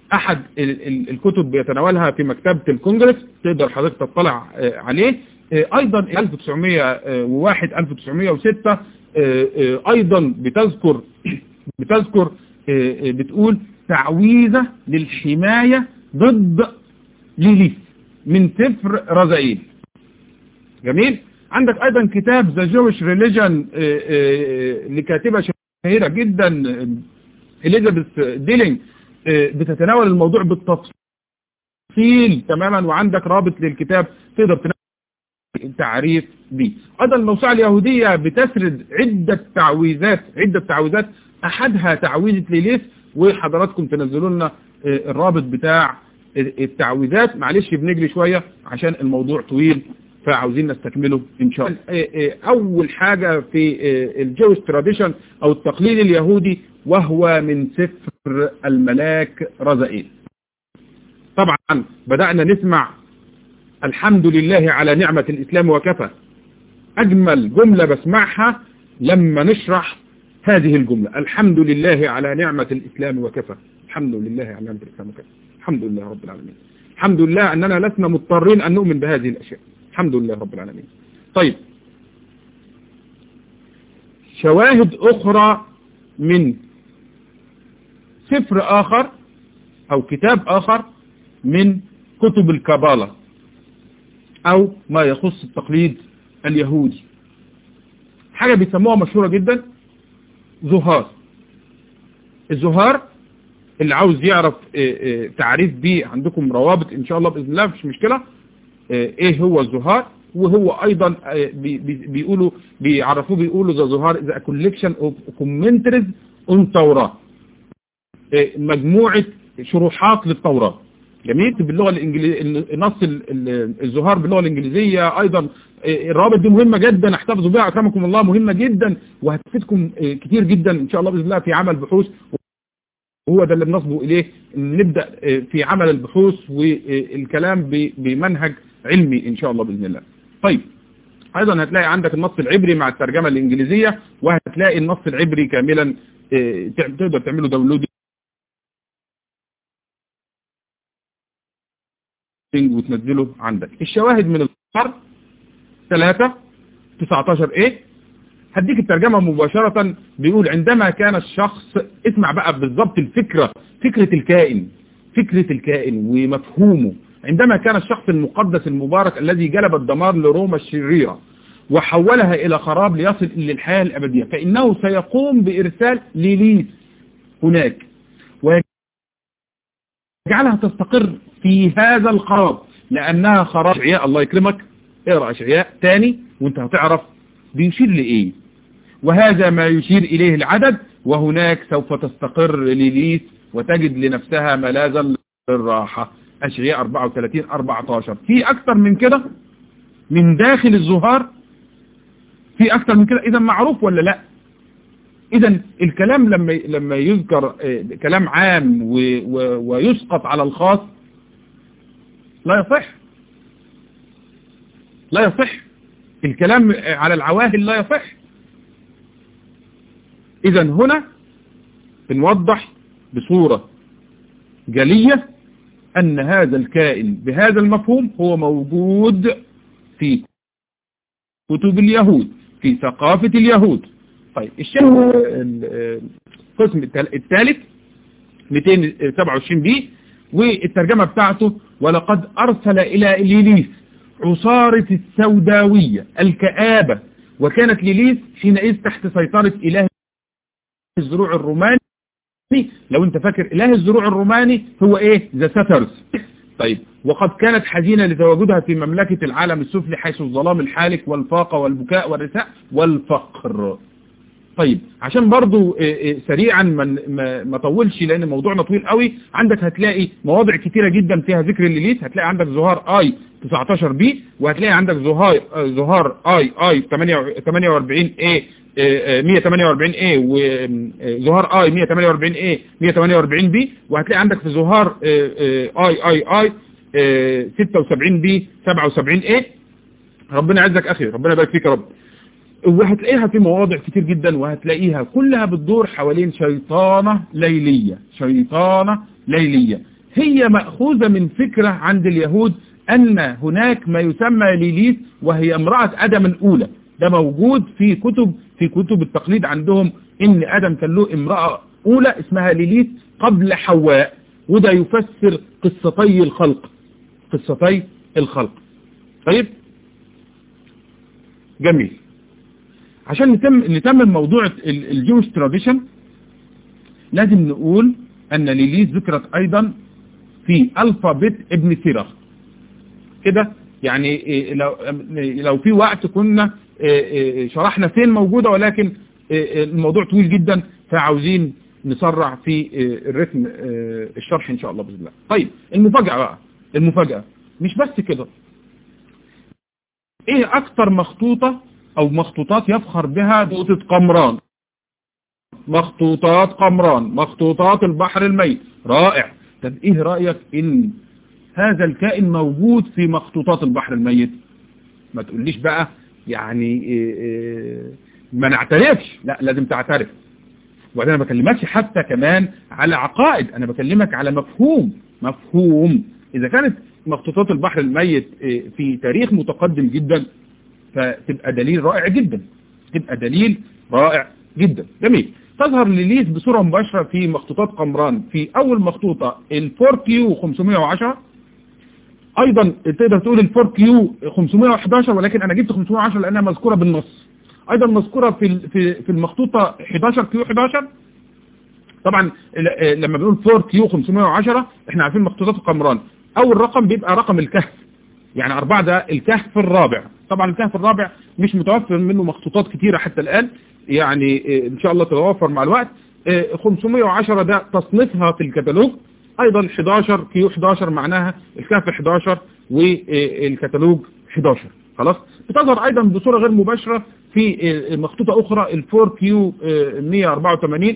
احد ال- ال- الكتب بيتناولها في مكتبة الكونجرس تقدر حضرتك تطلع آه، عليه آه، ايضا 1901 1906 آه، آه، ايضا بتذكر بتذكر آه، آه، بتقول تعويذة للحماية ضد ليليث من سفر رزائيل جميل عندك ايضا كتاب ذا جويش ريليجن لكاتبة شهيرة جدا آه، اليزابيث ديلينج آه، بتتناول الموضوع بالتفصيل تماما وعندك رابط للكتاب تقدر تناول التعريف به ايضا الموسوعة اليهودية بتسرد عدة تعويذات عدة تعويذات احدها تعويذة ليليث وحضراتكم تنزلوا لنا آه، الرابط بتاع التعويذات معلش بنجري شوية عشان الموضوع طويل فعاوزين نستكمله ان شاء الله آه، آه، اول حاجة في آه، الجويش تراديشن او التقليد اليهودي وهو من سفر الملاك رزائيل طبعا بدأنا نسمع الحمد لله على نعمة الإسلام وكفى أجمل جملة بسمعها لما نشرح هذه الجملة الحمد لله على نعمة الإسلام وكفى الحمد لله على نعمة الإسلام وكفى الحمد لله رب العالمين الحمد لله أننا لسنا مضطرين أن نؤمن بهذه الأشياء الحمد لله رب العالمين طيب شواهد أخرى من سفر آخر أو كتاب آخر من كتب الكبالة أو ما يخص التقليد اليهودي حاجة بيسموها مشهورة جدا زهار الزهار اللي عاوز يعرف آه، آه، تعريف بيه عندكم روابط ان شاء الله باذن الله مش مشكله آه، ايه هو الزهار وهو ايضا آه، بي- بي- بيقولوا بيعرفوه بيقولوا ذا زهار ذا كوليكشن اوف كومنتريز اون توراة آه، مجموعه شروحات للتوراه جميل باللغه الانجليزيه نص ال- ال- الزهار باللغه الانجليزيه ايضا آه، الروابط دي مهمه جدا احتفظوا بها اكرمكم الله مهمه جدا وهتفيدكم آه، كتير جدا ان شاء الله باذن الله في عمل بحوث وهو ده اللي بنصبه إليه إن نبدأ آه، في عمل البحوث والكلام ب- بمنهج علمي إن شاء الله بإذن الله طيب أيضا هتلاقي عندك النص العبري مع الترجمة الإنجليزية وهتلاقي النص العبري كاملا آه، تع- تقدر تعمله داونلود وتنزله عندك الشواهد من الصفر 3 19 ايه هديك الترجمة مباشرة بيقول عندما كان الشخص اسمع بقى بالضبط الفكرة فكرة الكائن فكرة الكائن ومفهومه عندما كان الشخص المقدس المبارك الذي جلب الدمار لروما الشريرة وحولها إلى خراب ليصل للحياة الأبدية فإنه سيقوم بإرسال ليليس هناك ويجعلها تستقر في هذا الخراب لأنها خراب أشعياء الله يكرمك اقرأ أشعياء تاني وانت هتعرف بيشير لإيه وهذا ما يشير إليه العدد وهناك سوف تستقر ليليس وتجد لنفسها ملاذا للراحة أشعياء 34 14 في أكثر من كده من داخل الزهار في أكثر من كده إذا معروف ولا لا إذا الكلام لما لما يذكر آه، كلام عام و- و- ويسقط على الخاص لا يصح لا يصح الكلام على العواهل لا يصح إذا هنا بنوضح بصورة جلية أن هذا الكائن بهذا المفهوم هو موجود في كتب اليهود في ثقافة اليهود طيب الشيء القسم الثالث 227 بي والترجمة بتاعته ولقد أرسل إلى ليليس عصارة السوداوية الكآبة وكانت ليليس حينئذ تحت سيطرة إله الزروع الروماني لو انت فاكر إله الزروع الروماني هو ايه ذا ساترز طيب وقد كانت حزينة لتواجدها في مملكة العالم السفلي حيث الظلام الحالك والفاقة والبكاء والرثاء والفقر طيب عشان برضو آه، آه، سريعا ما ما ما طولش لان موضوعنا طويل قوي عندك هتلاقي مواضع كتيرة جدا فيها ذكر الليليت هتلاقي عندك زهار اي 19 بي وهتلاقي عندك زهار آه، زهار اي اي 48 اي 148 اي وزهار اي 148 اي 148 بي وهتلاقي عندك في زهار آه، آه، اي اي اي آه، 76 بي 77 اي ربنا يعزك اخي ربنا يبارك فيك يا رب وهتلاقيها في مواضع كتير جدا وهتلاقيها كلها بتدور حوالين شيطانة ليلية شيطانة ليلية هي مأخوذة من فكرة عند اليهود أن هناك ما يسمى ليليث وهي امرأة آدم الأولى ده موجود في كتب في كتب التقليد عندهم إن آدم كان له امرأة أولى اسمها ليليث قبل حواء وده يفسر قصتي الخلق قصتي الخلق طيب جميل عشان نتم نتمم موضوع الجوش تراديشن لازم نقول أن ليليث ذكرت أيضا في ألفابت ابن سيرة كده يعني لو لو في وقت كنا شرحنا فين موجودة ولكن الموضوع طويل جدا فعاوزين نسرع في الرتم الشرح ان شاء الله بإذن الله طيب المفاجأة بقى المفاجأة مش بس كده ايه اكتر مخطوطة او مخطوطات يفخر بها نقطة قمران مخطوطات قمران مخطوطات البحر الميت رائع طب ايه رأيك ان هذا الكائن موجود في مخطوطات البحر الميت ما تقوليش بقى يعني إيه إيه ما نعترفش لا لازم تعترف وأنا ما بكلمكش حتى كمان على عقائد أنا بكلمك على مفهوم مفهوم إذا كانت مخطوطات البحر الميت في تاريخ متقدم جدا فتبقى دليل رائع جدا تبقى دليل رائع جدا جميل تظهر ليليث بصورة مباشرة في مخطوطات قمران في أول مخطوطة الفور كيو 510 أيضا تقدر تقول الفور كيو 511 ولكن أنا جبت 510 لأنها مذكورة بالنص أيضا مذكورة في في في المخطوطة 11 كيو 11 طبعا لما بنقول 4 كيو 510 احنا عارفين مخطوطات القمران أول رقم بيبقى رقم الكهف يعني أربعة ده الكهف الرابع طبعا الكهف الرابع مش متوفر منه مخطوطات كتيرة حتى الآن يعني إن شاء الله تتوفر مع الوقت 510 ده تصنيفها في الكتالوج أيضا 11 كيو 11 معناها الكهف 11 والكتالوج 11 خلاص بتظهر أيضا بصورة غير مباشرة في مخطوطة أخرى ال 4 كيو 184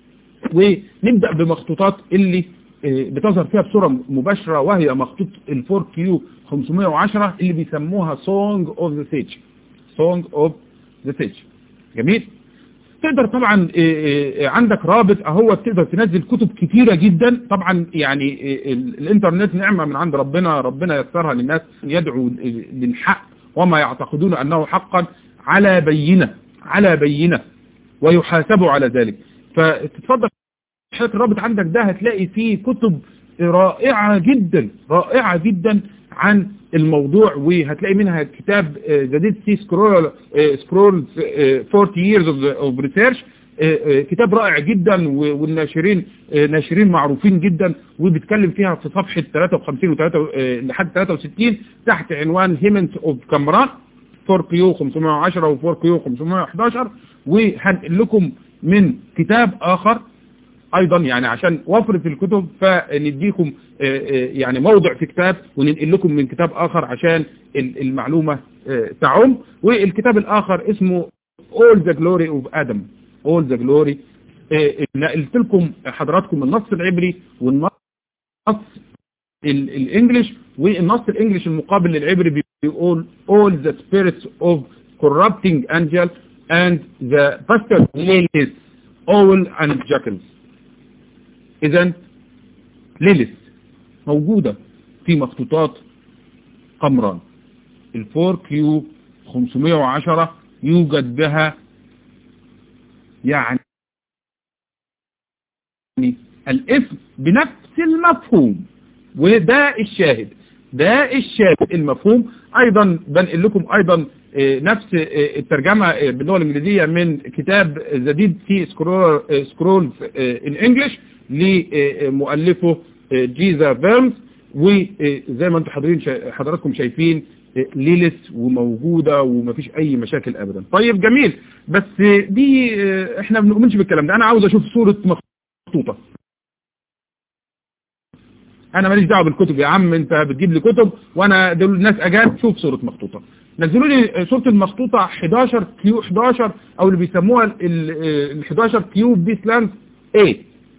ونبدأ بمخطوطات اللي بتظهر فيها بصورة مباشرة وهي مخطوط ال 4 كيو 510 اللي بيسموها Song of the Sage Song of the Sage جميل تقدر طبعا عندك رابط اهو تقدر تنزل كتب كتيرة جدا طبعا يعني الانترنت نعمة من عند ربنا ربنا يسرها للناس يدعو للحق وما يعتقدون انه حقا على بينة على بينة ويحاسبوا على ذلك فتتفضل حضرتك الرابط عندك ده هتلاقي فيه كتب رائعة جدا رائعة جدا عن الموضوع وهتلاقي منها كتاب The Dead Sea Scroll Scrolls 40 Years of, of Research كتاب رائع جدا والناشرين ناشرين معروفين جدا وبيتكلم فيها في صفحة 53 و لحد 63 تحت عنوان هيمنت اوف كامران 4 كيو 510 و 4 كيو 511 وهنقل لكم من كتاب آخر ايضا يعني عشان وفر في الكتب فنديكم يعني موضع في كتاب وننقل لكم من كتاب اخر عشان المعلومة تعم والكتاب الاخر اسمه All the Glory of Adam All the Glory نقلت لكم حضراتكم النص العبري والنص الانجليش والنص الانجليش المقابل للعبري بيقول All the spirits of corrupting angels and the bastard lilies owl and jackals اذا ليلس موجودة في مخطوطات قمران الفور كيو 510 يوجد بها يعني الاسم بنفس المفهوم وده الشاهد ده الشاهد المفهوم ايضا بنقل لكم ايضا نفس الترجمة باللغة الانجليزية من كتاب جديد في سكرول ان انجلش لمؤلفه جيزا فيرمز وزي ما انتم حاضرين حضراتكم شايفين ليلس وموجودة ومفيش اي مشاكل ابدا طيب جميل بس دي احنا ما بنؤمنش بالكلام ده انا عاوز اشوف صورة مخطوطة انا ماليش دعوه بالكتب يا عم انت بتجيب لي كتب وانا دول الناس اجاب شوف صورة مخطوطة نزلوا لي صورة المخطوطة 11 كيو 11 او اللي بيسموها ال 11 كيو بيسلاند ايه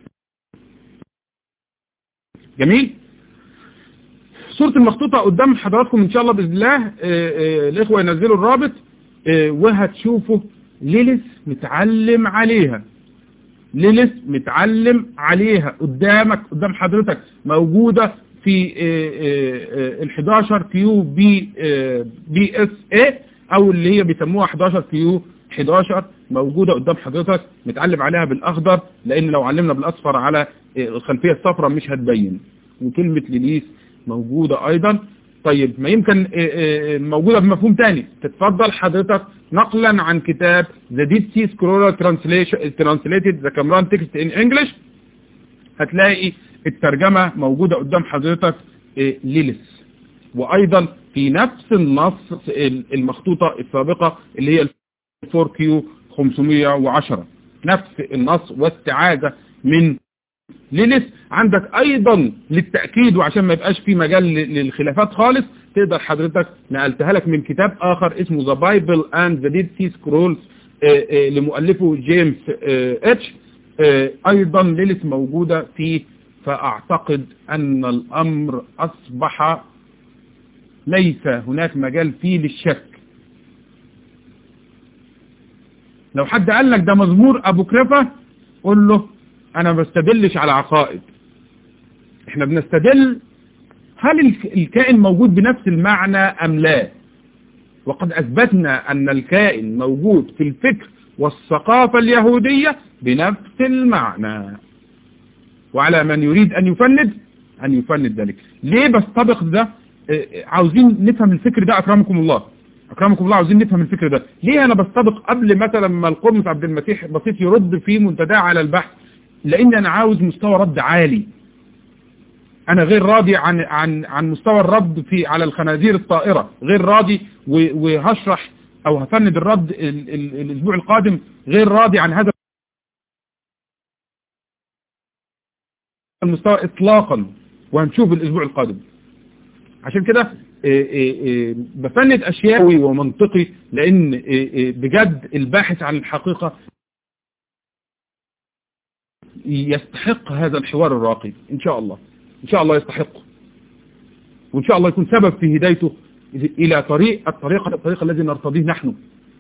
جميل صورة المخطوطة قدام حضراتكم ان شاء الله بإذن الله الاخوة ينزلوا الرابط وهتشوفوا ليلس متعلم عليها ليلس متعلم عليها قدامك قدام حضرتك موجودة في ال 11 كيو بي بي اس اي او اللي هي بيسموها 11 كيو 11 موجودة قدام حضرتك متعلم عليها بالاخضر لان لو علمنا بالاصفر على الخلفية الصفراء مش هتبين وكلمة ليليس موجودة ايضا طيب ما يمكن موجودة بمفهوم تاني تتفضل حضرتك نقلا عن كتاب The Dead Sea Scroller Translated The Qumran Text in English هتلاقي الترجمة موجودة قدام حضرتك ليلس وايضا في نفس النص المخطوطة السابقة اللي هي 4Q 510 نفس النص واستعاذة من ليلس عندك ايضا للتأكيد وعشان ما يبقاش في مجال للخلافات خالص تقدر حضرتك نقلتها لك من كتاب اخر اسمه The Bible and the Dead Sea Scrolls لمؤلفه جيمس اتش ايضا ليلس موجودة فيه فاعتقد ان الامر اصبح ليس هناك مجال فيه للشك لو حد قال لك ده مزمور ابو كرفة قول له انا ما بستدلش على عقائد احنا بنستدل هل الكائن موجود بنفس المعنى ام لا وقد اثبتنا ان الكائن موجود في الفكر والثقافة اليهودية بنفس المعنى وعلى من يريد ان يفند ان يفند ذلك ليه بستبق ده عاوزين نفهم الفكر ده اكرمكم الله اكرمكم الله عاوزين نفهم الفكر ده ليه انا بستبق قبل مثلا ما القرمس عبد المسيح بسيط يرد في منتدى على البحث لان انا عاوز مستوى رد عالي انا غير راضي عن عن عن مستوى الرد في على الخنازير الطائرة غير راضي وهشرح او هفند الرد ال ال الاسبوع القادم غير راضي عن هذا المستوى اطلاقا وهنشوف الاسبوع القادم عشان كده بفند اشياء ومنطقي لان بجد الباحث عن الحقيقة يستحق هذا الحوار الراقي ان شاء الله ان شاء الله يستحقه وان شاء الله يكون سبب في هدايته الى طريق الطريق الطريق الذي نرتضيه نحن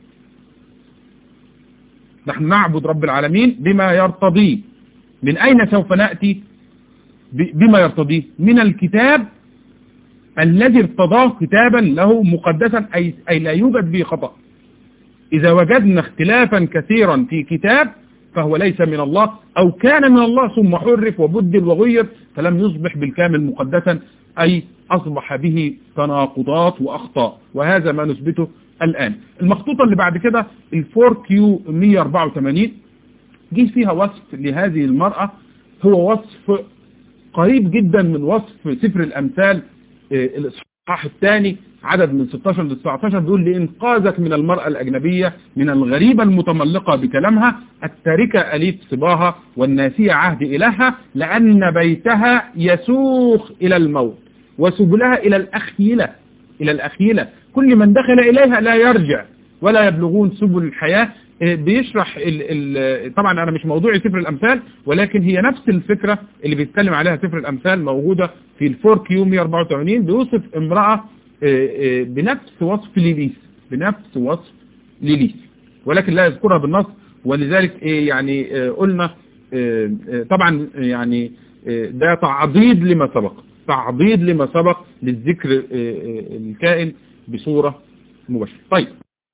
نحن نعبد رب العالمين بما يرتضيه من اين سوف نأتي بما يرتضيه من الكتاب الذي ارتضاه كتابا له مقدسا أي, أي لا يوجد به خطأ إذا وجدنا اختلافا كثيرا في كتاب فهو ليس من الله أو كان من الله ثم حرف وبدل وغير فلم يصبح بالكامل مقدسا أي أصبح به تناقضات وأخطاء وهذا ما نثبته الآن المخطوطة اللي بعد كده الفور كيو 184 جه فيها وصف لهذه المرأة هو وصف قريب جدا من وصف سفر الأمثال الإصحاح الثاني عدد من 16 ل 19 بيقول لإنقاذك من المرأة الأجنبية من الغريبة المتملقة بكلامها التاركة أليف صباها والناسية عهد إلهها لأن بيتها يسوخ إلى الموت وسبلها إلى الأخيلة إلى الأخيلة كل من دخل إليها لا يرجع ولا يبلغون سبل الحياة بيشرح ال ال طبعا انا مش موضوعي سفر الامثال ولكن هي نفس الفكرة اللي بيتكلم عليها سفر الامثال موجودة في الفور كيو 184 بيوصف امرأة بنفس وصف ليليس بنفس وصف ليليس ولكن لا يذكرها بالنص ولذلك يعني قلنا طبعا يعني ده تعضيد لما سبق تعضيد لما سبق للذكر الكائن بصورة مباشرة طيب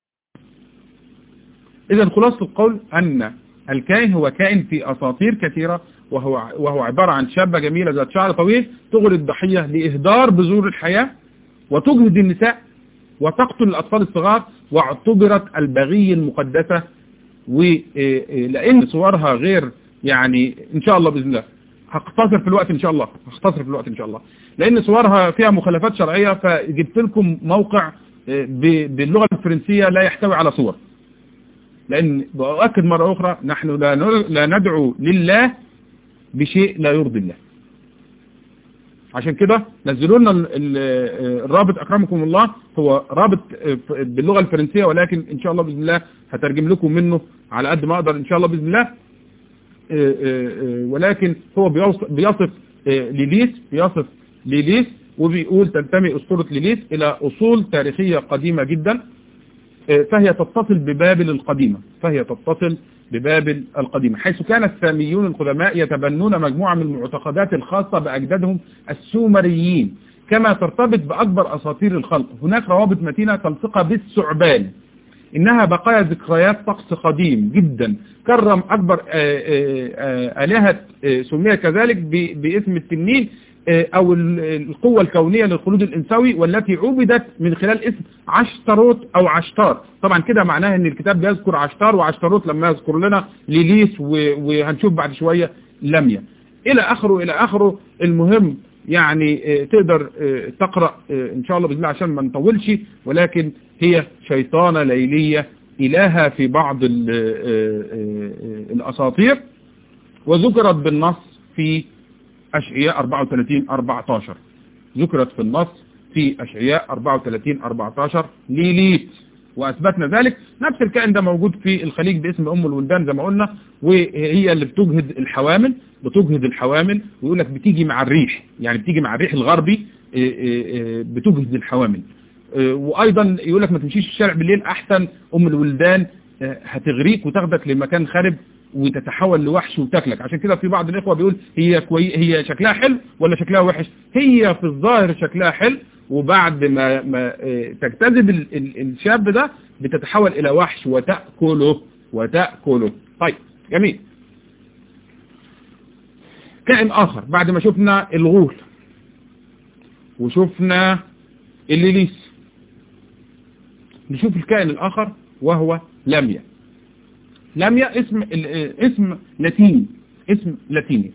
إذا خلاصة القول أن الكائن هو كائن في أساطير كثيرة وهو وهو عبارة عن شابة جميلة ذات شعر طويل تغري الضحية لإهدار بذور الحياة وتجهد النساء وتقتل الأطفال الصغار واعتبرت البغي المقدسة ولأن صورها غير يعني إن شاء الله بإذن الله هختصر في الوقت إن شاء الله هختصر في الوقت إن شاء الله لأن صورها فيها مخالفات شرعية فجبت لكم موقع باللغة الفرنسية لا يحتوي على صور لأن بأؤكد مرة أخرى نحن لا ندعو لله بشيء لا يرضي الله عشان كده نزلوا لنا الرابط أكرمكم الله هو رابط باللغة الفرنسية ولكن إن شاء الله بإذن الله هترجم لكم منه على قد ما أقدر إن شاء الله بإذن الله ولكن هو بيصف ليليس بيصف ليليس وبيقول تنتمي أسطورة ليليس إلى أصول تاريخية قديمة جدا فهي تتصل ببابل القديمة فهي تتصل ببابل القديمة حيث كان الساميون القدماء يتبنون مجموعة من المعتقدات الخاصة بأجدادهم السومريين كما ترتبط بأكبر أساطير الخلق هناك روابط متينة تلصقها بالثعبان إنها بقايا ذكريات طقس قديم جدا كرم أكبر آلهة سميها كذلك باسم التنين أو القوة الكونية للخلود الإنسوي والتي عبدت من خلال اسم عشتروت أو عشتار طبعا كده معناه أن الكتاب بيذكر عشتار وعشتروت لما يذكر لنا ليليس وهنشوف بعد شوية لميا إلى آخره إلى آخره المهم يعني تقدر تقرأ إن شاء الله بإذن الله عشان ما نطولش ولكن هي شيطانة ليلية إلهة في بعض الأساطير وذكرت بالنص في أشعياء 34 14 ذكرت في النص في أشعياء 34 14 ليليت وأثبتنا ذلك نفس الكائن ده موجود في الخليج باسم أم الولدان زي ما قلنا وهي اللي بتجهد الحوامل بتجهد الحوامل ويقول لك بتيجي مع الريح يعني بتيجي مع الريح الغربي بتجهد الحوامل وأيضا يقول لك ما تمشيش الشارع بالليل أحسن أم الولدان هتغريك وتاخدك لمكان خارب وتتحول لوحش وتاكلك عشان كده في بعض الإخوة بيقول هي كوي هي شكلها حلو ولا شكلها وحش هي في الظاهر شكلها حلو وبعد ما, ما تجتذب الشاب ده بتتحول إلى وحش وتأكله وتأكله طيب جميل كائن آخر بعد ما شفنا الغول وشفنا الليليس نشوف الكائن الآخر وهو لميا لميا اسم اسم لاتيني اسم لاتيني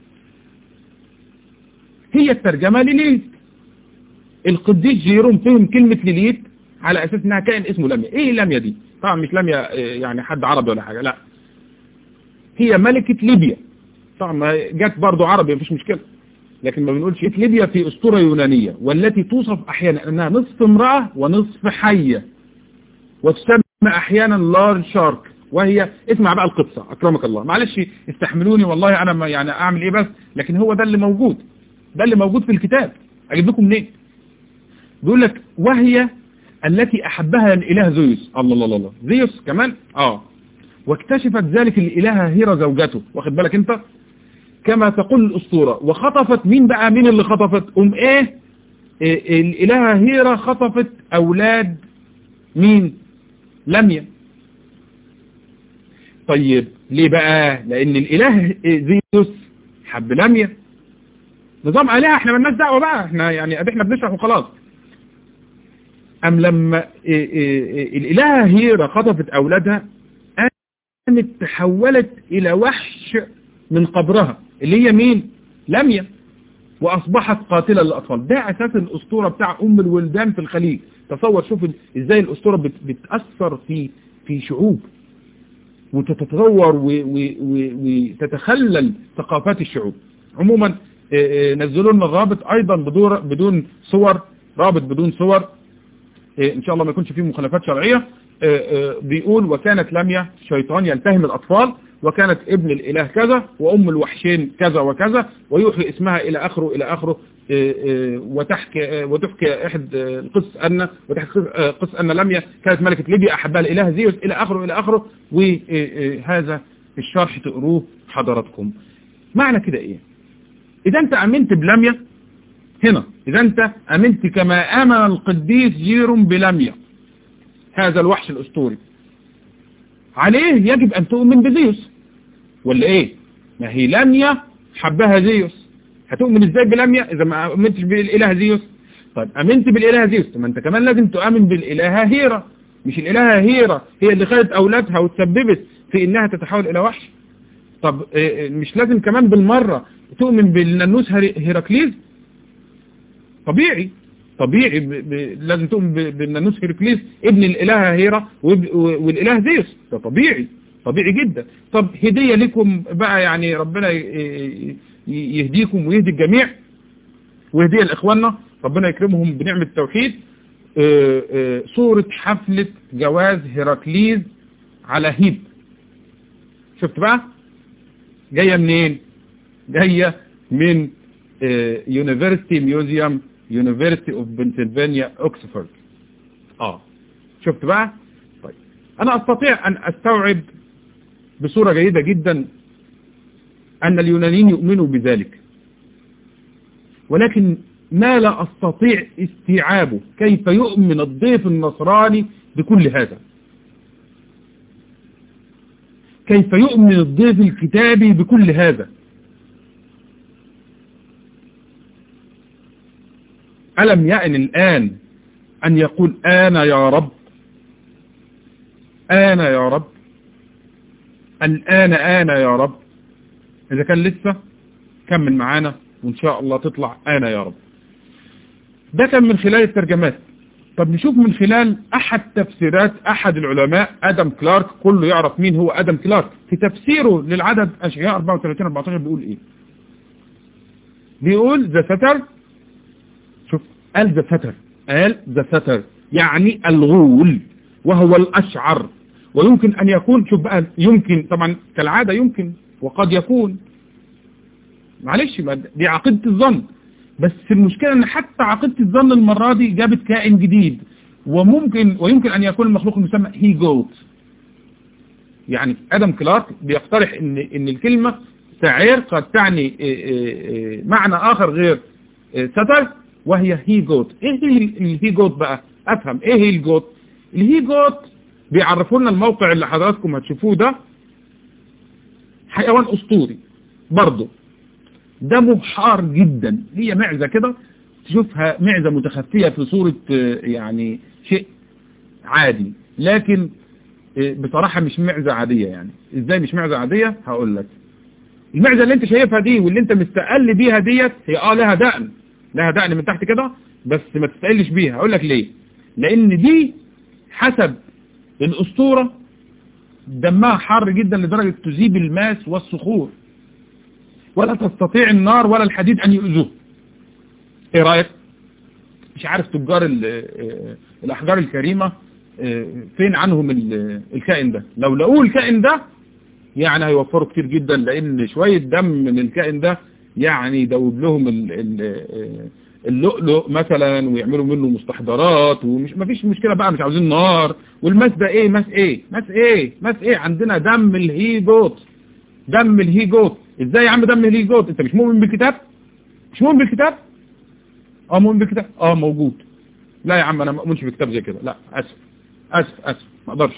هي الترجمة لليليت القديس جيروم فهم كلمة ليليت على أساس انها كائن اسمه لميا ايه لميا دي طبعا مش لميا يعني حد عربي ولا حاجة لا هي ملكة ليبيا طبعا جت برضو عربي مفيش مشكلة لكن ما بنقولش ليبيا في أسطورة يونانية والتي توصف أحيانا أنها نصف امرأة ونصف حية وتسمى أحيانا لارج شارك وهي اسمع بقى القصة أكرمك الله معلش استحملوني والله أنا ما يعني أعمل إيه بس لكن هو ده اللي موجود ده اللي موجود في الكتاب أجيب لكم منين بيقول لك وهي التي أحبها الإله زيوس الله الله الله زيوس كمان آه واكتشفت ذلك الإله هيرا زوجته واخد بالك انت كما تقول الأسطورة وخطفت مين بقى مين اللي خطفت أم إيه, إيه الإله هيرا خطفت أولاد مين لميا طيب ليه بقى لأن الإله زيوس حب لميا نظام آلهة احنا مالناش دعوة بقى احنا يعني احنا بنشرح وخلاص أم لما إيه إيه الإله هيرا خطفت أولادها كانت تحولت إلى وحش من قبرها اللي هي مين لميا وأصبحت قاتلة للأطفال ده أساس الأسطورة بتاع أم الولدان في الخليج تصور شوف إزاي الأسطورة بتأثر في في شعوب وتتطور وتتخلل ثقافات الشعوب عموما نزلوا لنا الرابط أيضا بدون صور رابط بدون صور إن شاء الله ما يكونش فيه مخالفات شرعية بيقول وكانت لميا شيطان يلتهم الأطفال وكانت ابن الإله كذا وأم الوحشين كذا وكذا ويوحي اسمها إلى آخره إلى آخره وتحكي وتحكي أحد القصص أن وتحكي قصص أن لميا كانت ملكة ليبيا أحبها الإله زيوس إلى آخره إلى آخره وهذا الشرح تقروه حضراتكم معنى كده إيه إذا أنت أمنت بلميا هنا إذا أنت أمنت كما آمن القديس جيروم بلميا هذا الوحش الأسطوري عليه يجب أن تؤمن بزيوس ولا إيه ما هي لميا حبها زيوس هتؤمن إزاي بلميا إذا ما أمنتش بالإله زيوس طيب أمنت بالإله زيوس ما أنت كمان لازم تؤمن بالإلهة هيرا مش الإلهة هيرا هي اللي خدت أولادها وتسببت في إنها تتحول إلى وحش طب مش لازم كمان بالمرة تؤمن بالنانوس هيراكليز طبيعي طبيعي ب... ب... لازم تؤمن ب... بالنانوس هيركليس ابن الإله هيرا وب... والإله زيوس ده طبيعي طبيعي جدا طب هدية لكم بقى يعني ربنا ي... يهديكم ويهدي الجميع ويهدي لإخواننا ربنا يكرمهم بنعمة التوحيد صورة حفلة جواز هيراكليز على هيب شفت بقى جاية منين جاية من يونيفرسيتي ميوزيوم University of Pennsylvania Oxford اه شفت بقى طيب انا استطيع ان استوعب بصورة جيدة جدا أن اليونانيين يؤمنوا بذلك ولكن ما لا أستطيع استيعابه كيف يؤمن الضيف النصراني بكل هذا كيف يؤمن الضيف الكتابي بكل هذا ألم يأن الآن أن يقول أنا يا رب أنا يا رب الآن أنا يا رب إذا كان لسه كمل معانا وإن شاء الله تطلع أنا يا رب ده كان من خلال الترجمات طب نشوف من خلال أحد تفسيرات أحد العلماء أدم كلارك كله يعرف مين هو أدم كلارك في تفسيره للعدد أشعياء 34-14 بيقول إيه بيقول ذا ستر شوف قال ذا ستر قال ذا ستر يعني الغول وهو الأشعر ويمكن أن يكون شوف بقى يمكن طبعا كالعادة يمكن وقد يكون معلش دي عقيدة الظن بس المشكلة ان حتى عقيدة الظن المرة دي جابت كائن جديد وممكن ويمكن ان يكون المخلوق المسمى هي جوت يعني ادم كلارك بيقترح ان ان الكلمة سعير قد تعني معنى اخر غير ستر وهي هي جوت ايه الهي جوت بقى افهم ايه هي الجوت الهي جوت بيعرفوا لنا الموقع اللي حضراتكم هتشوفوه ده حيوان اسطوري برضه دمه حار جدا هي معزة كده تشوفها معزة متخفية في صورة يعني شيء عادي لكن بصراحة مش معزة عادية يعني ازاي مش معزة عادية هقول لك المعزة اللي انت شايفها دي واللي انت مستقل بيها ديت هي اه لها دقن لها دقن من تحت كده بس ما تستقلش بيها هقول لك ليه لان دي حسب الاسطورة دمها حار جدا لدرجة تذيب الماس والصخور ولا تستطيع النار ولا الحديد أن يؤذوه ايه رأيك مش عارف تجار الأحجار الكريمة فين عنهم الكائن ده لو لقوه الكائن ده يعني هيوفروا كتير جدا لأن شوية دم من الكائن ده يعني يدوب لهم اللؤلؤ مثلا ويعملوا منه مستحضرات ومش مفيش مشكلة بقى مش عاوزين نار والماس ده ايه ماس ايه ماس ايه ماس ايه عندنا دم الهيجوت دم الهيجوت ازاي يا عم دم الهيجوت انت مش مؤمن بالكتاب مش مؤمن بالكتاب اه مؤمن بالكتاب اه موجود لا يا عم انا ما مؤمنش بكتاب زي كده لا اسف اسف اسف ما اقدرش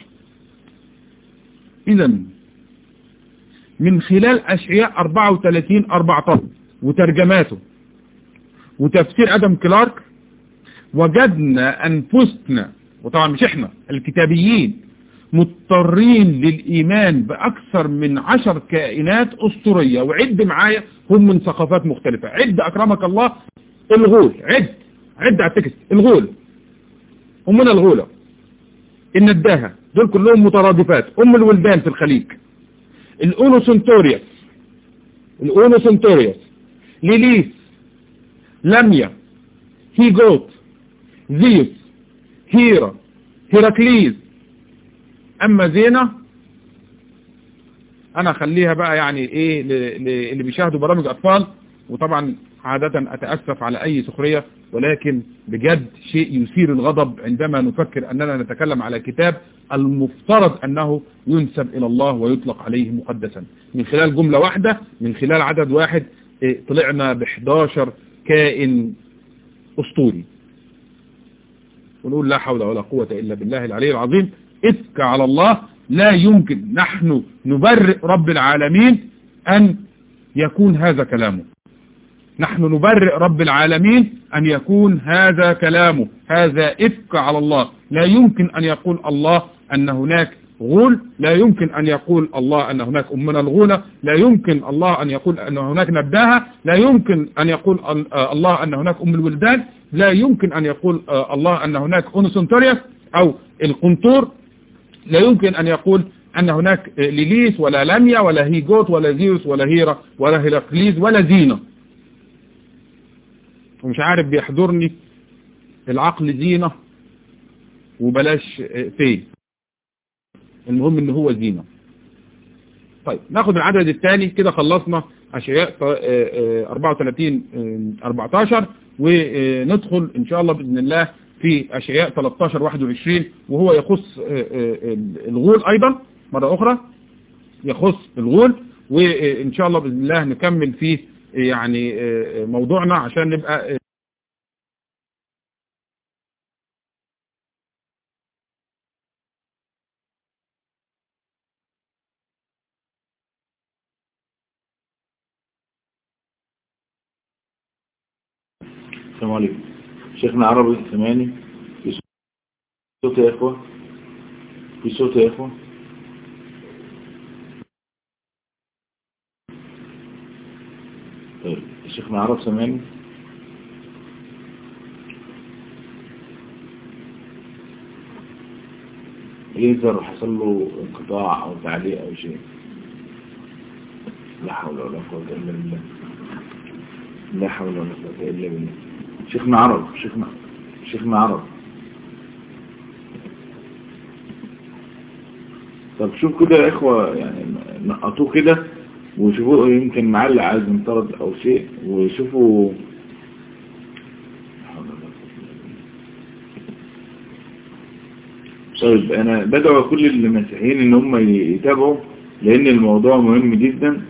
اذا من خلال اشعياء 34 14 وترجماته وتفسير ادم كلارك وجدنا انفسنا وطبعا مش احنا الكتابيين مضطرين للإيمان بأكثر من عشر كائنات أسطورية وعد معايا هم من ثقافات مختلفة عد أكرمك الله الغول عد عد على التكست الغول أمنا الغولة النداهة دول كلهم مترادفات أم الولدان في الخليج الأونوسنتوريوس الأونوسنتوريوس ليليس لميا هيجوت زيوس هيرا هيراكليز اما زينة انا اخليها بقى يعني ايه اللي بيشاهدوا برامج اطفال وطبعا عادة اتأسف على اي سخرية ولكن بجد شيء يثير الغضب عندما نفكر اننا نتكلم على كتاب المفترض انه ينسب الى الله ويطلق عليه مقدسا من خلال جملة واحدة من خلال عدد واحد إيه طلعنا ب 11 كائن اسطوري ونقول لا حول ولا قوة الا بالله العلي العظيم افك على الله لا يمكن نحن نبرئ رب العالمين أن يكون هذا كلامه نحن نبرئ رب العالمين أن يكون هذا كلامه هذا افك على الله لا يمكن أن يقول الله أن هناك غول لا يمكن أن يقول الله أن هناك أمنا الغولة لا يمكن الله أن يقول أن هناك نباهة لا يمكن أن يقول الله أن هناك أم الولدان لا يمكن أن يقول الله أن هناك أونسنتوريوس أو القنطور لا يمكن أن يقول أن هناك ليليس ولا لميا ولا هيجوت ولا زيوس ولا هيرا ولا هيراكليز ولا زينة ومش عارف بيحضرني العقل زينة وبلاش فيه المهم ان هو زينة طيب ناخد العدد الثاني كده خلصنا اشياء 34 14 وندخل ان شاء الله باذن الله في اشعياء 13 21 وهو يخص الغول ايضا مرة اخرى يخص الغول وإن شاء الله بإذن الله نكمل فيه يعني موضوعنا عشان نبقى السلام عليكم شيخنا عربي سمعني في صوت يا اخوة في صوت يا اخوة طيب شيخنا عرب سمعني يظهر حصل له انقطاع او تعليق او شيء لا حول ولا قوة الا بالله لا حول ولا قوة الا بالله شيخنا عرب شيخنا شيخنا عرب طب شوف كده يا اخوة يعني نقطوه كده وشوفوا يمكن معلق عايز انطرد او شيء وشوفوا طيب انا بدعو كل المسيحيين ان هم يتابعوا لان الموضوع مهم جدا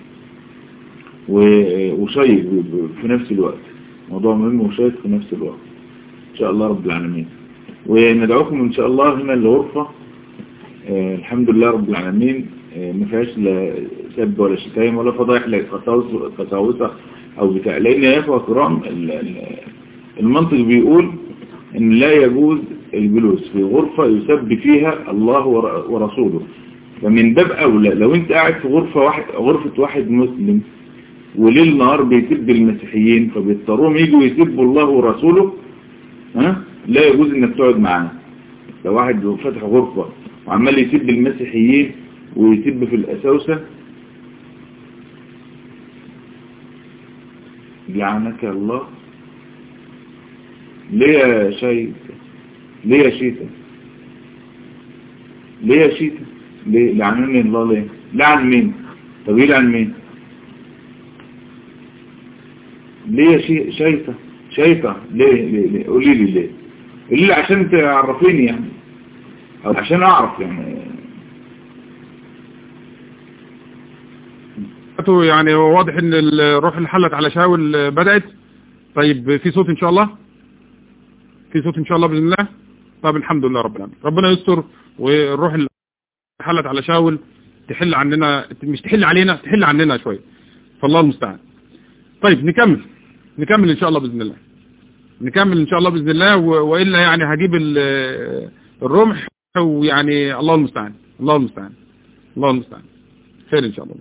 وشيق في نفس الوقت موضوع مهم وشيق في نفس الوقت ان شاء الله رب العالمين وندعوكم ان شاء الله هنا الغرفة آه الحمد لله رب العالمين آه ما فيهاش لا سب ولا شتايم ولا فضايح لا قساوسة او بتاع لان يا اخوة كرام المنطق بيقول ان لا يجوز الجلوس في غرفة يسب فيها الله ورسوله فمن باب اولى لو انت قاعد في غرفة واحد غرفة واحد مسلم وليل نهار بيسب المسيحيين فبيضطروهم يجوا يسبوا الله ورسوله ها لا يجوز انك تقعد معاه لو واحد فتح غرفة وعمال يسب المسيحيين ويسب في الأساوسة لعنك الله ليه يا شيء ليه يا شيطة ليه يا شيطة ليه لعنني الله ليه لعن مين طب يلعن مين ليه يا شي... شيطة شيطة ليه ليه ليه قولي لي ليه قولي لي عشان تعرفيني يعني او عشان اعرف يعني يعني واضح ان الروح اللي حلت على شاول بدأت طيب في صوت ان شاء الله في صوت ان شاء الله باذن الله طب الحمد لله رب العالمين ربنا يستر والروح اللي حلت على شاول تحل عننا مش تحل علينا تحل عننا شويه فالله المستعان طيب نكمل نكمل ان شاء الله باذن الله نكمل ان شاء الله باذن الله والا يعني هجيب الرمح ويعني الله المستعان الله المستعان الله المستعان خير ان شاء الله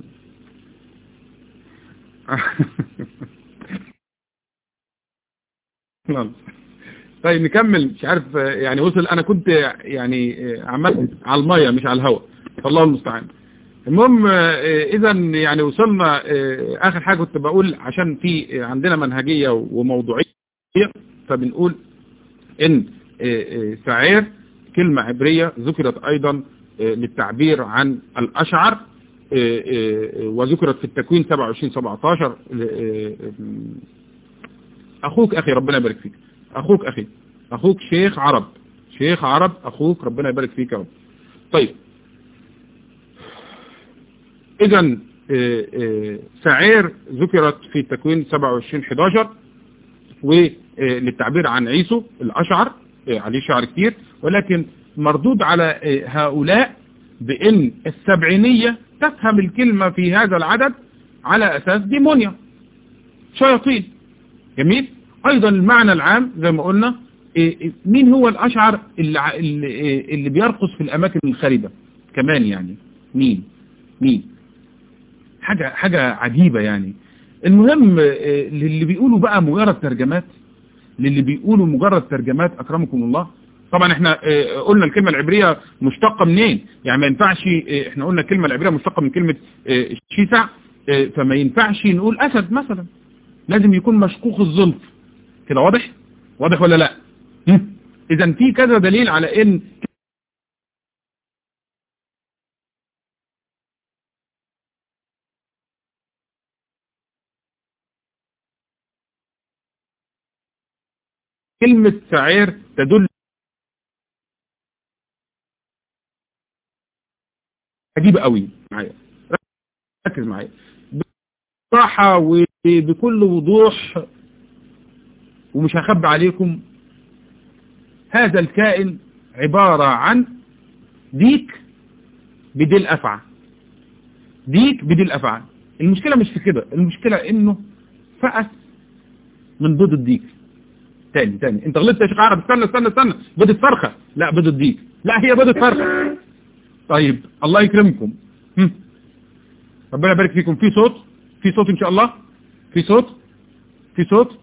طيب نكمل مش عارف يعني وصل انا كنت يعني عمال على الميه مش على الهواء فالله المستعان المهم اذا يعني وصلنا اخر حاجة كنت بقول عشان في عندنا منهجية وموضوعية فبنقول ان سعير كلمة عبرية ذكرت ايضا للتعبير عن الاشعر وذكرت في التكوين 27 17 اخوك اخي ربنا يبارك فيك اخوك اخي اخوك شيخ عرب شيخ عرب اخوك ربنا يبارك فيك يا رب طيب اذا سعير ذكرت في تكوين 27 11 وللتعبير عن عيسو الاشعر عليه شعر كتير ولكن مردود على هؤلاء بان السبعينية تفهم الكلمة في هذا العدد على اساس ديمونيا شياطين جميل ايضا المعنى العام زي ما قلنا مين هو الاشعر اللي, اللي بيرقص في الاماكن الخاربة كمان يعني مين مين حاجة حاجة عجيبة يعني المهم للي بيقولوا بقى مجرد ترجمات للي بيقولوا مجرد ترجمات اكرمكم الله طبعا احنا قلنا الكلمة العبرية مشتقة منين يعني ما ينفعش احنا قلنا الكلمة العبرية مشتقة من كلمة شيسع فما ينفعش نقول اسد مثلا لازم يكون مشقوق الظلف كده واضح واضح ولا لا اذا في كذا دليل على ان كلمة سعير تدل عجيبة قوي معايا ركز معايا بصراحة وبكل وضوح ومش هخبي عليكم هذا الكائن عبارة عن ديك بديل أفعى ديك بديل أفعى المشكلة مش في كده المشكلة انه فأس من بيض الديك تاني تاني انت غلطت يا شيخ عرب استنى استنى استنى بيض الفرخة لا بيض الديك لا هي بيض الفرخة طيب الله يكرمكم هم. ربنا يبارك فيكم في صوت في صوت ان شاء الله في صوت في صوت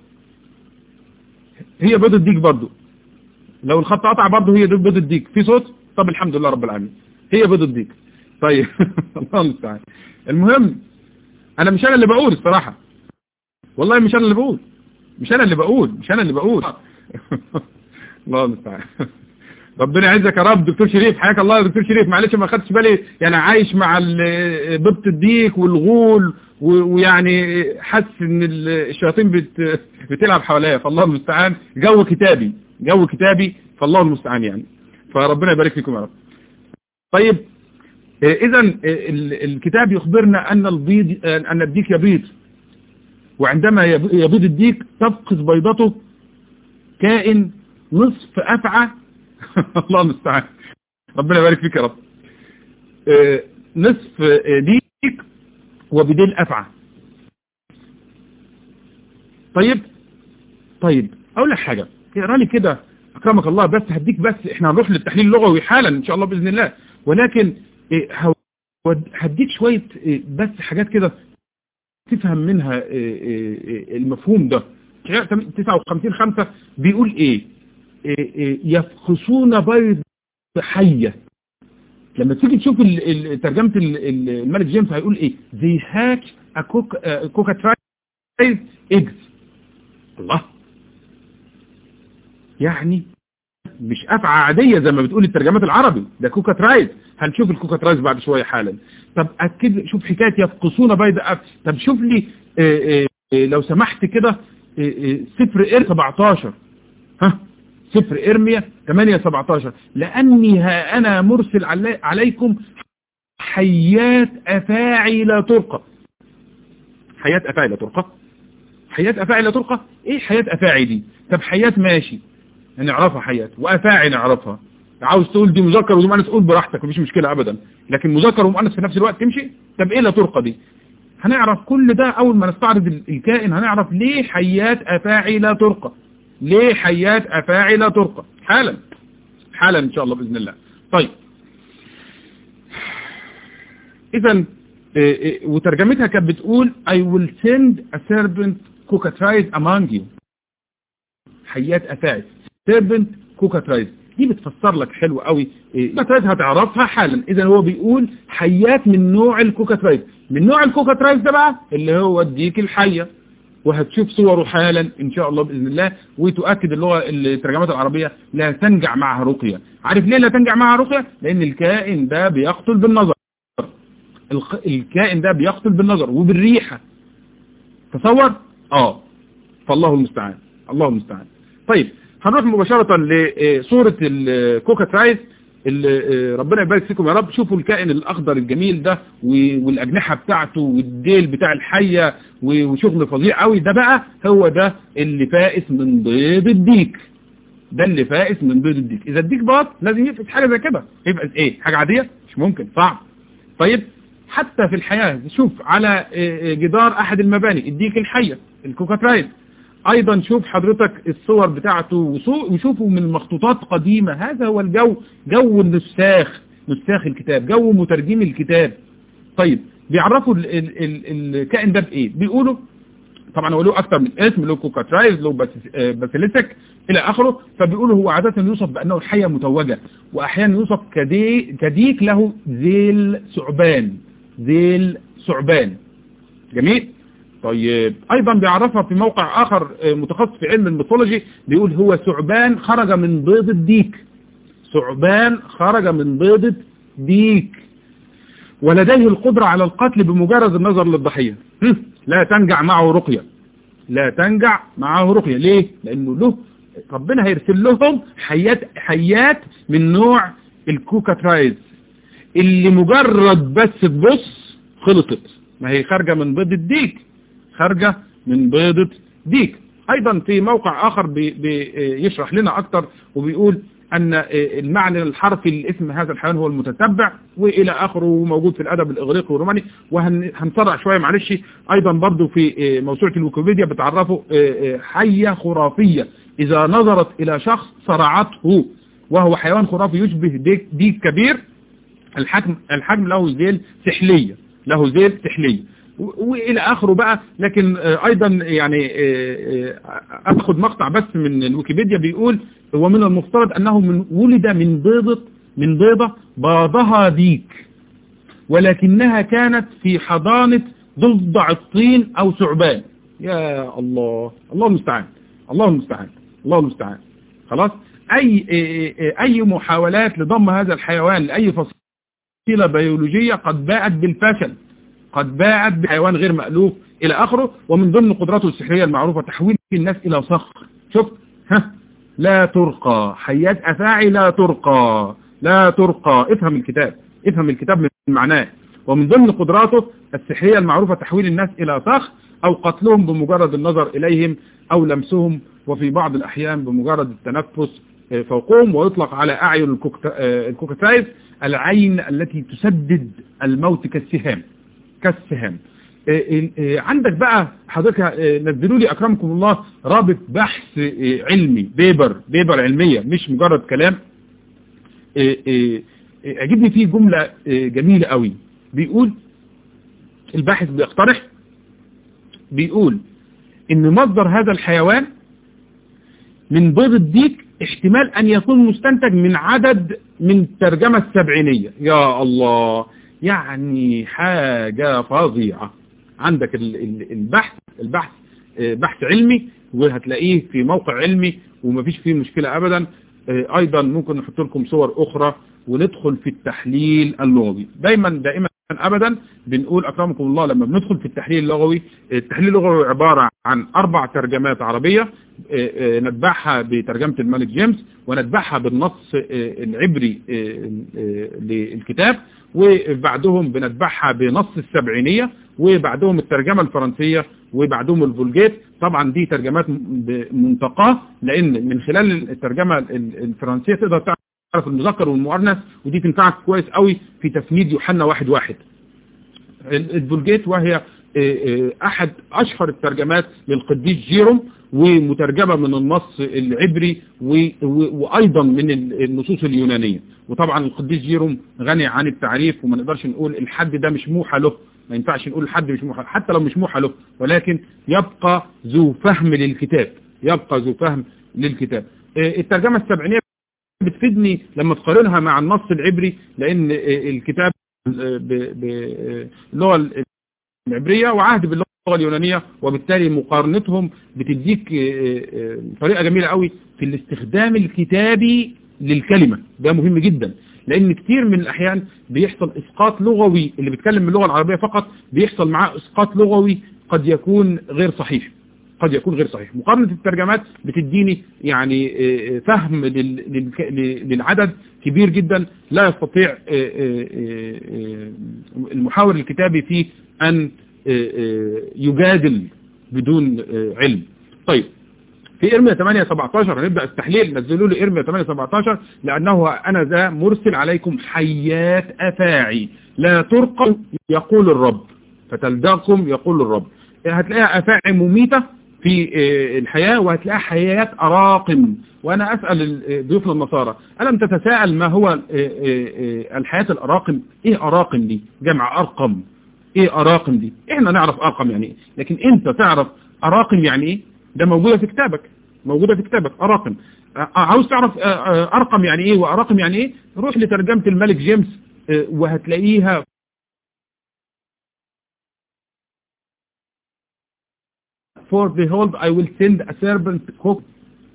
هي بيض الديك برضو لو الخط قطع برضو هي بيض الديك في صوت طب الحمد لله رب العالمين هي بيض الديك طيب الله المستعان المهم انا مش انا اللي بقول الصراحة والله مش انا اللي بقول مش انا اللي بقول مش انا اللي بقول الله المستعان ربنا يعزك يا رب دكتور شريف حياك الله يا دكتور شريف معلش ما خدتش بالي يعني عايش مع بيضة الديك والغول ويعني حاسس ان الشياطين بت بتلعب حواليا فالله المستعان جو كتابي جو كتابي فالله المستعان يعني فربنا يبارك فيكم يا رب طيب اذا الكتاب يخبرنا ان البيض ان الديك يبيض وعندما يبيض الديك تفقس بيضته كائن نصف افعى الله المستعان ربنا يبارك فيك يا رب نصف ديك وبديل افعى طيب طيب اقول لك حاجه اقرا لي كده اكرمك الله بس هديك بس احنا هنروح للتحليل اللغوي حالا ان شاء الله باذن الله ولكن هديك شويه بس حاجات كده تفهم منها المفهوم ده 59 5 بيقول ايه يفخصون بيض حية لما تيجي تشوف ترجمة الملك جيمس هيقول ايه they hatch a cockatrice eggs الله يعني مش أفعى عادية زي ما بتقول الترجمات العربي ده كوكاترايز هنشوف الكوكاترايز بعد شوية حالا طب أكد شوف حكاية يفقصون بيض أف طب شوف لي اه اه لو سمحت كده اه سفر إر 17 ها سفر إرميا 8 17 لأني ها أنا مرسل علي عليكم حيات أفاعي لا ترقى حيات أفاعي لا ترقى حيات أفاعي لا ترقى إيه حيات أفاعي دي طب حيات ماشي نعرفها حيات وأفاعي نعرفها عاوز تقول دي مذكر ودي مؤنث قول براحتك مفيش مشكلة أبدا لكن مذكر ومؤنث في نفس الوقت تمشي طب إيه لا ترقى دي هنعرف كل ده أول ما نستعرض الكائن هنعرف ليه حيات أفاعي لا ترقى ليه حيات أفاعي لا ترقى حالا حالا إن شاء الله بإذن الله طيب إذا وترجمتها كانت بتقول I will send a serpent cockatrice among you حيات أفاعي serpent cockatrice دي بتفسر لك حلو قوي كوكاترايز هتعرفها حالا اذا هو بيقول حيات من نوع الكوكاترايز من نوع الكوكاترايز ده بقى اللي هو الديك الحيه وهتشوف صوره حالا ان شاء الله باذن الله وتؤكد اللغه الترجمات العربيه لا تنجع معها رقيه عارف ليه لا تنجع معها رقيه لان الكائن ده بيقتل بالنظر الكائن ده بيقتل بالنظر وبالريحه تصور اه فالله المستعان الله المستعان طيب هنروح مباشرة لصورة الكوكاترايز اللي ربنا يبارك فيكم يا رب شوفوا الكائن الأخضر الجميل ده والأجنحة بتاعته والديل بتاع الحية وشغل فظيع قوي ده بقى هو ده اللي فائس من بيض الديك ده اللي فائس من بيض الديك إذا الديك باط لازم يفقس حاجة زي كده يبقى إيه حاجة عادية مش ممكن صعب طيب حتى في الحياة شوف على جدار أحد المباني الديك الحية الكوكاترايز ايضا شوف حضرتك الصور بتاعته وشوفوا من مخطوطات قديمة هذا هو الجو جو النساخ نساخ الكتاب جو مترجم الكتاب طيب بيعرفوا ال ال ال الكائن ده بايه بيقولوا طبعا هو له اكتر من اسم له كوكاترايز له باسيليسك الى اخره فبيقولوا هو عادة يوصف بانه حية متوجة واحيانا يوصف كدي كديك له ذيل ثعبان ذيل ثعبان جميل طيب ايضا بيعرفها في موقع اخر متخصص في علم الميثولوجي بيقول هو ثعبان خرج من بيض الديك ثعبان خرج من بيضة ديك ولديه القدرة على القتل بمجرد النظر للضحية لا تنجع معه رقية لا تنجع معه رقية ليه لانه له ربنا هيرسل لهم حيات حيات من نوع الكوكاترايز اللي مجرد بس تبص خلطت ما هي خارجة من بيضة ديك خارجة من بيضة ديك ايضا في موقع اخر بي بيشرح لنا اكتر وبيقول ان المعنى الحرفي لاسم هذا الحيوان هو المتتبع والى اخره موجود في الادب الاغريقي والروماني وهنسرع شوية معلش ايضا برضو في موسوعة الويكيبيديا بتعرفوا حية خرافية اذا نظرت الى شخص صرعته وهو حيوان خرافي يشبه ديك, ديك كبير الحجم الحجم له ذيل سحلية له ذيل سحلية والى اخره بقى لكن ايضا يعني اخذ مقطع بس من الويكيبيديا بيقول ومن المفترض انه من ولد من بيضة من بيضة باضها ديك ولكنها كانت في حضانة ضفدع الطين او ثعبان يا الله الله المستعان الله المستعان الله المستعان خلاص اي اي محاولات لضم هذا الحيوان لاي فصيلة بيولوجية قد باءت بالفشل قد باءت بحيوان غير مألوف إلى آخره ومن ضمن قدراته السحرية المعروفة تحويل الناس إلى صخر شفت ها لا ترقى حيات أفاعي لا ترقى لا ترقى افهم الكتاب افهم الكتاب من معناه ومن ضمن قدراته السحرية المعروفة تحويل الناس إلى صخر أو قتلهم بمجرد النظر إليهم أو لمسهم وفي بعض الأحيان بمجرد التنفس فوقهم ويطلق على أعين الكوكتايف العين التي تسدد الموت كالسهام كالسهام عندك بقى حضرتك نزلوا لي أكرمكم الله رابط بحث علمي بيبر بيبر علمية مش مجرد كلام أجيبني فيه جملة جميلة قوي بيقول الباحث بيقترح بيقول ان مصدر هذا الحيوان من بيض الديك احتمال ان يكون مستنتج من عدد من الترجمة السبعينية يا الله يعني حاجة فظيعة عندك البحث البحث بحث علمي وهتلاقيه في موقع علمي ومفيش فيه مشكلة ابدا ايضا ممكن نحط لكم صور اخرى وندخل في التحليل اللغوي دايما دائما ابدا بنقول اكرمكم الله لما بندخل في التحليل اللغوي التحليل اللغوي عبارة عن اربع ترجمات عربية نتبعها بترجمة الملك جيمس ونتبعها بالنص العبري للكتاب وبعدهم بنتبعها بنص السبعينية وبعدهم الترجمة الفرنسية وبعدهم الفولجيت طبعا دي ترجمات منتقاه لان من خلال الترجمة الفرنسية تقدر تعرف المذكر والمؤنث ودي تنفعك كويس قوي في تفنيد يوحنا واحد واحد الفولجيت وهي احد اشهر الترجمات للقديس جيروم ومترجمة من النص العبري وايضا من النصوص اليونانية وطبعا القديس جيروم غني عن التعريف وما نقدرش نقول الحد ده مش موحى له ما ينفعش نقول الحد مش موحى حتى لو مش موحى له ولكن يبقى ذو فهم للكتاب يبقى ذو فهم للكتاب الترجمة السبعينية بتفيدني لما تقارنها مع النص العبري لان الكتاب باللغة العبرية وعهد باللغة اليونانية وبالتالي مقارنتهم بتديك طريقة جميلة قوي في الاستخدام الكتابي للكلمة ده مهم جدا لان كتير من الاحيان بيحصل اسقاط لغوي اللي بيتكلم باللغة العربية فقط بيحصل معاه اسقاط لغوي قد يكون غير صحيح قد يكون غير صحيح مقارنة الترجمات بتديني يعني فهم للعدد كبير جدا لا يستطيع المحاور الكتابي فيه ان يجادل بدون علم طيب في ارميا 8 17 هنبدأ التحليل نزلوا لي ارميا 8 17 لانه انا ذا مرسل عليكم حيات افاعي لا ترقى يقول الرب فتلدغكم يقول الرب هتلاقيها افاعي مميتة في الحياة وهتلاقيها حيات أراقم وأنا أسأل ضيوف النصارى ألم تتساءل ما هو الحياة الأراقم إيه أراقم دي جمع أرقم إيه أراقم دي إحنا نعرف أرقم يعني إيه لكن أنت تعرف أراقم يعني إيه ده موجودة في كتابك موجودة في كتابك أراقم عاوز تعرف أرقم يعني إيه وأراقم يعني إيه روح لترجمة الملك جيمس وهتلاقيها for behold I will send a serpent cook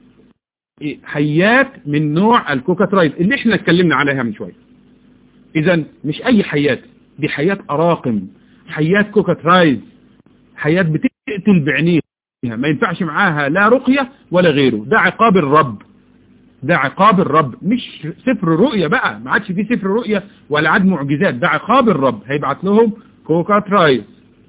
حيات من نوع الكوكاترايز اللي احنا اتكلمنا عليها من شوية اذا مش اي حيات دي حيات اراقم حيات كوكاترايز حيات بتقتل بعينيها ما ينفعش معاها لا رقية ولا غيره ده عقاب الرب ده عقاب الرب مش سفر رؤية بقى ما عادش فيه سفر رؤية ولا عاد معجزات ده عقاب الرب هيبعت لهم كوكاترايز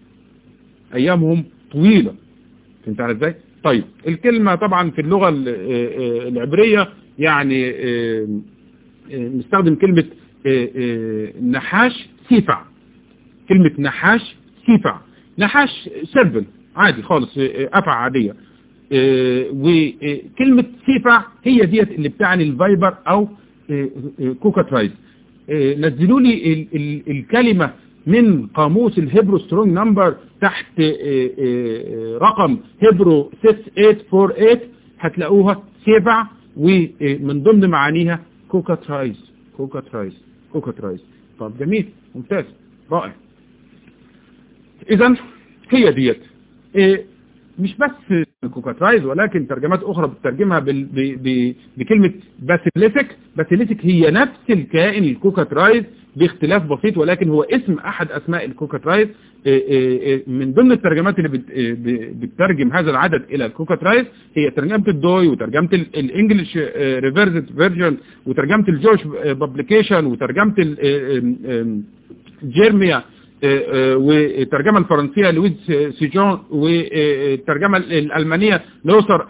ايامهم طويلة فهمت على ازاي طيب الكلمة طبعا في اللغة ال- آه، آه، العبرية يعني آه، آه، نستخدم كلمة آه، آه، نحاش سيفع كلمة نحاش سيفع نحاش سيرفل عادي خالص آه، أفع عادية آه، وكلمة سيفع هي ديت اللي بتعني الفايبر أو آه، آه، كوكاترايز آه، نزلوا لي ال- ال- الكلمة من قاموس الهيبرو سترونج نمبر تحت آه، آه، رقم هيبرو 6848 هتلاقوها سيفع ومن ضمن معانيها كوكاترايز كوكاترايز كوكاترايز طب جميل ممتاز رائع اذا هي ديت إيه مش بس كوكاترايز ولكن ترجمات اخرى بتترجمها بال- ب- ب- بكلمة باسيليتك باسيليتك هي نفس الكائن الكوكاترايز باختلاف بسيط ولكن هو اسم احد اسماء الكوكاترايز إيه إيه إيه من ضمن الترجمات اللي بت- إيه ب- بتترجم هذا العدد الى الكوكاترايز هي ترجمة الدوي وترجمة ال- الانجليش ريفيرزد فيرجن وترجمة الجوش بابليكيشن وترجمة ال- إيه- إيه- جيرميا آه، آه، والترجمة الفرنسية لويز سيجون والترجمة الألمانية لوسر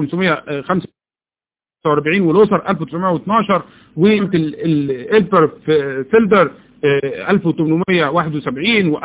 1545 ولوسر 1912 والإلبر فيلدر آه، 1871 و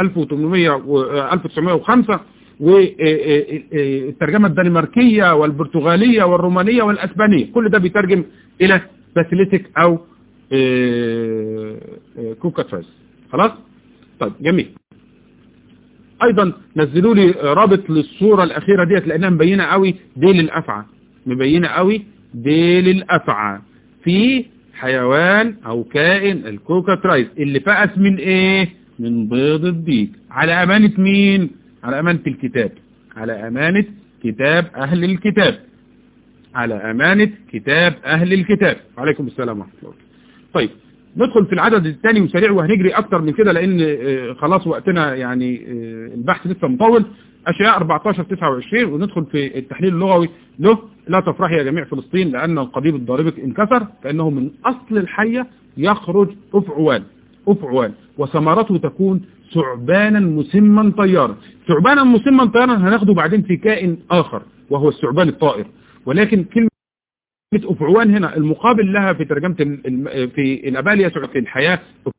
1905 والترجمة الدنماركية والبرتغالية والرومانية والأسبانية كل ده بيترجم إلى باسيليتك أو آه، آه، كوكاترايس خلاص طيب جميل ايضا نزلوا لي رابط للصورة الاخيرة ديت لانها مبينة قوي ديل الافعى مبينة قوي ديل الافعى في حيوان او كائن الكوكاترايز اللي فقس من ايه من بيض الديك على امانة مين على امانة الكتاب على امانة كتاب اهل الكتاب على امانة كتاب اهل الكتاب عليكم السلام ورحمة الله طيب ندخل في العدد الثاني وسريع وهنجري اكتر من كده لان آه، خلاص وقتنا يعني آه، البحث لسه مطول اشياء 14 29 وندخل في التحليل اللغوي له لا تفرحي يا جميع فلسطين لان القضيب الضاربك انكسر كانه من اصل الحيه يخرج افعوان افعوان وثمرته تكون ثعبانا مسما طيارا ثعبانا مسما طيارا هناخده بعدين في كائن اخر وهو الثعبان الطائر ولكن كلمه كلمة أفعوان هنا المقابل لها في ترجمة ال- الم- في الأبال يسوع في الحياة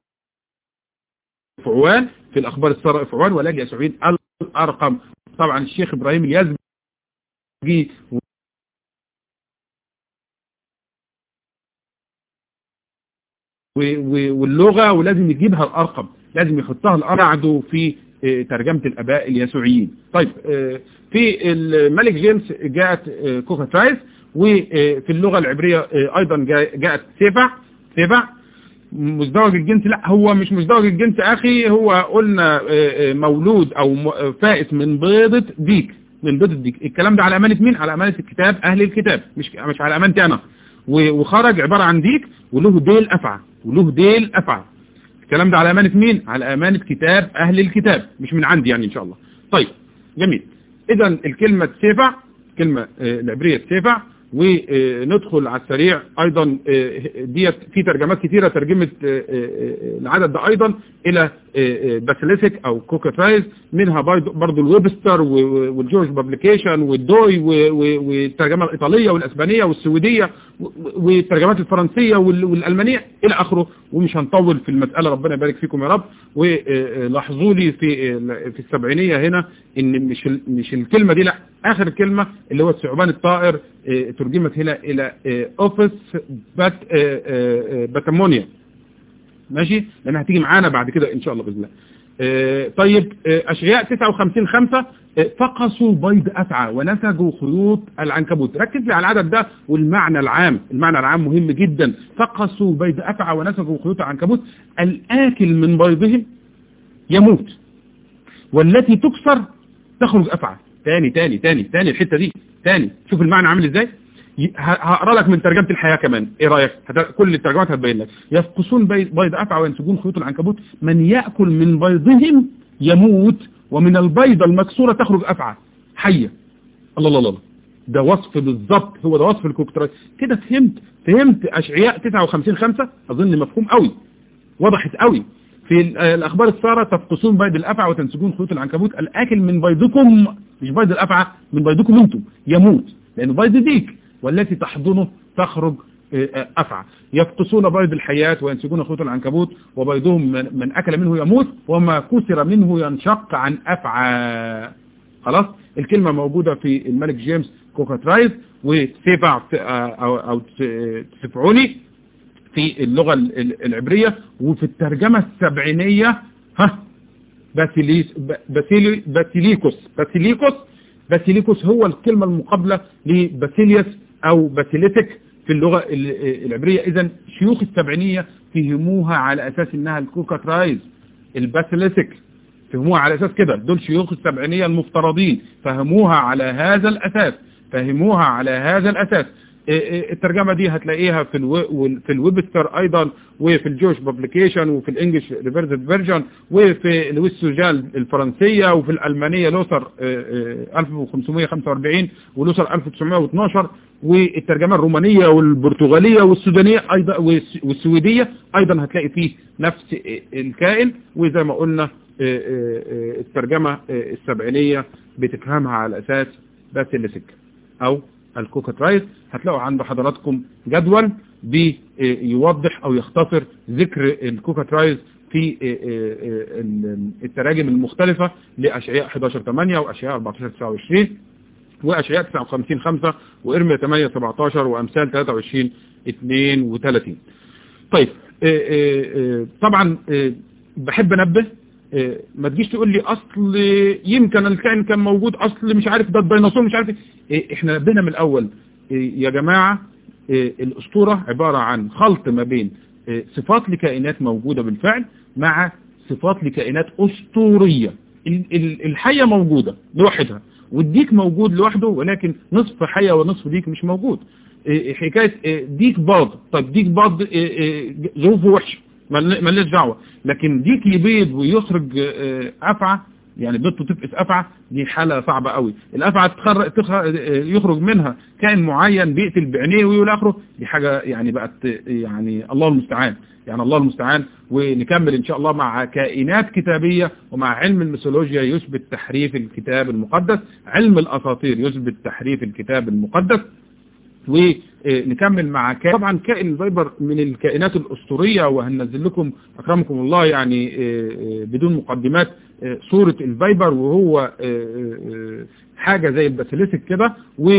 أفعوان في الأخبار السارة أفعوان ولاجي يسوعين الأرقم طبعا الشيخ إبراهيم اليزبي و- و- واللغة ولازم يجيبها الأرقم لازم يحطها الأرعد في آه، ترجمة الأباء اليسوعيين طيب آه، في الملك جيمس جاءت آه، كوكاترايس وفي اللغة العبرية آه، أيضا جاء- جاءت سيفع سيفع مزدوج الجنس لا هو مش مزدوج الجنس أخي هو قلنا آه، آه، مولود أو م- آه، فائت من بيضة ديك من بيضة ديك الكلام ده على أمانة مين؟ على أمانة الكتاب أهل الكتاب مش مش على أمانتي أنا و- وخرج عبارة عن ديك وله ديل أفعى وله ديل أفعى الكلام ده على أمانة مين؟ على أمانة كتاب أهل الكتاب مش من عندي يعني إن شاء الله طيب جميل إذا الكلمة سيفع كلمة آه، العبرية سيفع وندخل على السريع أيضا آه، ديت في ترجمات كثيرة ترجمت آه، آه، العدد ده أيضا إلى باسيليسيك أو كوكاترايز منها برضو برضو الويبستر و- و- والجورج بابليكيشن والدوي و- و- والترجمة الإيطالية والأسبانية والسويدية و- و- والترجمات الفرنسية وال- والألمانية إلى آخره ومش هنطول في المسألة ربنا يبارك فيكم يا رب ولاحظوا لي في في السبعينية هنا إن مش ال- مش الكلمة دي لا آخر كلمة اللي هو الثعبان الطائر آه، ترجمت هنا إلى أوفيس بات آه، آه، آه، باتامونيا ماشي لأنها هتيجي معانا بعد كده إن شاء الله بإذن الله آه، طيب آه، أشعياء 59 5 فقصوا بيض أفعى ونسجوا خيوط العنكبوت ركز لي على العدد ده والمعنى العام المعنى العام مهم جدا فقصوا بيض أفعى ونسجوا خيوط العنكبوت الآكل من بيضهم يموت والتي تكسر تخرج أفعى تاني تاني تاني تاني الحتة دي تاني شوف المعنى عامل ازاي ي- ه- هقرا لك من ترجمة الحياة كمان ايه رأيك هت- كل الترجمات هتبين لك يفقسون بي- بيض أفعى وينسجون خيوط العنكبوت من يأكل من بيضهم يموت ومن البيضة المكسورة تخرج أفعى حية الله الله الله ده وصف بالظبط هو ده وصف الكوكتراي كده فهمت فهمت أشعياء 59 5 أظن مفهوم قوي وضحت قوي في ال- آه، الأخبار السارة تفقسون بيض الأفعى وتنسجون خيوط العنكبوت الآكل من بيضكم مش بيض الأفعى من بيضكم أنتم يموت لأنه بيض ديك والتي تحضنه تخرج آه، آه، أفعى يفقسون بيض الحياة وينسجون خيوط العنكبوت وبيضهم من, من أكل منه يموت وما كسر منه ينشق عن أفعى خلاص الكلمة موجودة في الملك جيمس كوكاترايز وسيفع أو, أو تسفعوني في اللغة ال- ال- العبرية وفي الترجمة السبعينية ها باسيليس ب- باسيلي باسيليكوس باسيليكوس باسيليكوس هو الكلمة المقابلة لباسيليوس أو باسيليتك في اللغة ال- العبرية إذا شيوخ السبعينية فهموها على أساس إنها الكوكاترايز الباسيليتك فهموها على أساس كده دول شيوخ السبعينية المفترضين فهموها على هذا الأساس فهموها على هذا الأساس إيه إيه الترجمة دي هتلاقيها في الو... وال- في الويبستر أيضا وفي الجوش بابليكيشن وفي الانجليش ريفرسد فيرجن وفي الويسوجال الفرنسية وفي الألمانية لوثر آه، آه، 1545 ولوثر 1912 والترجمة الرومانية والبرتغالية والسودانية أيضا والس- والسويدية أيضا هتلاقي فيه نفس الكائن وزي ما قلنا آه، آه، آه، الترجمة آه، السبعينية بتفهمها على أساس باسيليسك أو الكوكاترايز هتلاقوا عند حضراتكم جدول بيوضح أو يختصر ذكر الكوكاترايز في التراجم المختلفة لأشعياء 11-8 وأشعياء 14-29 وأشعياء 59 5 وإرميا 8 17 وأمثال 23 32 طيب آه، آه، آه، طبعا آه، بحب انبه آه، ما تجيش تقول لي اصل يمكن الكائن كان موجود اصل مش عارف ده الديناصور مش عارف إيه. احنا نبهنا من الاول إيه، يا جماعة إيه، الاسطورة عبارة عن خلط ما بين إيه، صفات لكائنات موجودة بالفعل مع صفات لكائنات اسطورية ال- ال- الحية موجودة لوحدها والديك موجود لوحده ولكن نصف حية ونصف ديك مش موجود إيه، حكاية إيه، ديك باض طب ديك باض إيه، إيه، ظروفه وحشة مل- ملناش دعوة لكن ديك يبيض ويخرج آه، أفعى يعني بيضته تفقس أفعى دي حالة صعبة قوي الأفعى تخر... تخر... يخرج منها كائن معين بيقتل بعينيه ويقول آخره دي حاجة يعني بقت يعني الله المستعان يعني الله المستعان ونكمل إن شاء الله مع كائنات كتابية ومع علم الميثولوجيا يثبت تحريف الكتاب المقدس علم الأساطير يثبت تحريف الكتاب المقدس ونكمل مع كائن طبعا كائن الفايبر من الكائنات الأسطورية وهننزل لكم أكرمكم الله يعني آه، آه، بدون مقدمات آه، صورة الفايبر وهو آه، آه، حاجة زي الباسيليسك كده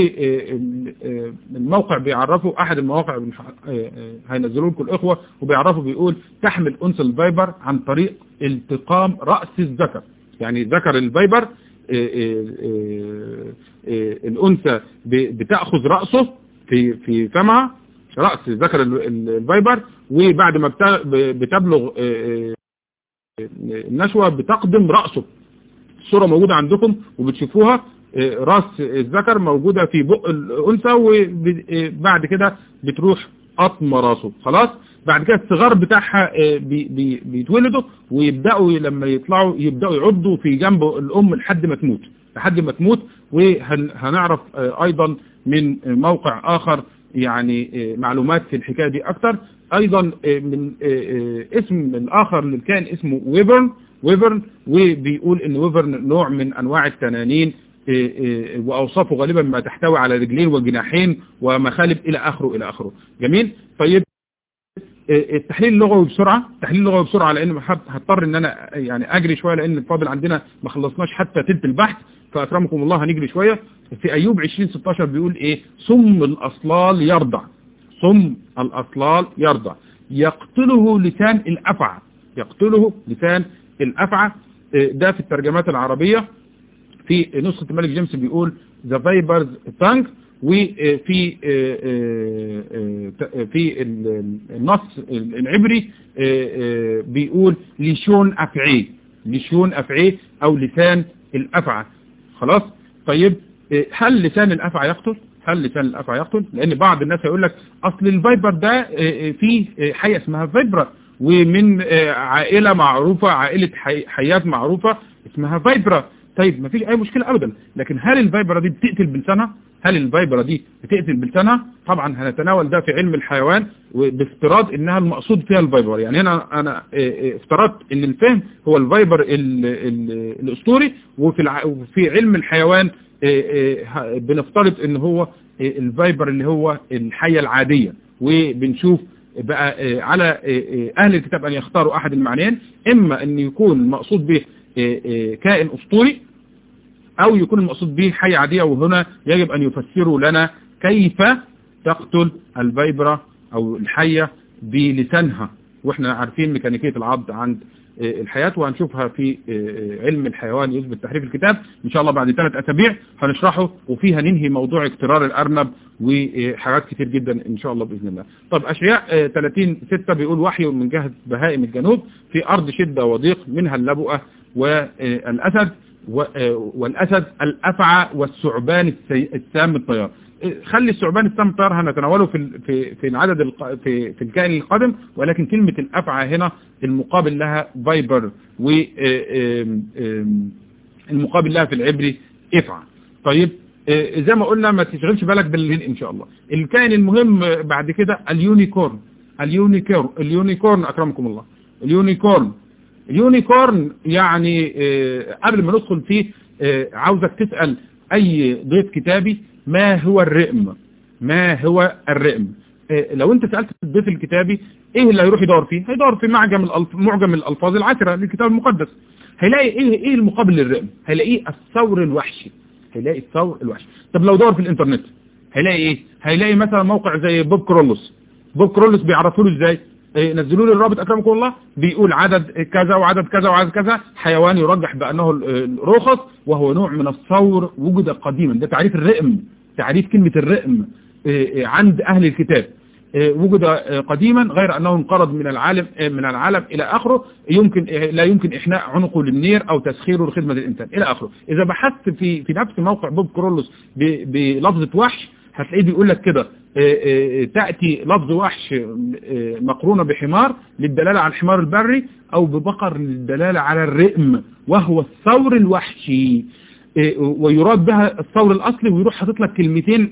والموقع بيعرفه أحد المواقع بنح- آه، آه، هينزلوا لكم الإخوة وبيعرفه بيقول تحمل أنثى الفايبر عن طريق التقام رأس الذكر يعني ذكر الفايبر آه، آه، آه، آه، الأنثى ب- بتأخذ رأسه في في فمها رأس ذكر ال- ال- الفايبر وبعد ما بت- ب- بتبلغ آه، آه، النشوة بتقدم رأسه الصورة موجودة عندكم وبتشوفوها آه، راس الذكر موجودة في بق الأنثى وبعد كده بتروح قطم راسه خلاص بعد كده الصغار بتاعها آه، بي- بي- بيتولدوا ويبدأوا لما يطلعوا يبدأوا يعضوا في جنب الأم لحد ما تموت لحد ما تموت وهنعرف أيضا من موقع آخر يعني آه، معلومات في الحكاية دي أكتر أيضا آه، من آه، آه، اسم الآخر للكائن اسمه ويفرن ويفرن وبيقول ان ويفرن نوع من انواع التنانين آه، آه، واوصافه غالبا ما تحتوي على رجلين وجناحين ومخالب الى اخره الى اخره جميل طيب آه، التحليل اللغوي بسرعة التحليل اللغوي بسرعة لان هض- هضطر ان انا يعني اجري شوية لان الفاضل عندنا ما خلصناش حتى تلت البحث فاكرمكم الله هنجري شوية في ايوب 2016 بيقول ايه صم الاصلال يرضع صم الاصلال يرضع يقتله لسان الافعى يقتله لسان الافعى آه، ده في الترجمات العربية في نسخة الملك جيمس بيقول ذا فايبرز تانك وفي آه، آه، آه، في ال- النص العبري آه، آه، بيقول لشون أفعي لشون أفعي أو لسان الأفعى خلاص طيب آه، هل لسان الأفعى يقتل هل لسان الأفعى يقتل لأن بعض الناس هيقول لك أصل الفايبر ده آه، آه، فيه آه، حية اسمها فايبرا ومن آه، عائلة معروفة عائلة حي- حيات معروفة اسمها فايبرا طيب ما فيش اي مشكلة ابدا لكن هل الفايبرة دي بتقتل بلسانها هل الفايبرة دي بتقتل بلسانها طبعا هنتناول ده في علم الحيوان بافتراض انها المقصود فيها الفايبر يعني هنا انا افترضت ان الفهم هو الفايبر ال ال الاسطوري وفي الع... وفي علم الحيوان بنفترض ان هو الفايبر اللي هو الحية العادية وبنشوف بقى على اهل الكتاب ان يختاروا احد المعنيين اما ان يكون المقصود به كائن اسطوري او يكون المقصود به حية عادية وهنا يجب ان يفسروا لنا كيف تقتل الفايبرة او الحية بلسانها واحنا عارفين ميكانيكية العض عند الحياة وهنشوفها في علم الحيوان يثبت تحريف الكتاب ان شاء الله بعد ثلاث اسابيع هنشرحه وفيها ننهي موضوع اقترار الارنب وحاجات كتير جدا ان شاء الله باذن الله طب اشياء 30 6 بيقول وحي من جهة بهائم الجنوب في ارض شدة وضيق منها اللبؤة والاسد والاسد الافعى والثعبان السام الطيار خلي الثعبان السام الطيار هنتناوله في في في العدد الق... في في الكائن القادم ولكن كلمة الافعى هنا المقابل لها فايبر و المقابل لها في العبري افعى طيب زي ما قلنا ما تشغلش بالك بالليل ان شاء الله الكائن المهم بعد كده اليونيكورن اليونيكورن اليونيكورن اكرمكم الله اليونيكورن اليونيكورن يعني قبل ما ندخل فيه عاوزك تسأل اي ضيف كتابي ما هو الرئم ما هو الرئم لو انت سألت الضيف الكتابي ايه اللي هيروح يدور فيه هيدور في معجم الألف... معجم الالفاظ العشرة للكتاب المقدس هيلاقي ايه ايه المقابل للرئم هيلاقيه الثور الوحشي هيلاقي الثور الوحشي طب لو دور في الانترنت هيلاقي ايه هيلاقي مثلا موقع زي بوب كرولوس بوب كرولوس بيعرفوا له ازاي نزلوا لي الرابط اكرمكم الله بيقول عدد كذا وعدد كذا وعدد كذا حيوان يرجح بانه الرخص وهو نوع من الثور وجد قديما ده تعريف الرئم تعريف كلمة الرئم عند اهل الكتاب وجد قديما غير انه انقرض من العالم من العالم الى اخره يمكن لا يمكن احناء عنقه للنير او تسخيره لخدمة الانسان الى اخره اذا بحثت في في نفس موقع بوب كرولوس بلفظة وحش هتلاقيه بيقول لك كده تأتي لفظ وحش مقرونة بحمار للدلالة على الحمار البري او ببقر للدلالة على الرئم وهو الثور الوحشي ويراد بها الثور الاصلي ويروح حاطط لك كلمتين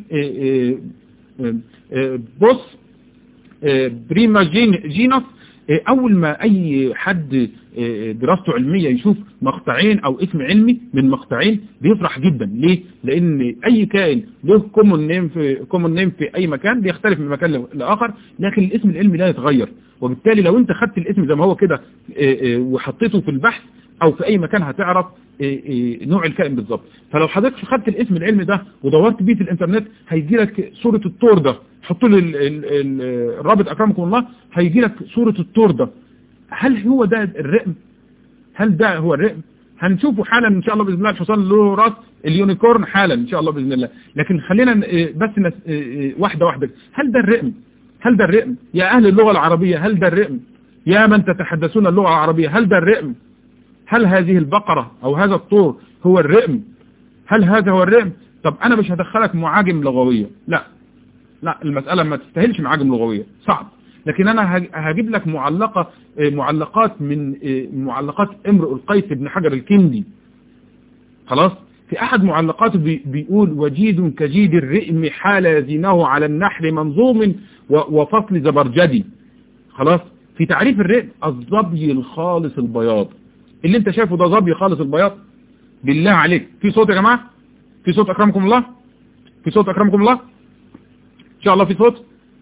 بص بريما جينوس اول ما اي حد دراسته علمية يشوف مقطعين او اسم علمي من مقطعين بيفرح جدا ليه لان اي كائن له كومون نيم في كومون نيم في اي مكان بيختلف من مكان لاخر لكن الاسم العلمي لا يتغير وبالتالي لو انت خدت الاسم زي ما هو كده وحطيته في البحث او في اي مكان هتعرف نوع الكائن بالظبط فلو حضرتك خدت الاسم العلمي ده ودورت بيه في الانترنت هيجي لك صورة التور ده حطوا لي الرابط اكرمكم الله هيجي لك صورة التور ده هل هو ده الرئم هل ده هو الرئم هنشوفه حالا ان شاء الله باذن الله الحصان له راس اليونيكورن حالا ان شاء الله باذن الله لكن خلينا بس نس... واحده واحده هل ده الرئم هل ده الرئم يا اهل اللغه العربيه هل ده الرئم يا من تتحدثون اللغه العربيه هل ده الرئم هل هذه البقرة او هذا الطور هو الرئم هل هذا هو الرئم طب انا مش هدخلك معاجم لغوية لا لا المسألة ما تستاهلش معاجم لغوية صعب لكن انا هجيب لك معلقة معلقات من معلقات امرؤ القيس بن حجر الكندي خلاص في احد معلقاته بيقول وجيد كجيد الرئم حال يزينه على النحر منظوم وفصل زبرجدي خلاص في تعريف الرئم الظبي الخالص البياض اللي انت شايفه ده ظبي خالص البياض بالله عليك في صوت يا جماعة في صوت اكرمكم الله في صوت اكرمكم الله ان شاء الله في صوت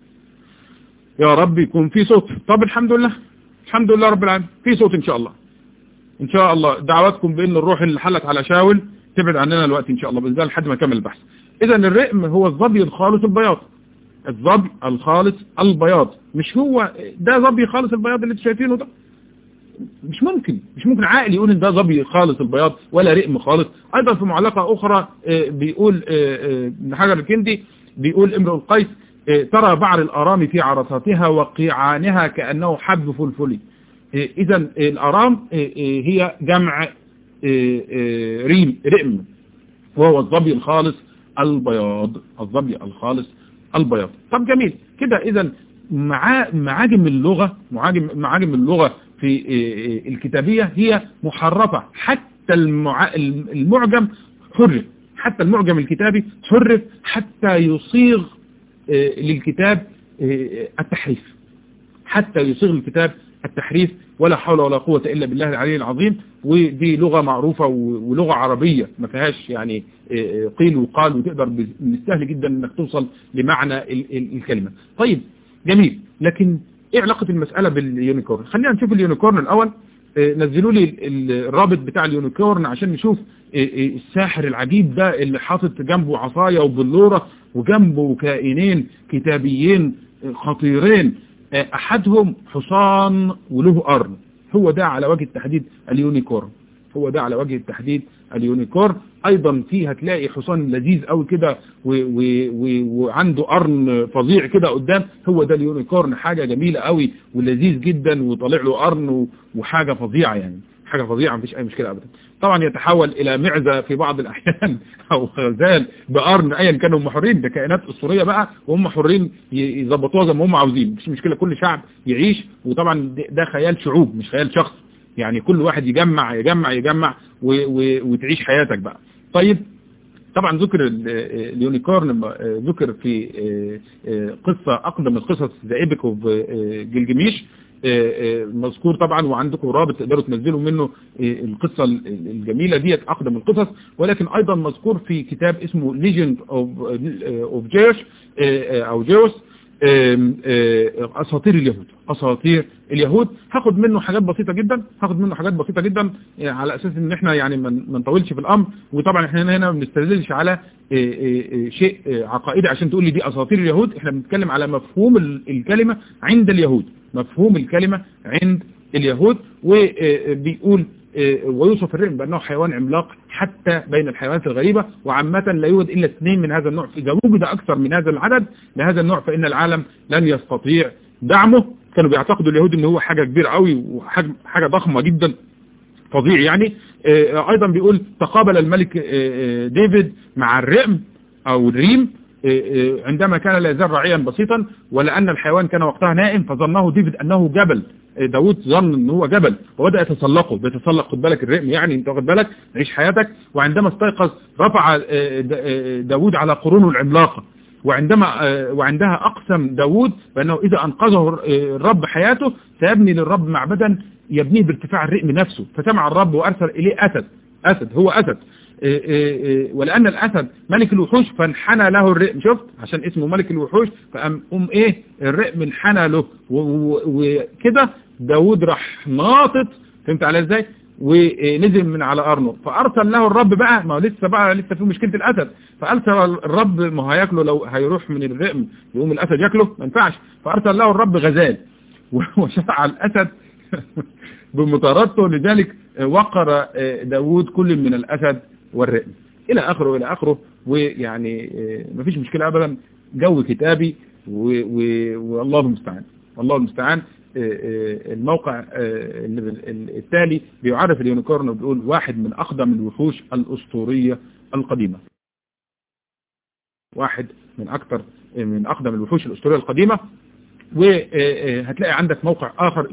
يا رب يكون في صوت طب الحمد لله الحمد لله رب العالمين في صوت ان شاء الله ان شاء الله دعواتكم بان الروح اللي حلت على شاول تبعد عننا الوقت ان شاء الله باذن الله لحد ما نكمل البحث اذا الرئم هو الظبي الخالص البياض الظبي الخالص البياض مش هو ده ظبي خالص البياض اللي انتوا شايفينه ده مش ممكن مش ممكن عاقل يقول ان ده ظبي خالص البياض ولا رئم خالص ايضا في معلقة اخرى بيقول ابن حجر الكندي بيقول امرؤ القيس ترى بعر الارام في عرصاتها وقيعانها كأنه حب فلفلي اذا الارام هي جمع ريم رئم وهو الظبي الخالص البياض الظبي الخالص البياض طب جميل كده اذا معاجم اللغة معاجم معاجم اللغة في الكتابية هي محرفة حتى حتى المع... المعجم حرف حتى المعجم الكتابي حرف حتى يصيغ آه، للكتاب آه، التحريف حتى يصيغ الكتاب التحريف ولا حول ولا قوة إلا بالله العلي العظيم ودي لغة معروفة و- ولغة عربية ما فيهاش يعني آه، قيل وقال وتقدر بز- من السهل جدا انك توصل لمعنى ال- ال- الكلمة طيب جميل لكن ايه علاقة المسألة باليونيكورن خلينا نشوف اليونيكورن الاول آه، نزلوا لي ال- ال- الرابط بتاع اليونيكورن عشان نشوف آه، آه، الساحر العجيب ده اللي حاطط جنبه عصاية وبلورة وجنبه كائنين كتابيين آه، خطيرين آه، احدهم حصان وله قرن هو ده على وجه التحديد اليونيكورن هو ده على وجه التحديد اليونيكورن ايضا فيه هتلاقي حصان لذيذ قوي كده و- و- و- وعنده قرن فظيع كده قدام هو ده اليونيكورن حاجة جميلة قوي ولذيذ جدا وطالع له قرن و- وحاجة فظيعة يعني حاجة فظيعة مفيش اي مشكلة ابدا طبعا يتحول الى معزة في بعض الاحيان او غزال بقرن ايا كانوا هم حرين ده كائنات اسطورية بقى وهم حرين ي- يظبطوها زي ما هم عاوزين مفيش مشكلة كل شعب يعيش وطبعا ده- ده خيال شعوب مش خيال شخص يعني كل واحد يجمع يجمع يجمع و و وتعيش حياتك بقى طيب طبعا ذكر ال- اليونيكورن م- ذكر في قصة أقدم القصص ذا ايبك اوف جلجميش مذكور طبعا وعندكم رابط تقدروا تنزلوا منه القصة ال- الجميلة ديت أقدم القصص ولكن أيضا مذكور في كتاب اسمه ليجند اوف جيوش أو جيوس آم، آه، اساطير اليهود اساطير اليهود هاخد منه حاجات بسيطة جدا هاخد منه حاجات بسيطة جدا آه، على اساس ان احنا يعني ما ما نطولش في الامر وطبعا احنا هنا هنا ما بنستدلش على آه، آه، آه، شيء آه، عقائدي عشان تقول لي دي اساطير اليهود احنا بنتكلم على مفهوم ال- الكلمة عند اليهود مفهوم الكلمة عند اليهود وبيقول ويوصف الرئم بأنه حيوان عملاق حتى بين الحيوانات الغريبة وعامة لا يوجد إلا اثنين من هذا النوع إذا وجد أكثر من هذا العدد لهذا النوع فإن العالم لن يستطيع دعمه كانوا بيعتقدوا اليهود ان هو حاجة كبيرة قوي وحاجة حاجة ضخمة جدا فظيع يعني آه، ايضا بيقول تقابل الملك آه، آه، ديفيد مع الرئم او الريم آه، آه، عندما كان لا يزال راعيا بسيطا ولان الحيوان كان وقتها نائم فظنه ديفيد انه جبل آه، داود ظن ان هو جبل وبدأ يتسلقه بيتسلق خد بالك الرئم يعني انت واخد بالك عيش حياتك وعندما استيقظ رفع آه، دا- آه، داود على قرونه العملاقة وعندما آه، وعندها أقسم داود بأنه إذا أنقذه آه، الرب حياته سيبني للرب معبدا يبنيه بارتفاع الرئم نفسه فسمع الرب وأرسل إليه أسد أسد هو أسد آه، آه، آه، ولأن الأسد ملك الوحوش فانحنى له الرئم شفت عشان اسمه ملك الوحوش فقام قام إيه الرئم انحنى له و- و- وكده داود راح ناطط فهمت على ازاي ونزل من على أرنو فأرسل له الرب بقى ما هو لسه بقى لسه في مشكلة الأسد فأرسل الرب ما هو هياكله لو هيروح من الرئم يقوم الأسد ياكله ما ينفعش فأرسل له الرب غزال وشفع الأسد بمطاردته لذلك وقر داود كل من الأسد والرئم إلى آخره إلى آخره ويعني ما فيش مشكلة أبدا جو كتابي و- و- والله المستعان والله المستعان الموقع التالي بيعرف اليونيكورن وبيقول واحد من أقدم الوحوش الأسطورية القديمة واحد من أكثر من أقدم الوحوش الأسطورية القديمة وهتلاقي عندك موقع آخر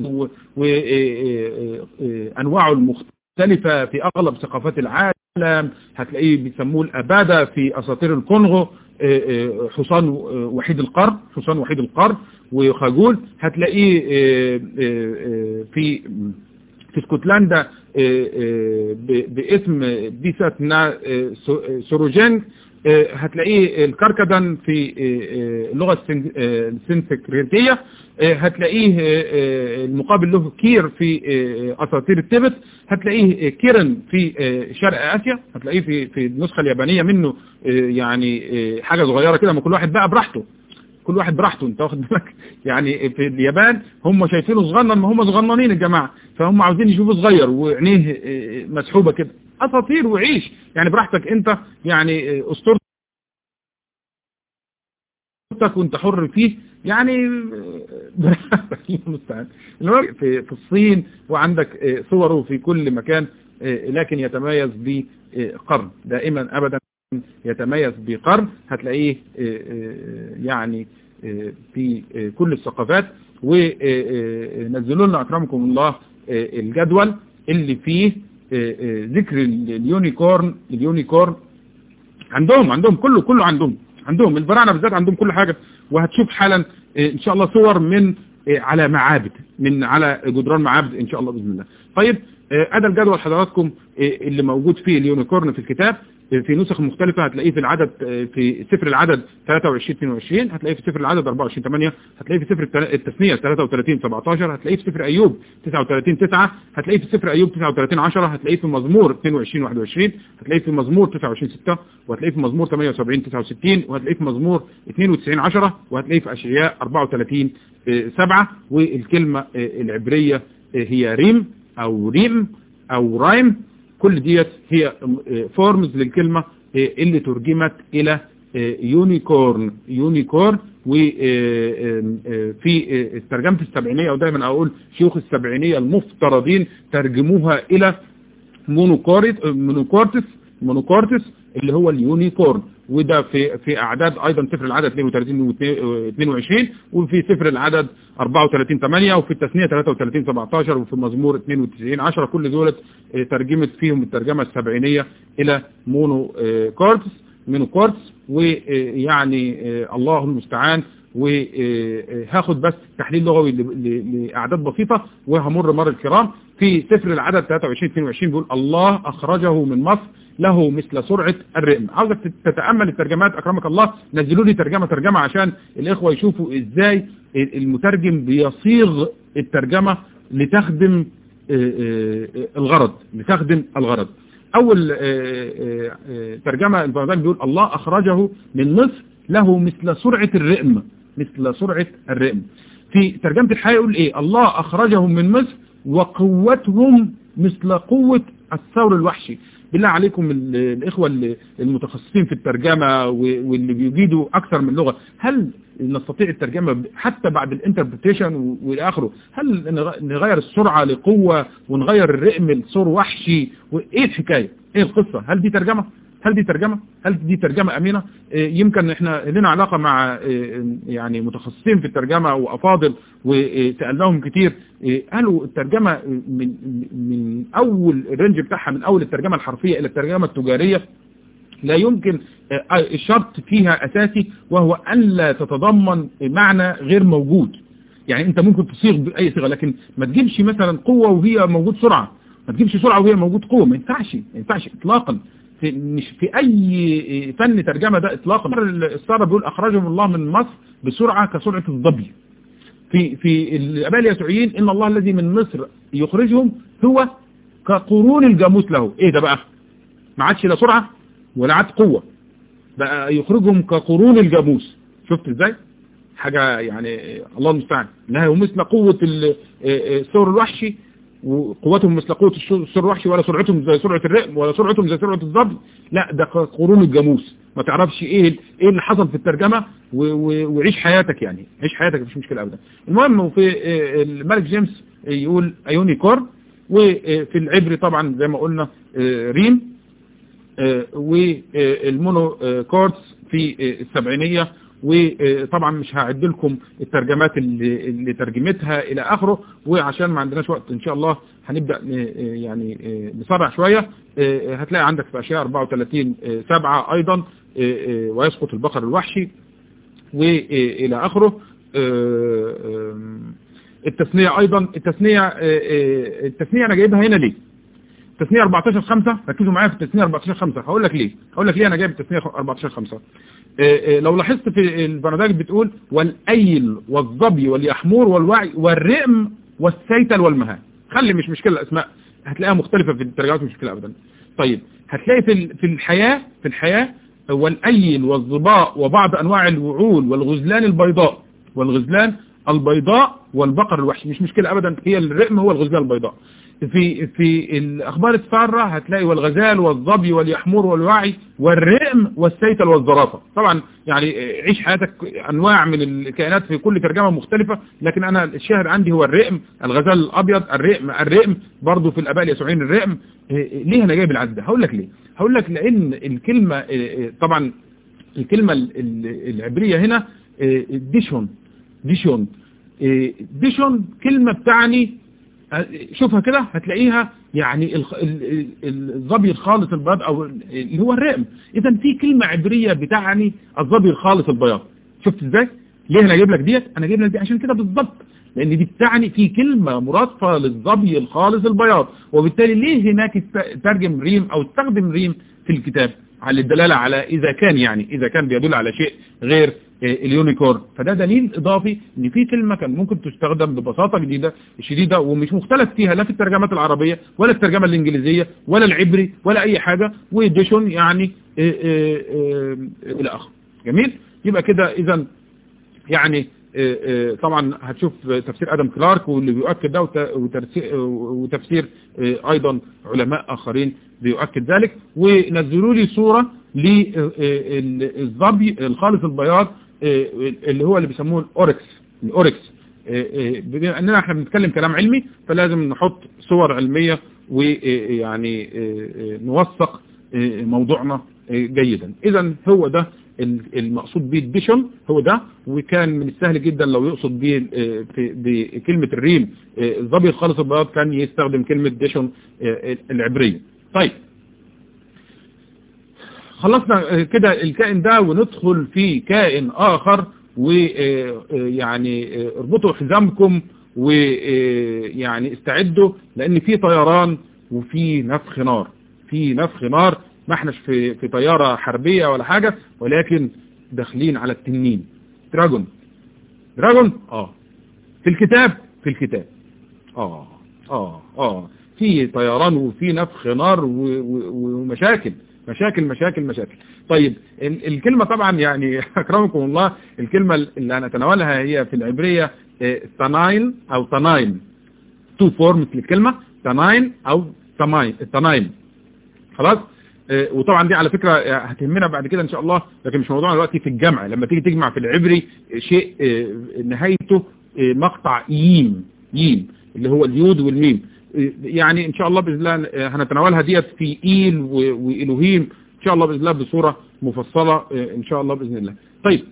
وأنواعه المختلفة في أغلب ثقافات العالم هتلاقيه بيسموه الأبادة في أساطير الكونغو حصان وحيد القرن حصان وحيد القرن وخجول هتلاقيه في في اسكتلندا باسم بيساتنا سوروجين هتلاقيه الكركدن في اللغة السنسكريتية هتلاقيه المقابل له كير في أساطير التبت هتلاقيه كيرن في شرق آسيا هتلاقيه في في النسخة اليابانية منه يعني حاجة صغيرة كده ما كل واحد بقى براحته كل واحد براحته انت واخد بالك يعني في اليابان هم شايفينه صغنن ما هم صغننين الجماعة فهم عاوزين يشوفوه صغير وعينيه مسحوبة كده اساطير وعيش يعني براحتك انت يعني اسطورتك وانت حر فيه يعني براحتك المستعان في في الصين وعندك صوره في كل مكان لكن يتميز بقرن دائما ابدا يتميز بقرن هتلاقيه يعني في كل الثقافات ونزلوا لنا اكرمكم الله الجدول اللي فيه آه، آه، ذكر ال- اليونيكورن اليونيكورن عندهم عندهم كله كله عندهم عندهم الفراعنه بالذات عندهم كل حاجة وهتشوف حالا آه، ان شاء الله صور من آه، على معابد من على جدران معابد ان شاء الله باذن الله طيب آه، ادى الجدول حضراتكم آه، اللي موجود فيه اليونيكورن في الكتاب آه، في نسخ مختلفة هتلاقيه في العدد آه، في سفر العدد 23 22 هتلاقيه في سفر العدد 24 8 هتلاقيه في سفر التل- التثنية 33 17 هتلاقيه في سفر ايوب 39 9 هتلاقيه في سفر ايوب 39 10 هتلاقيه في مزمور 22 21 هتلاقيه في مزمور 29 6 وهتلاقيه في مزمور 78 69 وهتلاقيه في مزمور 92 10 وهتلاقيه في اشعياء 34 7 والكلمة آه، العبرية آه، هي ريم او ريم او رايم كل ديت هي فورمز للكلمة آه، اللي ترجمت الى آه، يونيكورن يونيكورن وفي ترجمة السبعينية ودايما اقول شيوخ السبعينية المفترضين ترجموها الى مونوكورت مونوكورتس مونوكورتس اللي هو اليونيكورن وده في في اعداد ايضا سفر العدد 32 و 22 وفي سفر العدد 34 8 وفي التثنيه 33 17 وفي مزمور 92 10 كل دولت آه، ترجمت فيهم الترجمه السبعينيه الى مونوكورتس مونوكورتس ويعني الله المستعان وهاخد بس تحليل لغوي ل- ل- لأعداد بسيطة وهمر مر الكرام في سفر العدد 23 22 بيقول الله أخرجه من مصر له مثل سرعة الرئم عاوزك تتأمل الترجمات أكرمك الله نزلوا لي ترجمة ترجمة عشان الإخوة يشوفوا إزاي المترجم بيصيغ الترجمة لتخدم آه، آه، الغرض لتخدم الغرض أول آه، آه، آه، ترجمة البرنامج بيقول الله أخرجه من مصر له مثل سرعة الرئم مثل سرعة الرئم في ترجمة الحياة يقول إيه الله أخرجهم من مصر وقوتهم مثل قوة الثور الوحشي بالله عليكم ال- الإخوة اللي- المتخصصين في الترجمة و- واللي بيجيدوا أكثر من لغة هل نستطيع الترجمة ب- حتى بعد الانتربريتيشن و- والى اخره هل نغ- نغير السرعة لقوة ونغير الرقم لصور وحشي وايه الحكاية ايه القصة هل دي ترجمة هل دي ترجمة هل دي ترجمة امينة إيه يمكن احنا لنا علاقة مع إيه يعني متخصصين في الترجمة وافاضل وسألناهم كتير إيه قالوا الترجمة من من اول الرينج بتاعها من اول الترجمة الحرفية الى الترجمة التجارية لا يمكن آه، الشرط فيها أساسي وهو أن لا تتضمن معنى غير موجود يعني أنت ممكن تصيغ بأي صيغة لكن ما تجيبش مثلا قوة وهي موجود سرعة ما تجيبش سرعة وهي موجود قوة ما ينفعش ما ينفعش إطلاقا في مش في أي فن ترجمة ده إطلاقا الصارة بيقول أخرجهم الله من مصر بسرعة كسرعة الضبي في في الآباء اليسوعيين إن الله الذي من مصر يخرجهم هو كقرون الجاموس له إيه ده بقى ما عادش لا سرعة ولا عاد قوة بقى يخرجهم كقرون الجاموس شفت ازاي حاجة يعني الله المستعان انها مثل قوة ال- الثور الوحشي وقوتهم مثل قوة الثور الوحشي ولا سرعتهم زي سرعة الرقم ولا سرعتهم زي سرعة الضبط لا ده قرون الجاموس ما تعرفش ايه ايه اللي حصل في الترجمة و- و- وعيش حياتك يعني عيش حياتك مش مشكلة ابدا المهم في آه، الملك جيمس يقول ايوني كور وفي العبري طبعا زي ما قلنا آه، ريم والمونو كوردز في آه، السبعينية وطبعا مش هعد لكم الترجمات اللي, اللي ترجمتها الى اخره وعشان ما عندناش وقت ان شاء الله هنبدأ آه، آه، يعني آه، نسرع شوية آه، هتلاقي عندك في اشياء 34 آه، سبعة ايضا آه، آه، ويسقط البقر الوحشي والى اخره آه، آم، التثنية ايضا التثنية آه، آه، التثنية انا جايبها هنا ليه التثنية 14 5 ركزوا معايا في التثنية 14 5 هقول لك ليه هقول لك ليه انا جايب التثنية 14 5 لو لاحظت في البرنامج بتقول والايل والظبي واليحمور والوعي والرئم والسيتل والمهان خلي مش مشكلة الاسماء هتلاقيها مختلفة في الترجمات مش مشكلة ابدا طيب هتلاقي في ال- في الحياة في الحياة والايل والظباء وبعض انواع الوعول والغزلان البيضاء والغزلان البيضاء والبقر الوحشي مش مشكلة ابدا هي الرقم هو الغزلان البيضاء في في الاخبار السارة هتلاقي والغزال والظبي واليحمور والوعي والرقم والسيتل والزرافة طبعا يعني عيش حياتك انواع من الكائنات في كل ترجمة مختلفة لكن انا الشاهد عندي هو الرقم الغزال الابيض الرقم الرقم برضو في الاباء اليسوعيين الرقم ليه انا جايب العدد ده هقول لك ليه هقول لك لان الكلمة طبعا الكلمة ال- ال- العبرية هنا ديشون ديشون ديشون كلمة بتعني شوفها كده هتلاقيها يعني الخ- ال- ال- ال- الظبي الخالص البياض او اللي هو الرقم اذا في كلمة عبرية بتعني الظبي الخالص البياض شفت ازاي ليه انا جايب لك ديت انا جايب لك دي عشان كده بالظبط لان دي بتعني في كلمة مرادفة للظبي الخالص البياض وبالتالي ليه هناك است- ترجم ريم او استخدم ريم في الكتاب على الدلالة على اذا كان يعني اذا كان بيدل على شيء غير آه، اليونيكورن فده دليل اضافي ان في كلمة كان ممكن تستخدم ببساطة جديدة شديدة ومش مختلف فيها لا في الترجمات العربية ولا الترجمة الانجليزية ولا العبري ولا اي حاجة وديشون يعني آه، آه، آه، الى اخره جميل يبقى كده اذا يعني آه، آه، طبعا هتشوف تفسير ادم كلارك واللي بيؤكد ده وت- وترسي- وتفسير آه، ايضا علماء اخرين بيؤكد ذلك ونزلوا لي صورة للظبي الخالص البياض آه، اللي هو اللي بيسموه الاوركس الاوركس آه، آه، بما اننا احنا بنتكلم كلام علمي فلازم نحط صور علمية ويعني نوثق آه، موضوعنا آه، جيدا اذا هو ده ال- المقصود به الديشن هو ده وكان من السهل جدا لو يقصد به آه، في- بكلمة الريم آه، الظبي الخالص البياض كان يستخدم كلمة ديشن آه، العبرية طيب خلصنا آه، كده الكائن ده وندخل في كائن آخر ويعني اربطوا حزامكم ويعني استعدوا لأن في طيران وفي نفخ نار في نفخ نار ما احناش في في طيارة حربية ولا حاجة ولكن داخلين على التنين دراجون دراجون اه في الكتاب في الكتاب اه اه اه في طيران وفي نفخ نار و- و- ومشاكل مشاكل مشاكل مشاكل طيب ال- الكلمة طبعا يعني اكرمكم الله الكلمة اللي هنتناولها هي في العبرية آه، تنايل او تنايل تو فورمز للكلمة تنايل او تمايل تنايل خلاص آه، وطبعا دي على فكرة آه، هتهمنا بعد كده ان شاء الله لكن مش موضوعنا دلوقتي في الجمع لما تيجي تجمع في العبري آه، شيء آه، نهايته آه، مقطع ييم ييم اللي هو اليود والميم آه، يعني ان شاء الله باذن الله آه، هنتناولها ديت في ايل و- والوهيم ان شاء الله باذن الله بصورة مفصلة آه، ان شاء الله باذن الله طيب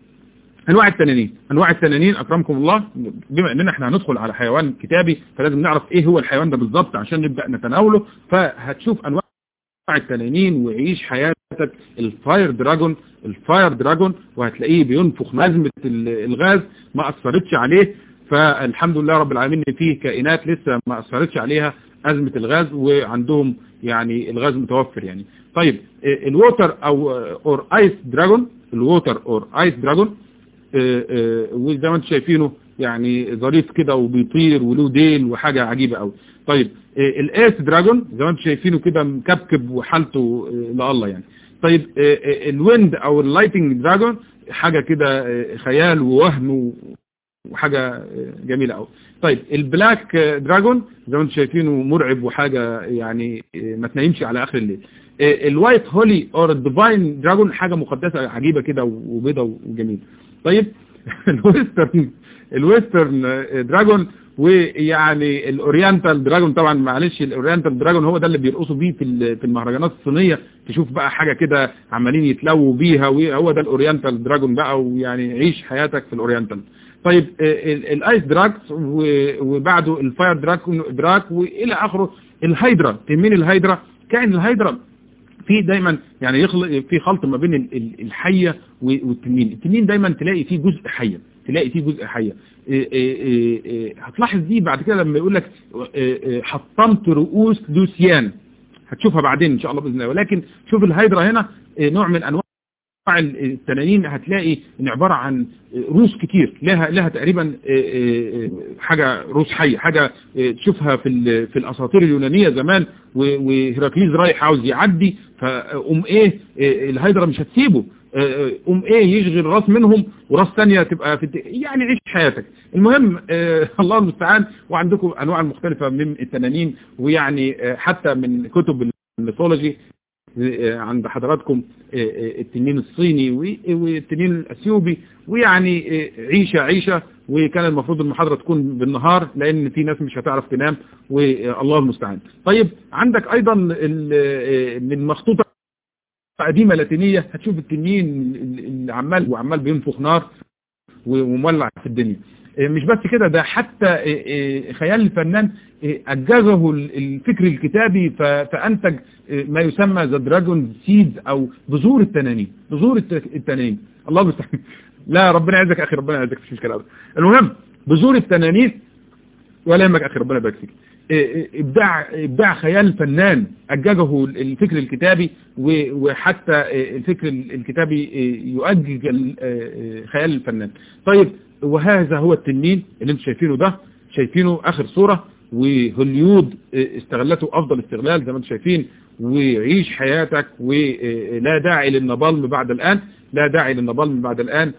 انواع التنانين انواع التنانين اكرمكم الله بما اننا احنا هندخل على حيوان كتابي فلازم نعرف ايه هو الحيوان ده بالظبط عشان نبدأ نتناوله فهتشوف انواع التنانين وعيش حياتك الفاير دراجون الفاير دراجون وهتلاقيه بينفخ نزمة ال- الغاز ما اثرتش عليه فالحمد لله رب العالمين إن فيه كائنات لسه ما اثرتش عليها ازمة الغاز وعندهم يعني الغاز متوفر يعني طيب ال- الووتر او اور ايس دراجون الووتر اور ايس دراجون آه، آه، وزي ما انتم شايفينه يعني ظريف كده وبيطير وله ديل وحاجة عجيبة قوي طيب آه، الايس دراجون زي ما انتم شايفينه كده مكبكب وحالته آه، لله يعني طيب آه، آه، الويند او اللايتنج دراجون حاجة كده آه، خيال ووهم و- وحاجة آه، جميلة قوي طيب البلاك آه، دراجون زي ما انتم شايفينه مرعب وحاجة يعني آه، ما تنيمش على اخر الليل آه، الوايت هولي اور الديفاين دراجون حاجة مقدسة عجيبة كده وبيضة وجميلة طيب الويسترن الويسترن دراجون ويعني الاورينتال دراجون طبعا معلش الاورينتال دراجون هو ده اللي بيرقصوا بيه في ال- في المهرجانات الصينيه تشوف بقى حاجه كده عمالين يتلووا بيها وهو ده الاورينتال دراجون بقى ويعني عيش حياتك في الاورينتال طيب آه، ال- الايس دراكس و- وبعده الفاير دراكون دراك والى اخره الهيدرا تهمين الهيدرا كائن الهيدرا في دايما يعني يخلق في خلط ما بين ال- ال- الحية و- والتنين التنين دايما تلاقي فيه جزء حية تلاقي فيه جزء حية إيه إيه إيه إيه هتلاحظ دي بعد كده لما يقول لك إيه إيه حطمت رؤوس لوسيان هتشوفها بعدين ان شاء الله باذن الله ولكن شوف الهيدرا هنا إيه نوع من انواع التنانين هتلاقي ان عبارة عن روس كتير لها لها تقريبا حاجة روس حية حاجة تشوفها في ال- في الاساطير اليونانية زمان و- وهيراكليز رايح عاوز يعدي فقوم ايه الهيدرا مش هتسيبه قوم ايه يشغل راس منهم وراس ثانيه تبقى في الت- يعني عيش حياتك المهم آه، الله المستعان وعندكم انواع مختلفة من التنانين ويعني آه، حتى من كتب الميثولوجي آه، عند حضراتكم آه، آه، التنين الصيني و- والتنين الاثيوبي ويعني آه، عيشة عيشة وكان المفروض المحاضرة تكون بالنهار لان في ناس مش هتعرف تنام والله المستعان طيب عندك ايضا ال- آه، من مخطوطة قديمة لاتينية هتشوف التنين اللي عمال وعمال بينفخ نار ومولع في الدنيا مش بس كده ده حتى خيال الفنان أجازه الفكر الكتابي فأنتج ما يسمى ذا دراجون سيدز أو بذور التنانين بذور التنانين الله المستعان لا ربنا يعزك أخي ربنا يعزك مش مشكلة المهم بذور التنانين ولا يهمك أخي ربنا يبارك فيك إبداع, إبداع خيال الفنان أججه الفكر الكتابي وحتى الفكر الكتابي يؤجج خيال الفنان طيب وهذا هو التنين اللي انتم شايفينه ده شايفينه آخر صورة وهوليود استغلته أفضل استغلال زي ما انتم شايفين وعيش حياتك ولا داعي للنبالم بعد الآن لا داعي للنبالم بعد الآن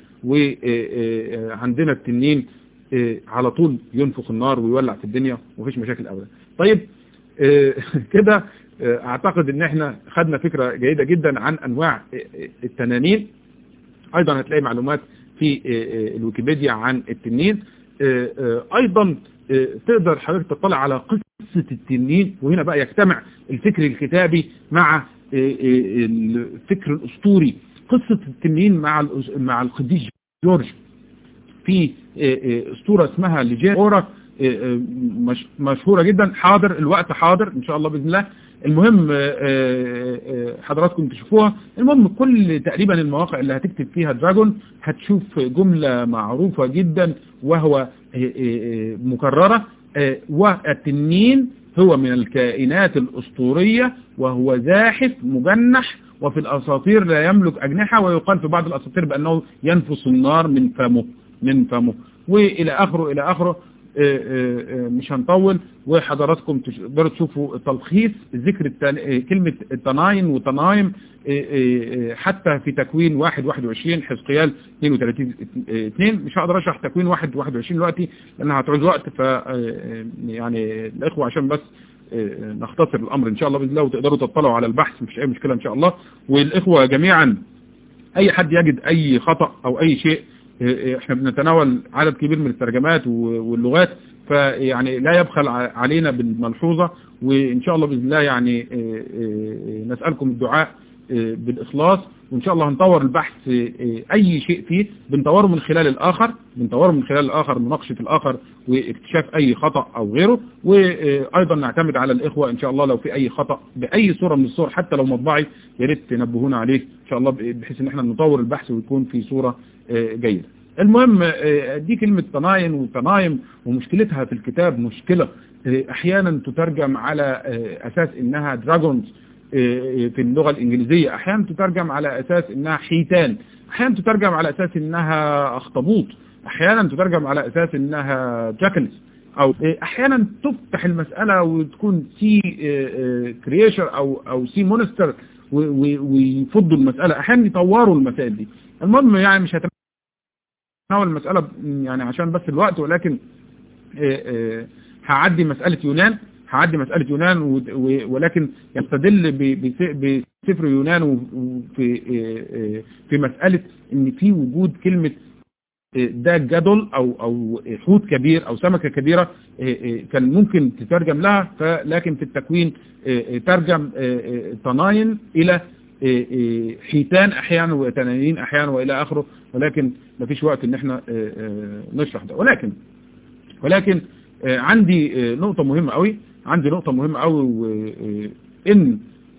وعندنا التنين على طول ينفخ النار ويولع في الدنيا ومفيش مشاكل ابدا طيب كده اعتقد ان احنا خدنا فكرة جيدة جدا عن انواع التنانين ايضا هتلاقي معلومات في الويكيبيديا عن التنين ايضا تقدر حضرتك تطلع على قصة التنين وهنا بقى يجتمع الفكر الكتابي مع الفكر الاسطوري قصة التنين مع مع القديس جورج في اسطورة اسمها لجيورا مشهورة جدا حاضر الوقت حاضر ان شاء الله بإذن الله المهم حضراتكم تشوفوها المهم كل تقريبا المواقع اللي هتكتب فيها دراجون هتشوف جملة معروفة جدا وهو مكررة والتنين هو من الكائنات الأسطورية وهو زاحف مجنح وفي الأساطير لا يملك أجنحة ويقال في بعض الأساطير بأنه ينفس النار من فمه من فمه وإلى آخره إلى آخره مش هنطول وحضراتكم تقدروا تشوفوا تلخيص ذكر التن... كلمة التناين وتنايم حتى في تكوين 1 21 حزقيال 32 2 مش هقدر اشرح تكوين 1 21 دلوقتي لانها هتعوز وقت ف يعني الاخوه عشان بس نختصر الامر ان شاء الله باذن الله وتقدروا تطلعوا على البحث مش اي مشكله ان شاء الله والاخوه جميعا اي حد يجد اي خطأ او اي شيء احنا بنتناول عدد كبير من الترجمات واللغات فيعني لا يبخل علينا بالملحوظة وان شاء الله بإذن الله يعني نسألكم الدعاء بالإخلاص وإن شاء الله هنطور البحث أي شيء فيه بنطوره من خلال الآخر بنطوره من خلال الآخر مناقشة الآخر واكتشاف أي خطأ أو غيره وأيضا نعتمد على الإخوة إن شاء الله لو في أي خطأ بأي صورة من الصور حتى لو مطبعي يا ريت تنبهونا عليه إن شاء الله بحيث إن احنا نطور البحث ويكون في صورة جيدة المهم دي كلمة تناين وتنايم ومشكلتها في الكتاب مشكلة احيانا تترجم على اساس انها دراجونز في اللغة الانجليزية احيانا تترجم على اساس انها حيتان احيانا تترجم على اساس انها اخطبوط احيانا تترجم على اساس انها جاكلز او احيانا تفتح المسألة وتكون سي كريشر او او سي مونستر ويفضوا المسألة احيانا يطوروا المسائل دي المهم يعني مش هتم نحاول المسألة يعني عشان بس الوقت ولكن هعدي مسألة يونان هعدي مسألة يونان ولكن يستدل بسفر يونان وفي في مسألة ان في وجود كلمة ده جدل او او حوت كبير او سمكة كبيرة كان ممكن تترجم لها لكن في التكوين ترجم تناين الى حيتان احيانا وتنانين احيانا والى اخره ولكن ما فيش وقت ان احنا نشرح ده ولكن ولكن عندي نقطة مهمة قوي عندي نقطة مهمة قوي ان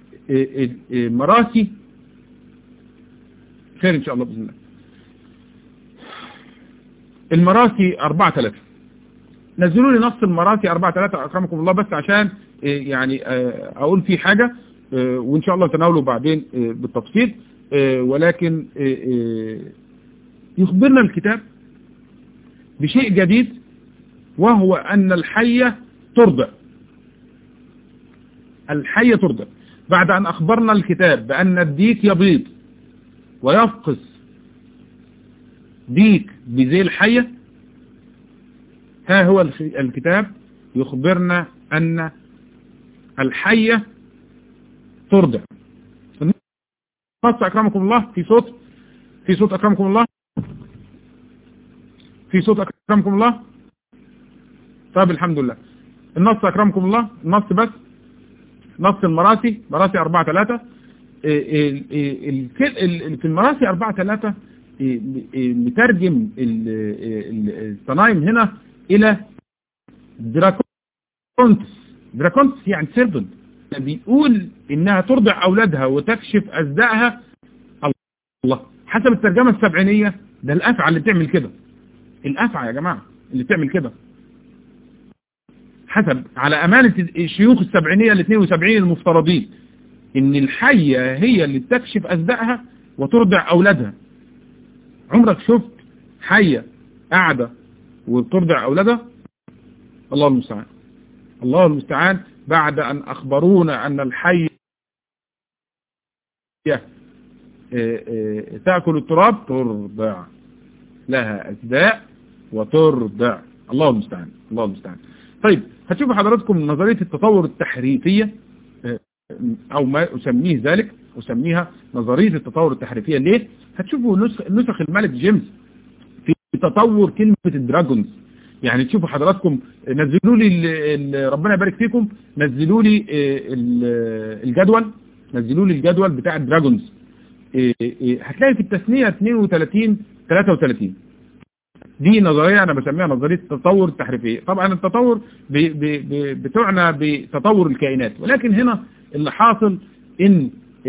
مراسي خير ان شاء الله باذن الله المراسي 4 3 نزلوا لي نص المراسي 4 3 اكرمكم الله بس عشان يعني اقول فيه حاجة وان شاء الله تناوله بعدين بالتفصيل ولكن يخبرنا الكتاب بشيء جديد وهو ان الحية ترضع الحية ترضع بعد ان اخبرنا الكتاب بان الديك يبيض ويفقس ديك بذيل حية ها هو الكتاب يخبرنا ان الحية ترضع النص أكرمكم الله في صوت في صوت أكرمكم الله في صوت أكرمكم الله طيب الحمد لله النص أكرمكم الله النص بس نص المراسي مراسي 4 3 في المراسي 4 3 مترجم التنايم هنا الى دراكونتس دراكونتس يعني سيربنت بيقول انها ترضع اولادها وتكشف ازدائها الله حسب الترجمة السبعينية ده الافعى اللي بتعمل كده الافعى يا جماعة اللي بتعمل كده حسب على امانة الشيوخ السبعينية ال 72 المفترضين ان الحية هي اللي بتكشف ازدائها وترضع اولادها عمرك شفت حية قاعدة وبترضع اولادها الله المستعان الله المستعان بعد ان اخبرونا ان الحية تأكل التراب ترضع لها أسداء وترضع الله المستعان الله المستعان طيب هتشوفوا حضراتكم نظرية التطور التحريفية أو ما أسميه ذلك أسميها نظرية التطور التحريفية ليه؟ هتشوفوا نسخ الملك جيمس في تطور كلمة الدراجونز يعني تشوفوا حضراتكم نزلوا لي ربنا يبارك فيكم نزلوا لي الجدول نزلوا لي الجدول بتاع الدراجونز هتلاقي في التثنية 32 33 دي نظرية أنا بسميها نظرية التطور التحريفية طبعا التطور بي بي بي بتعنى بتطور الكائنات ولكن هنا اللي حاصل إن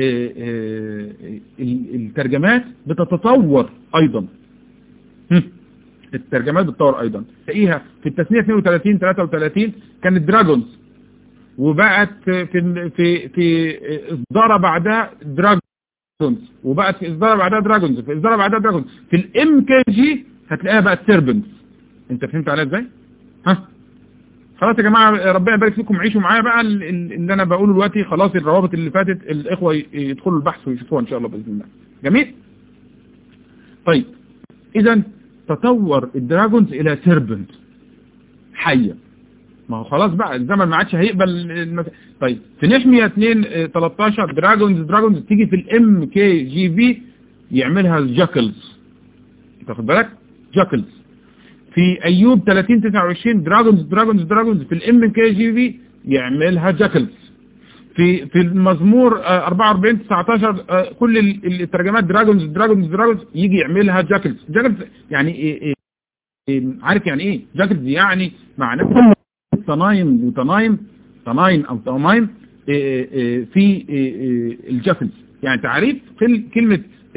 الترجمات بتتطور أيضا الترجمات بتتطور أيضا تلاقيها في التثنية 32 33 كانت دراجونز وبقت في في في إصدارة بعدها دراجونز وبقت في إصدارة بعدها دراجونز في إصدارة بعدها دراجونز في الام كي جي هتلاقيها بقت سيربنتس انت فهمت عليها ازاي ها خلاص يا جماعة ربنا يبارك فيكم عيشوا معايا بقى اللي انا بقوله دلوقتي خلاص الروابط اللي فاتت الاخوة يدخلوا البحث ويشوفوها ان شاء الله باذن الله جميل طيب اذا تطور الدراجونز الى سيربنت حية ما هو خلاص بقى الزمن ما عادش هيقبل المس... طيب في نحمية 2 13 دراجونز دراجونز تيجي في الام كي جي في يعملها جاكلز تاخد بالك جاكلز في ايوب 30 29 دراجونز دراجونز دراجونز في الام كي جي في يعملها جاكلز في في المزمور 44 19 كل الترجمات دراجونز دراجونز دراجونز يجي يعملها جاكلز جاكلز يعني إيه إيه عارف يعني ايه جاكلز يعني معناه تنايم وتنايم تنايم او تنايم في الجاكلز يعني تعريف كلمة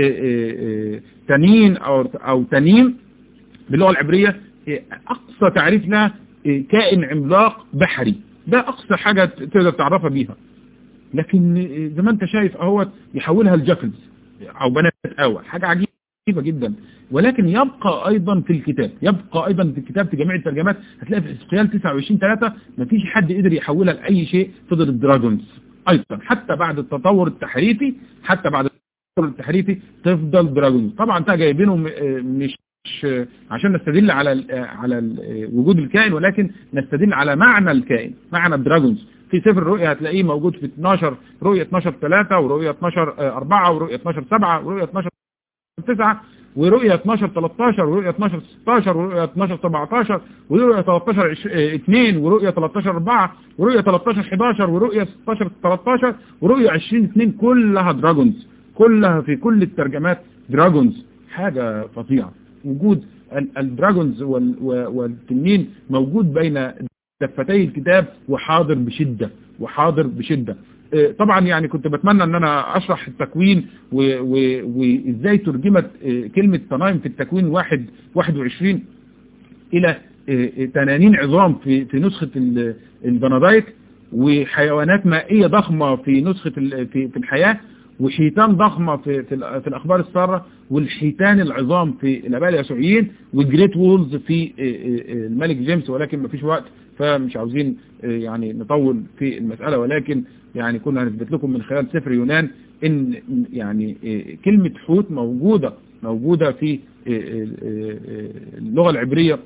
تنين او او تنين باللغة العبرية اقصى تعريف لها كائن عملاق بحري ده اقصى حاجة تقدر تعرفها بيها لكن زي ما انت شايف اهوت يحولها الجاكلز او بنات اول حاجة عجيبة جدا ولكن يبقى ايضا في الكتاب يبقى ايضا في الكتاب في جميع الترجمات هتلاقي في حزقيال 29 3 مفيش حد قدر يحولها لاي شيء فضل الدراجونز ايضا حتى بعد التطور التحريفي حتى بعد التطور التحريفي تفضل دراجونز طبعا انت جايبينه مش عشان نستدل على على وجود الكائن ولكن نستدل على معنى الكائن معنى الدراجونز في سفر الرؤيا هتلاقيه موجود في 12 رؤية 12 3 ورؤية 12 4 ورؤية 12 7 ورؤية 12 9 ورؤية 12 13 ورؤية 12 16 ورؤية 12 17 ورؤية 13 2 ورؤية 13 4 ورؤية 13 11 ورؤية 16 13 ورؤية 20 2 كلها دراجونز كلها في كل الترجمات دراجونز حاجة فظيعة وجود الدراجونز والتنين موجود بين دفتي الكتاب وحاضر بشدة وحاضر بشدة طبعا يعني كنت بتمنى ان انا اشرح التكوين وازاي ترجمت كلمة تنايم في التكوين واحد 21 الى تنانين عظام في في نسخة البنادايك وحيوانات مائية ضخمة في نسخة في في الحياة وحيتان ضخمة في في, في الأخبار السارة والحيتان العظام في الآباء اليسوعيين والجريت وولز في الملك جيمس ولكن مفيش وقت فمش عاوزين يعني نطول في المسألة ولكن يعني كنا هنثبت لكم من خلال سفر يونان ان يعني كلمة حوت موجودة موجودة في اللغة العبرية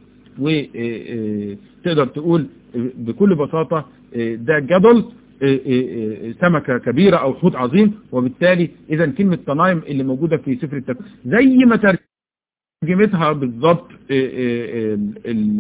وتقدر تقول بكل بساطة ده جدل سمكة كبيرة او حوت عظيم وبالتالي اذا كلمة تنايم اللي موجودة في سفر التكوين زي ما ترجمتها بالضبط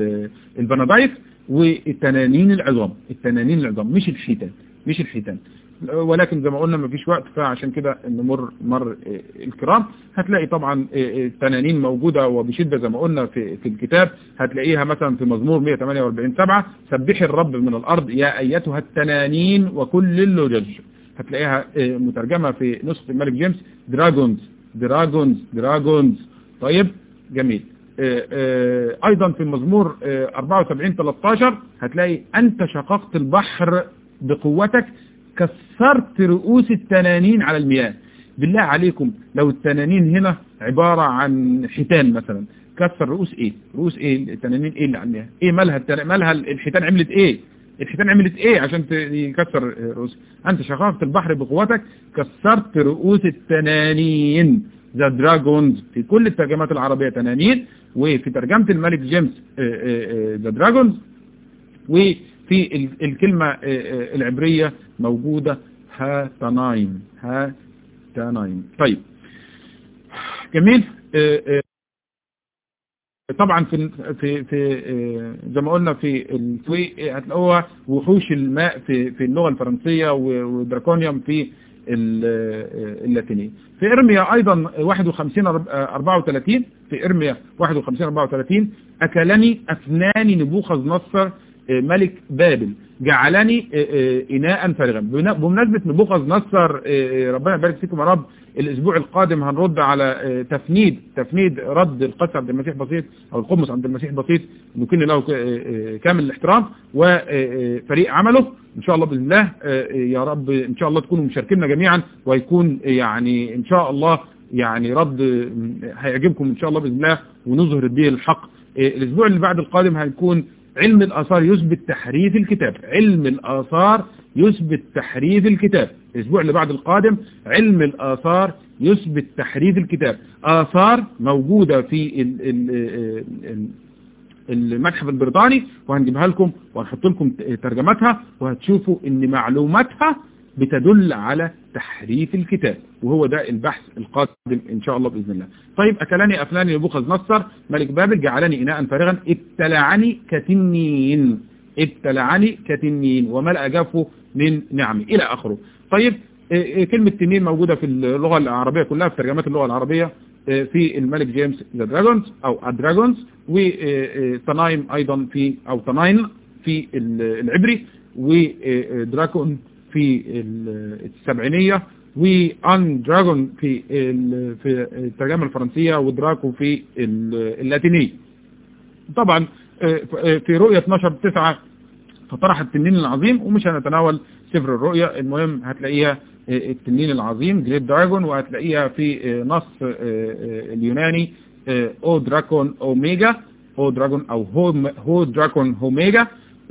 البنادايف والتنانين العظام التنانين العظام مش الحيتان مش الحيتان ولكن زي ما قلنا مفيش وقت فعشان كده نمر مر الكرام هتلاقي طبعا التنانين موجودة وبشدة زي ما قلنا في, في الكتاب هتلاقيها مثلا في مزمور 148 7 سبحي الرب من الأرض يا أيتها التنانين وكل اللجج هتلاقيها مترجمة في نسخة الملك جيمس دراجونز دراجونز دراجونز طيب جميل ايضا في المزمور 74 13 هتلاقي انت شققت البحر بقوتك كسرت رؤوس التنانين على المياه بالله عليكم لو التنانين هنا عبارة عن حيتان مثلا كسر رؤوس ايه رؤوس ايه التنانين ايه اللي على المياه ايه مالها التن... مالها الحيتان عملت ايه الحيتان عملت ايه عشان يكسر رؤوس انت شققت البحر بقوتك كسرت رؤوس التنانين ذا دراجونز في كل الترجمات العربية تنانين وفي ترجمة الملك جيمس ذا دراجونز وفي الكلمة العبرية موجودة هاتنايم هاتنايم طيب جميل طبعا في في في زي ما قلنا في التوي هتلاقوها وحوش الماء في في اللغة الفرنسية ودراكونيوم في اللاتينية في ارميا ايضا 51 34 في ارميا 51 34 اكلني افناني نبوخذ نصر ملك بابل جعلني اناء فارغا بمناسبة نبوخذ نصر ربنا يبارك فيكم يا رب الاسبوع القادم هنرد على تفنيد تفنيد رد القدس عبد المسيح بسيط او القمص عبد المسيح بسيط نكن له كامل الاحترام وفريق عمله ان شاء الله باذن الله يا رب ان شاء الله تكونوا مشاركينا جميعا ويكون يعني ان شاء الله يعني رد هيعجبكم ان شاء الله باذن الله ونظهر به الحق الاسبوع اللي بعد القادم هيكون علم الآثار يثبت تحريف الكتاب علم الآثار يثبت تحريف الكتاب الأسبوع اللي بعد القادم علم الآثار يثبت تحريف الكتاب آثار موجودة في ال ال ال المتحف البريطاني وهنجيبها لكم وهنحط لكم ترجمتها وهتشوفوا ان معلوماتها بتدل على تحريف الكتاب وهو ده البحث القادم إن شاء الله بإذن الله طيب أكلني أفلاني نبوخذ نصر ملك بابل جعلني إناء فارغا ابتلعني كتنين ابتلعني كتنين وملأ جافه من نعمي إلى آخره طيب كلمة تنين موجودة في اللغة العربية كلها في ترجمات اللغة العربية في الملك جيمس ذا دراجونز أو الدراجونز وتنايم أيضا في أو تناين في العبري ودراكون في السبعينية وان دراجون في في الترجمة الفرنسية ودراكو في اللاتينية طبعا في رؤية 12 9 فطرح التنين العظيم ومش هنتناول سفر الرؤية المهم هتلاقيها التنين العظيم جريت دراجون وهتلاقيها في نص اليوناني او دراكون اوميجا او دراجون او هو, هو دراكون هوميجا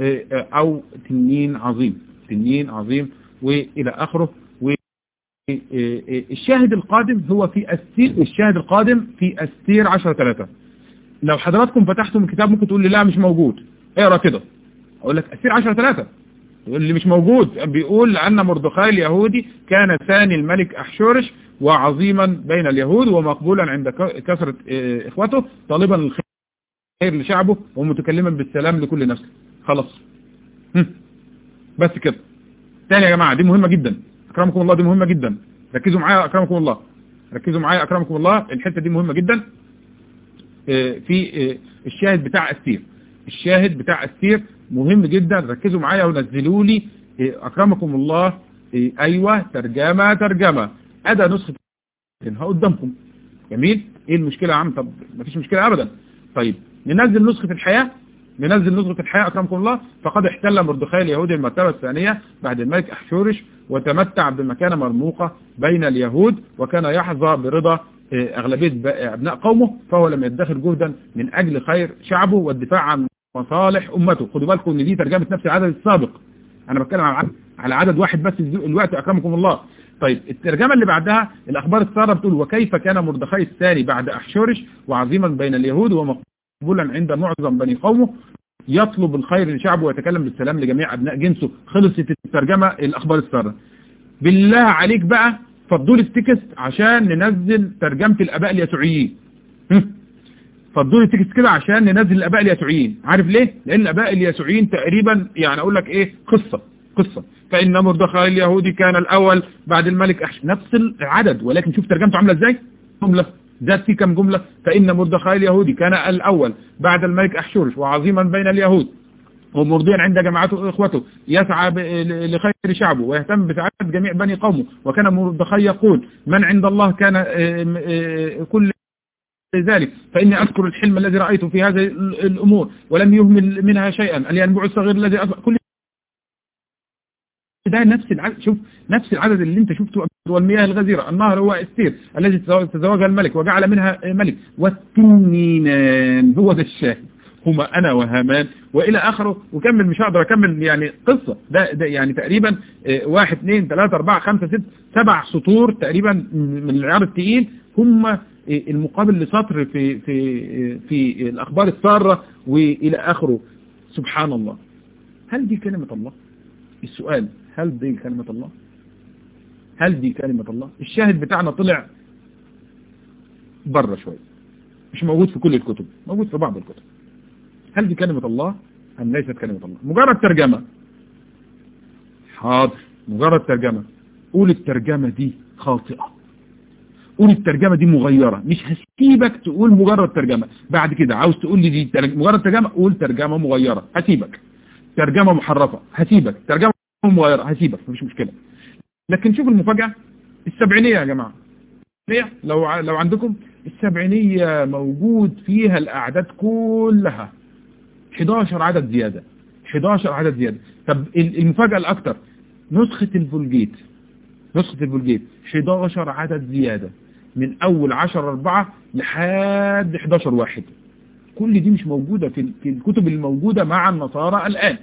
او تنين عظيم تنين عظيم والى اخره والشاهد القادم هو في أستير الشاهد القادم في أستير 10 3 لو حضراتكم فتحتم الكتاب ممكن تقول لي لا مش موجود اقرا كده اقول لك أستير 10 3 يقول لي مش موجود بيقول لأن مردخاي اليهودي كان ثاني الملك أحشورش وعظيما بين اليهود ومقبولا عند كثرة إخوته طالبا الخير لشعبه ومتكلما بالسلام لكل نفس خلاص بس كده تاني يا جماعة دي مهمة جدا أكرمكم الله دي مهمة جدا ركزوا معايا أكرمكم الله ركزوا معايا أكرمكم الله الحتة دي مهمة جدا في الشاهد بتاع أستير الشاهد بتاع أستير مهم جدا ركزوا معايا ونزلوا لي أكرمكم الله أيوة ترجمة ترجمة أدى نسخة ها قدامكم جميل إيه المشكلة يا عم طب مفيش مشكلة أبدا طيب ننزل نسخة الحياة ننزل نسخة الحياة أكرمكم الله فقد احتل مردخاي اليهودي المرتبة الثانية بعد الملك أحشورش وتمتع بمكانة مرموقة بين اليهود وكان يحظى برضا أغلبية أبناء قومه فهو لم يدخر جهدا من أجل خير شعبه والدفاع عن مصالح أمته خدوا بالكم ان دي ترجمة نفس العدد السابق أنا بتكلم على عدد واحد بس الوقت أكرمكم الله طيب الترجمة اللي بعدها الأخبار السارة بتقول وكيف كان مردخاي الثاني بعد أحشورش وعظيما بين اليهود ومقبولا عند معظم بني قومه يطلب الخير لشعبه ويتكلم بالسلام لجميع أبناء جنسه خلصت الترجمة الأخبار السارة بالله عليك بقى فضوا لي التكست عشان ننزل ترجمة الآباء اليسوعيين فضوا لي التكست كده عشان ننزل الآباء اليسوعيين عارف ليه؟ لأن الآباء اليسوعيين تقريبا يعني أقول لك إيه قصة قصة فإن مردخاي اليهودي كان الأول بعد الملك أحش نفس العدد ولكن شوف ترجمته عاملة ازاي جملة ذات في كم جملة فإن مردخاي اليهودي كان الأول بعد الملك أحشورش وعظيما بين اليهود ومرضيا عند جماعته إخوته يسعى لخير شعبه ويهتم بسعادة جميع بني قومه وكان مردخاي يقول من عند الله كان كل ذلك فإني أذكر الحلم الذي رأيته في هذه الأمور ولم يهمل منها شيئا الينبوع الصغير الذي أصبح كل ده نفس العدد شوف نفس العدد اللي انت شفته والمياه الغزيرة النهر هو استير الذي تزوجها الملك وجعل منها ملك والتنينان هو ده الشاهد هما انا وهامان والى اخره وكمل مش هقدر اكمل يعني قصة ده, ده يعني تقريبا واحد اثنين ثلاثة اربعة خمسة ست سبع سطور تقريبا من العيار التقيل هم المقابل لسطر في في في الاخبار السارة والى اخره سبحان الله هل دي كلمة الله السؤال هل دي كلمة الله هل دي كلمة الله الشاهد بتاعنا طلع بره شوية مش موجود في كل الكتب موجود في بعض الكتب هل دي كلمة الله أم ليست كلمة الله مجرد ترجمة حاضر مجرد ترجمة قول الترجمة دي خاطئة قول الترجمة دي مغيرة مش هسيبك تقول مجرد ترجمة بعد كده عاوز تقول لي دي مجرد ترجمة قول ترجمة مغيرة هسيبك ترجمة محرفة هسيبك ترجمة مغيرة هسيبك مفيش مشكلة لكن شوف المفاجأة السبعينية يا جماعة لو لو عندكم السبعينية موجود فيها الأعداد كلها 11 عدد زيادة 11 عدد زيادة طب المفاجأة الأكثر نسخة الفولجيت نسخة الفولجيت 11 عدد زيادة من أول 10 أربعة لحد 11 واحد كل دي مش موجودة في الكتب الموجودة مع النصارى الآن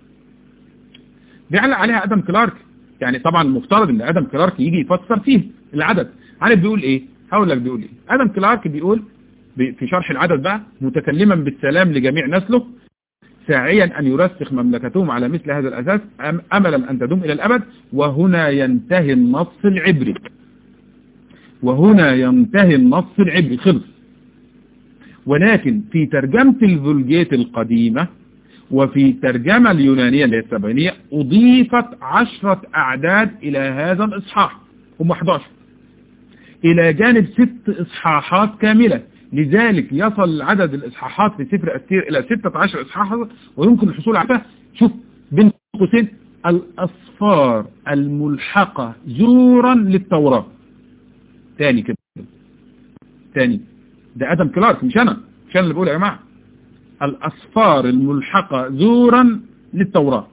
بيعلق عليها ادم كلارك يعني طبعا المفترض ان ادم كلارك يجي يفسر فيه العدد عارف بيقول ايه هقول لك بيقول ايه ادم كلارك بيقول في شرح العدد بقى متكلما بالسلام لجميع نسله ساعيا ان يرسخ مملكتهم على مثل هذا الاساس املا ان تدوم الى الابد وهنا ينتهي النص العبري وهنا ينتهي النص العبري خلص ولكن في ترجمة الفولجيت القديمة وفي الترجمة اليونانية اللي هي السبعينية أضيفت عشرة أعداد إلى هذا الإصحاح هم 11 إلى جانب ست إصحاحات كاملة لذلك يصل عدد الإصحاحات في سفر أستير إلى 16 إصحاحا ويمكن الحصول عليها شوف بين قوسين الأصفار الملحقة زورا للتوراة تاني كده تاني ده أدم كلارك مش أنا مش أنا اللي بقول يا جماعة الأصفار الملحقة زورا للتوراة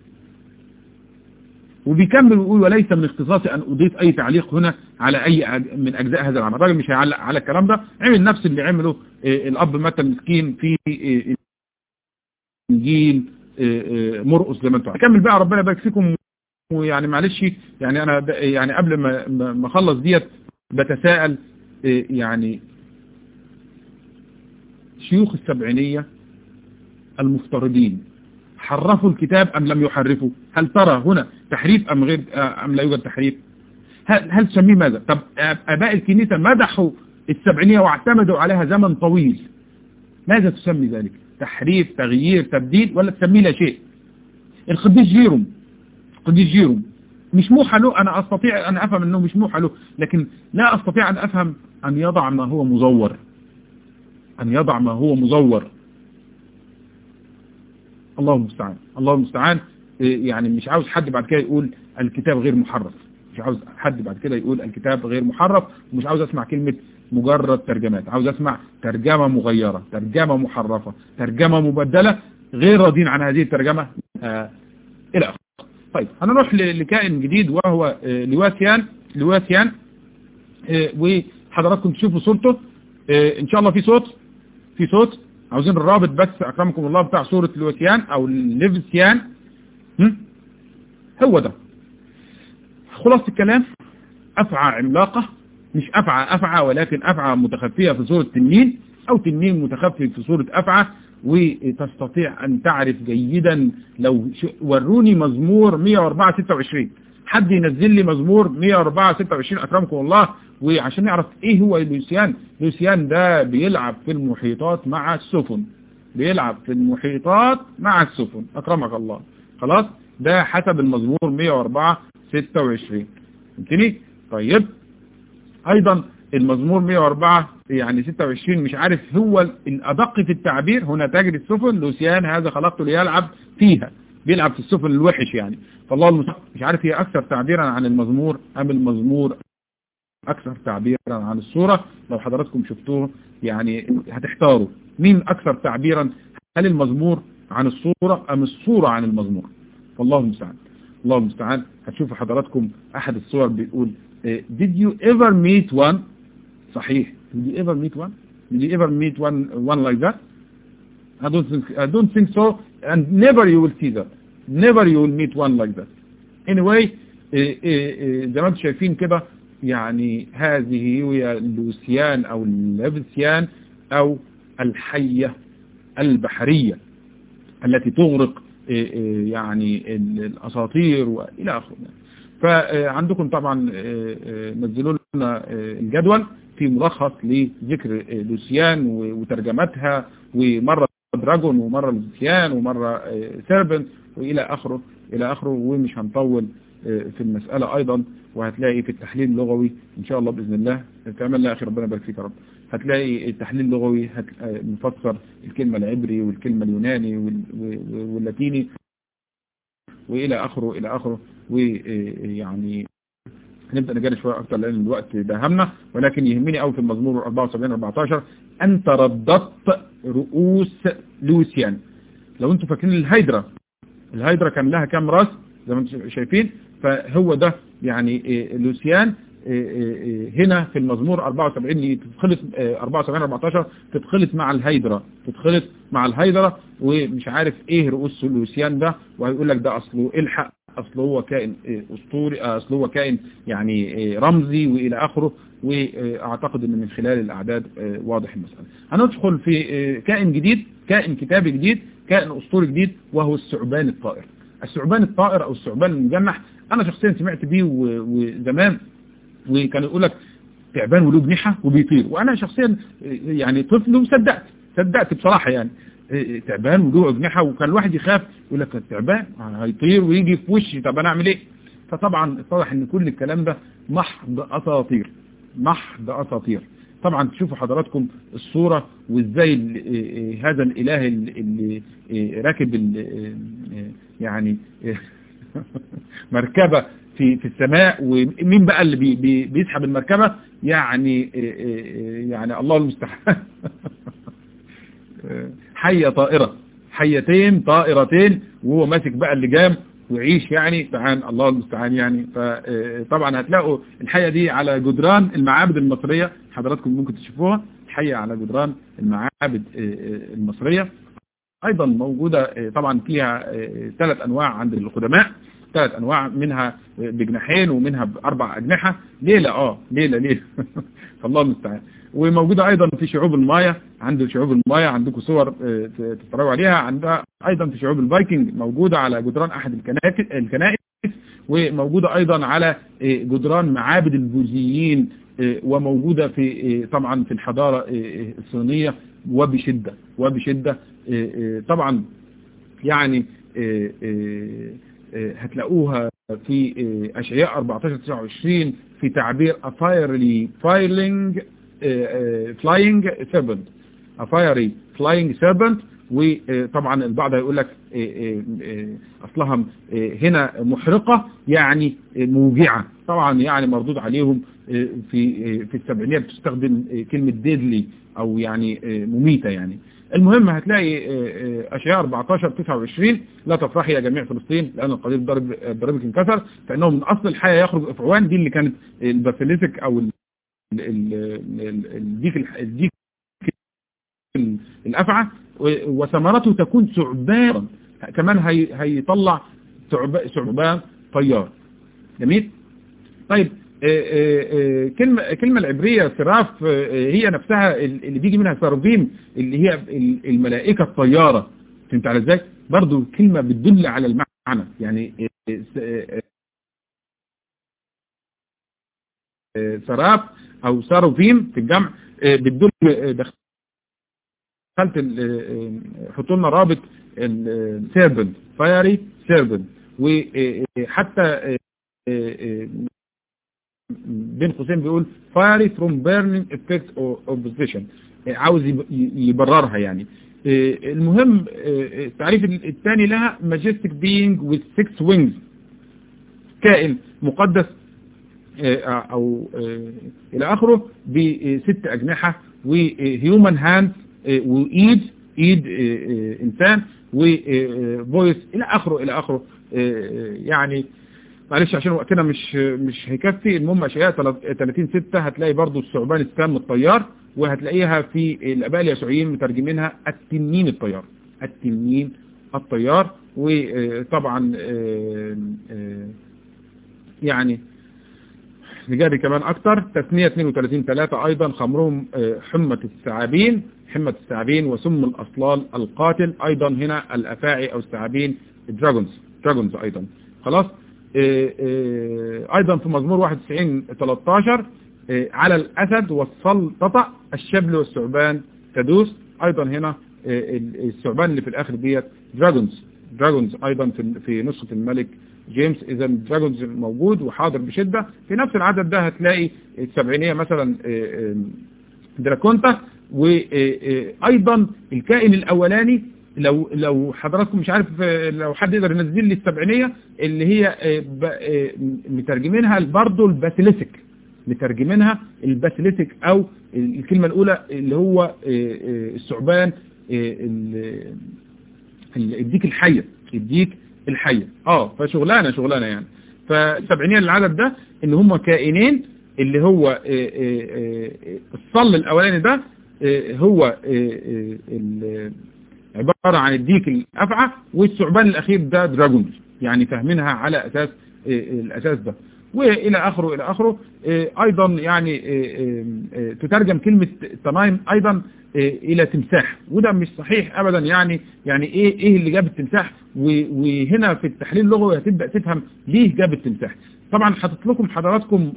وبيكمل ويقول وليس من اختصاصي أن أضيف أي تعليق هنا على أي من أجزاء هذا العمل الراجل مش هيعلق على الكلام ده عمل نفس اللي عمله الأب متى المسكين في إنجيل مرقص زي ما انتم أكمل بقى ربنا يبارك فيكم ويعني معلش يعني أنا يعني قبل ما ما أخلص ديت بتساءل يعني شيوخ السبعينية المفترضين حرفوا الكتاب أم لم يحرفوا هل ترى هنا تحريف أم غير أم لا يوجد تحريف هل, هل تسميه ماذا طب أباء الكنيسة مدحوا السبعينية واعتمدوا عليها زمن طويل ماذا تسمي ذلك تحريف تغيير تبديل ولا تسميه لا شيء القديس جيروم القديس جيروم مش موحى له أنا أستطيع أن أفهم أنه مش موحى له لكن لا أستطيع أن أفهم أن يضع ما هو مزور أن يضع ما هو مزور الله المستعان الله المستعان يعني مش عاوز حد بعد كده يقول الكتاب غير محرف مش عاوز حد بعد كده يقول الكتاب غير محرف ومش عاوز اسمع كلمة مجرد ترجمات عاوز اسمع ترجمة مغيرة ترجمة محرفة ترجمة مبدلة غير راضين عن هذه الترجمة آه الى اخره طيب هنروح لكائن جديد وهو آه لواسيان لواسيان آه وحضراتكم تشوفوا صورته آه ان شاء الله في صوت في صوت عاوزين الرابط بس اكرمكم الله بتاع سورة لوسيان او ليفسيان هو ده خلاص الكلام افعى عملاقة مش افعى افعى ولكن افعى متخفية في صورة تنين او تنين متخفي في صورة افعى وتستطيع ان تعرف جيدا لو وروني مزمور 104 26 حد ينزل لي مزمور 104 26 اكرمكم الله وعشان نعرف ايه هو لوسيان لوسيان ده بيلعب في المحيطات مع السفن بيلعب في المحيطات مع السفن اكرمك الله خلاص ده حسب المزمور 104 26 فهمتني طيب ايضا المزمور 104 يعني 26 مش عارف هو الادق في التعبير هنا تجري السفن لوسيان هذا خلقته ليلعب فيها بيلعب في السفن الوحش يعني فالله المستعان مش عارف هي اكثر تعبيرا عن المزمور ام المزمور اكثر تعبيرا عن الصورة لو حضراتكم شفتوه يعني هتحتاروا مين اكثر تعبيرا هل المزمور عن الصورة ام الصورة عن المزمور فالله المستعان الله المستعان هتشوفوا حضراتكم احد الصور بيقول did you ever meet one صحيح did you ever meet one did you ever meet one one like that I don't think I don't think so and never you will see that never you will meet one like that anyway زي ما انتم شايفين كده يعني هذه هي اللوسيان او اللبسيان او الحية البحرية التي تغرق يعني الاساطير والى اخره فعندكم طبعا نزلوا لنا الجدول في ملخص لذكر لوسيان وترجمتها ومرة دراجون ومرة لوسيان ومرة سيربنت والى اخره الى اخره ومش هنطول في المسألة ايضا وهتلاقي في التحليل اللغوي ان شاء الله باذن الله تعمل لها اخي ربنا يبارك فيك يا رب هتلاقي التحليل اللغوي مفسر الكلمة العبري والكلمة اليوناني واللاتيني والى اخره الى اخره ويعني هنبدأ نجري شوية اكتر لان الوقت داهمنا ولكن يهمني قوي في المزمور 74 14 انت رددت رؤوس لوسيان لو انتم فاكرين الهيدرا الهيدرا كان لها كام راس زي ما انتم شايفين فهو ده يعني لوسيان هنا في المزمور 74 تتخلط 74 14 تتخلط مع الهيدرا تتخلط مع الهيدرا ومش عارف ايه رؤوس لوسيان ده وهيقول لك ده اصله الحق اصله هو كائن اسطوري اصله هو كائن يعني رمزي والى اخره واعتقد ان من خلال الاعداد واضح المسألة هندخل في كائن جديد كائن كتابي جديد كائن اسطوري جديد وهو الثعبان الطائر الثعبان الطائر او الثعبان المجنح انا شخصيا سمعت بيه وزمان وكان يقول لك تعبان وله جنيحه وبيطير وانا شخصيا يعني طفل وصدقت صدقت بصراحة يعني تعبان وله اجنحه وكان الواحد يخاف يقول لك التعبان هيطير ويجي في وشي طب انا اعمل ايه فطبعا اتضح ان كل الكلام ده محض اساطير محض اساطير طبعا تشوفوا حضراتكم الصورة وازاي هذا الاله اللي راكب يعني مركبة في في السماء ومين بقى اللي بي بي بيسحب المركبة يعني يعني الله المستعان حية طائرة حيتين طائرتين وهو ماسك بقى اللجام وعيش يعني سبحان الله المستعان يعني فطبعا هتلاقوا الحية دي على جدران المعابد المصرية حضراتكم ممكن تشوفوها الحية على جدران المعابد المصرية ايضا موجودة طبعا فيها ثلاث انواع عند القدماء ثلاث انواع منها بجناحين ومنها باربع اجنحة ليلة اه ليلة ليلة فالله المستعان وموجودة ايضا في شعوب المايا عند شعوب المايا عندكم صور تتفرجوا عليها عندها ايضا في شعوب الفايكنج موجودة على جدران احد الكنائس وموجودة ايضا على جدران معابد البوذيين وموجودة في طبعا في الحضارة الصينية وبشدة وبشدة طبعا يعني هتلاقوها في اشعياء 14 29 في تعبير a fiery flying flying serpent a fiery flying serpent وطبعا البعض هيقول لك اصلها هنا محرقة يعني موجعة طبعا يعني مردود عليهم في في السبعينية بتستخدم كلمة ديدلي او يعني مميتة يعني المهم هتلاقي اشياء 14 29 لا تفرحي يا جميع فلسطين لان القضية ضرب ضربك انكسر فانه من اصل الحياة يخرج افعوان دي اللي كانت الباسيليتك او الديك الديك الافعى وثمرته تكون ثعبان كمان هي هيطلع ثعبان طيار جميل طيب كلمة كلمة العبرية سراف هي نفسها اللي بيجي منها سرافيم اللي هي الملائكة الطيارة فهمت على ازاي برضو كلمة بتدل على المعنى يعني سراف او ساروفيم في الجمع بتدل دخلت حطوا لنا رابط السيربنت فايري سيربنت وحتى بين قوسين بيقول fiery from burning effect of position عاوز يبررها يعني المهم التعريف الثاني لها majestic being with six wings كائن مقدس او الى اخره بست اجنحة وهيومن هاند وايد ايد انسان وفويس الى اخره الى اخره يعني معلش عشان وقتنا مش مش هيكفي المهم اشياء 30 6 هتلاقي برضو الثعبان السام الطيار وهتلاقيها في الاباء اليسوعيين مترجمينها التنين الطيار التنين الطيار وطبعا يعني نجاري كمان اكتر تثنية 32 3 ايضا خمرهم حمة الثعابين حمة الثعابين وسم الاصلال القاتل ايضا هنا الافاعي او الثعابين دراجونز دراجونز ايضا خلاص ايضا في مزمور 91 13 على الاسد والسلطة الشبل والثعبان تدوس ايضا هنا الثعبان اللي في الاخر ديت دراجونز دراجونز ايضا في في نسخة الملك جيمس اذا دراجونز موجود وحاضر بشدة في نفس العدد ده هتلاقي السبعينية مثلا دراكونتا وايضا الكائن الاولاني لو لو حضراتكم مش عارف لو حد يقدر ينزل لي السبعينية اللي هي مترجمينها برضه الباسيليسك مترجمينها الباسيليسك او الكلمة الاولى اللي هو الثعبان الديك الحية الديك الحية اه فشغلانة شغلانة يعني فالسبعينية للعدد ده ان هم كائنين اللي هو الصل الاولاني ده هو عبارة عن الديك الافعى والثعبان الاخير ده دراجونز يعني فاهمينها على اساس الاساس ده والى اخره الى اخره ايضا يعني تترجم كلمة تنايم ايضا الى تمساح وده مش صحيح ابدا يعني يعني ايه ايه اللي جاب التمساح وهنا في التحليل اللغوي هتبدا تفهم ليه جاب التمساح طبعا حاطط لكم حضراتكم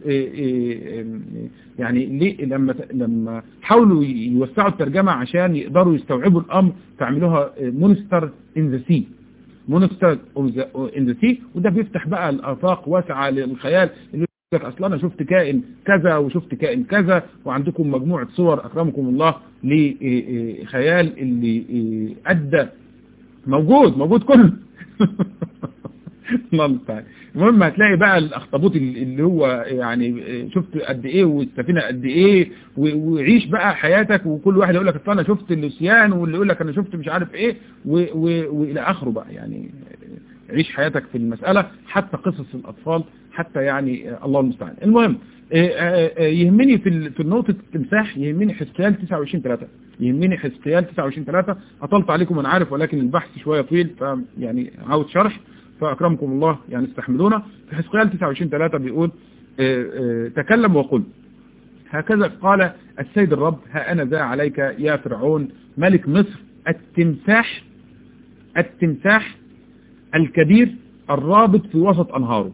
يعني ليه لما لما حاولوا يوسعوا الترجمه عشان يقدروا يستوعبوا الامر فعملوها مونستر ان ذا سي مونستر ان ذا سي وده بيفتح بقى الافاق واسعه للخيال لك اصلا انا شفت كائن كذا وشفت كائن كذا وعندكم مجموعة صور اكرمكم الله لخيال اللي ادى موجود موجود كله الله المستعان المهم هتلاقي بقى الاخطبوط اللي هو يعني شفت قد ايه والسفينه قد ايه وعيش بقى حياتك وكل واحد يقول لك انا شفت اللوسيان واللي يقول لك انا شفت مش عارف ايه والى اخره بقى يعني عيش حياتك في المسألة حتى قصص الأطفال حتى يعني الله المستعان المهم يهمني في في النقطة التمساح يهمني حسقيال 29 3 يهمني حسقيال 29 3 أطلت عليكم أنا عارف ولكن البحث شوية طويل فيعني عاوز شرح فأكرمكم الله يعني استحملونا في حسقيال 29 3 بيقول تكلم وقل هكذا قال السيد الرب ها أنا ذا عليك يا فرعون ملك مصر التمساح التمساح الكبير الرابط في وسط أنهاره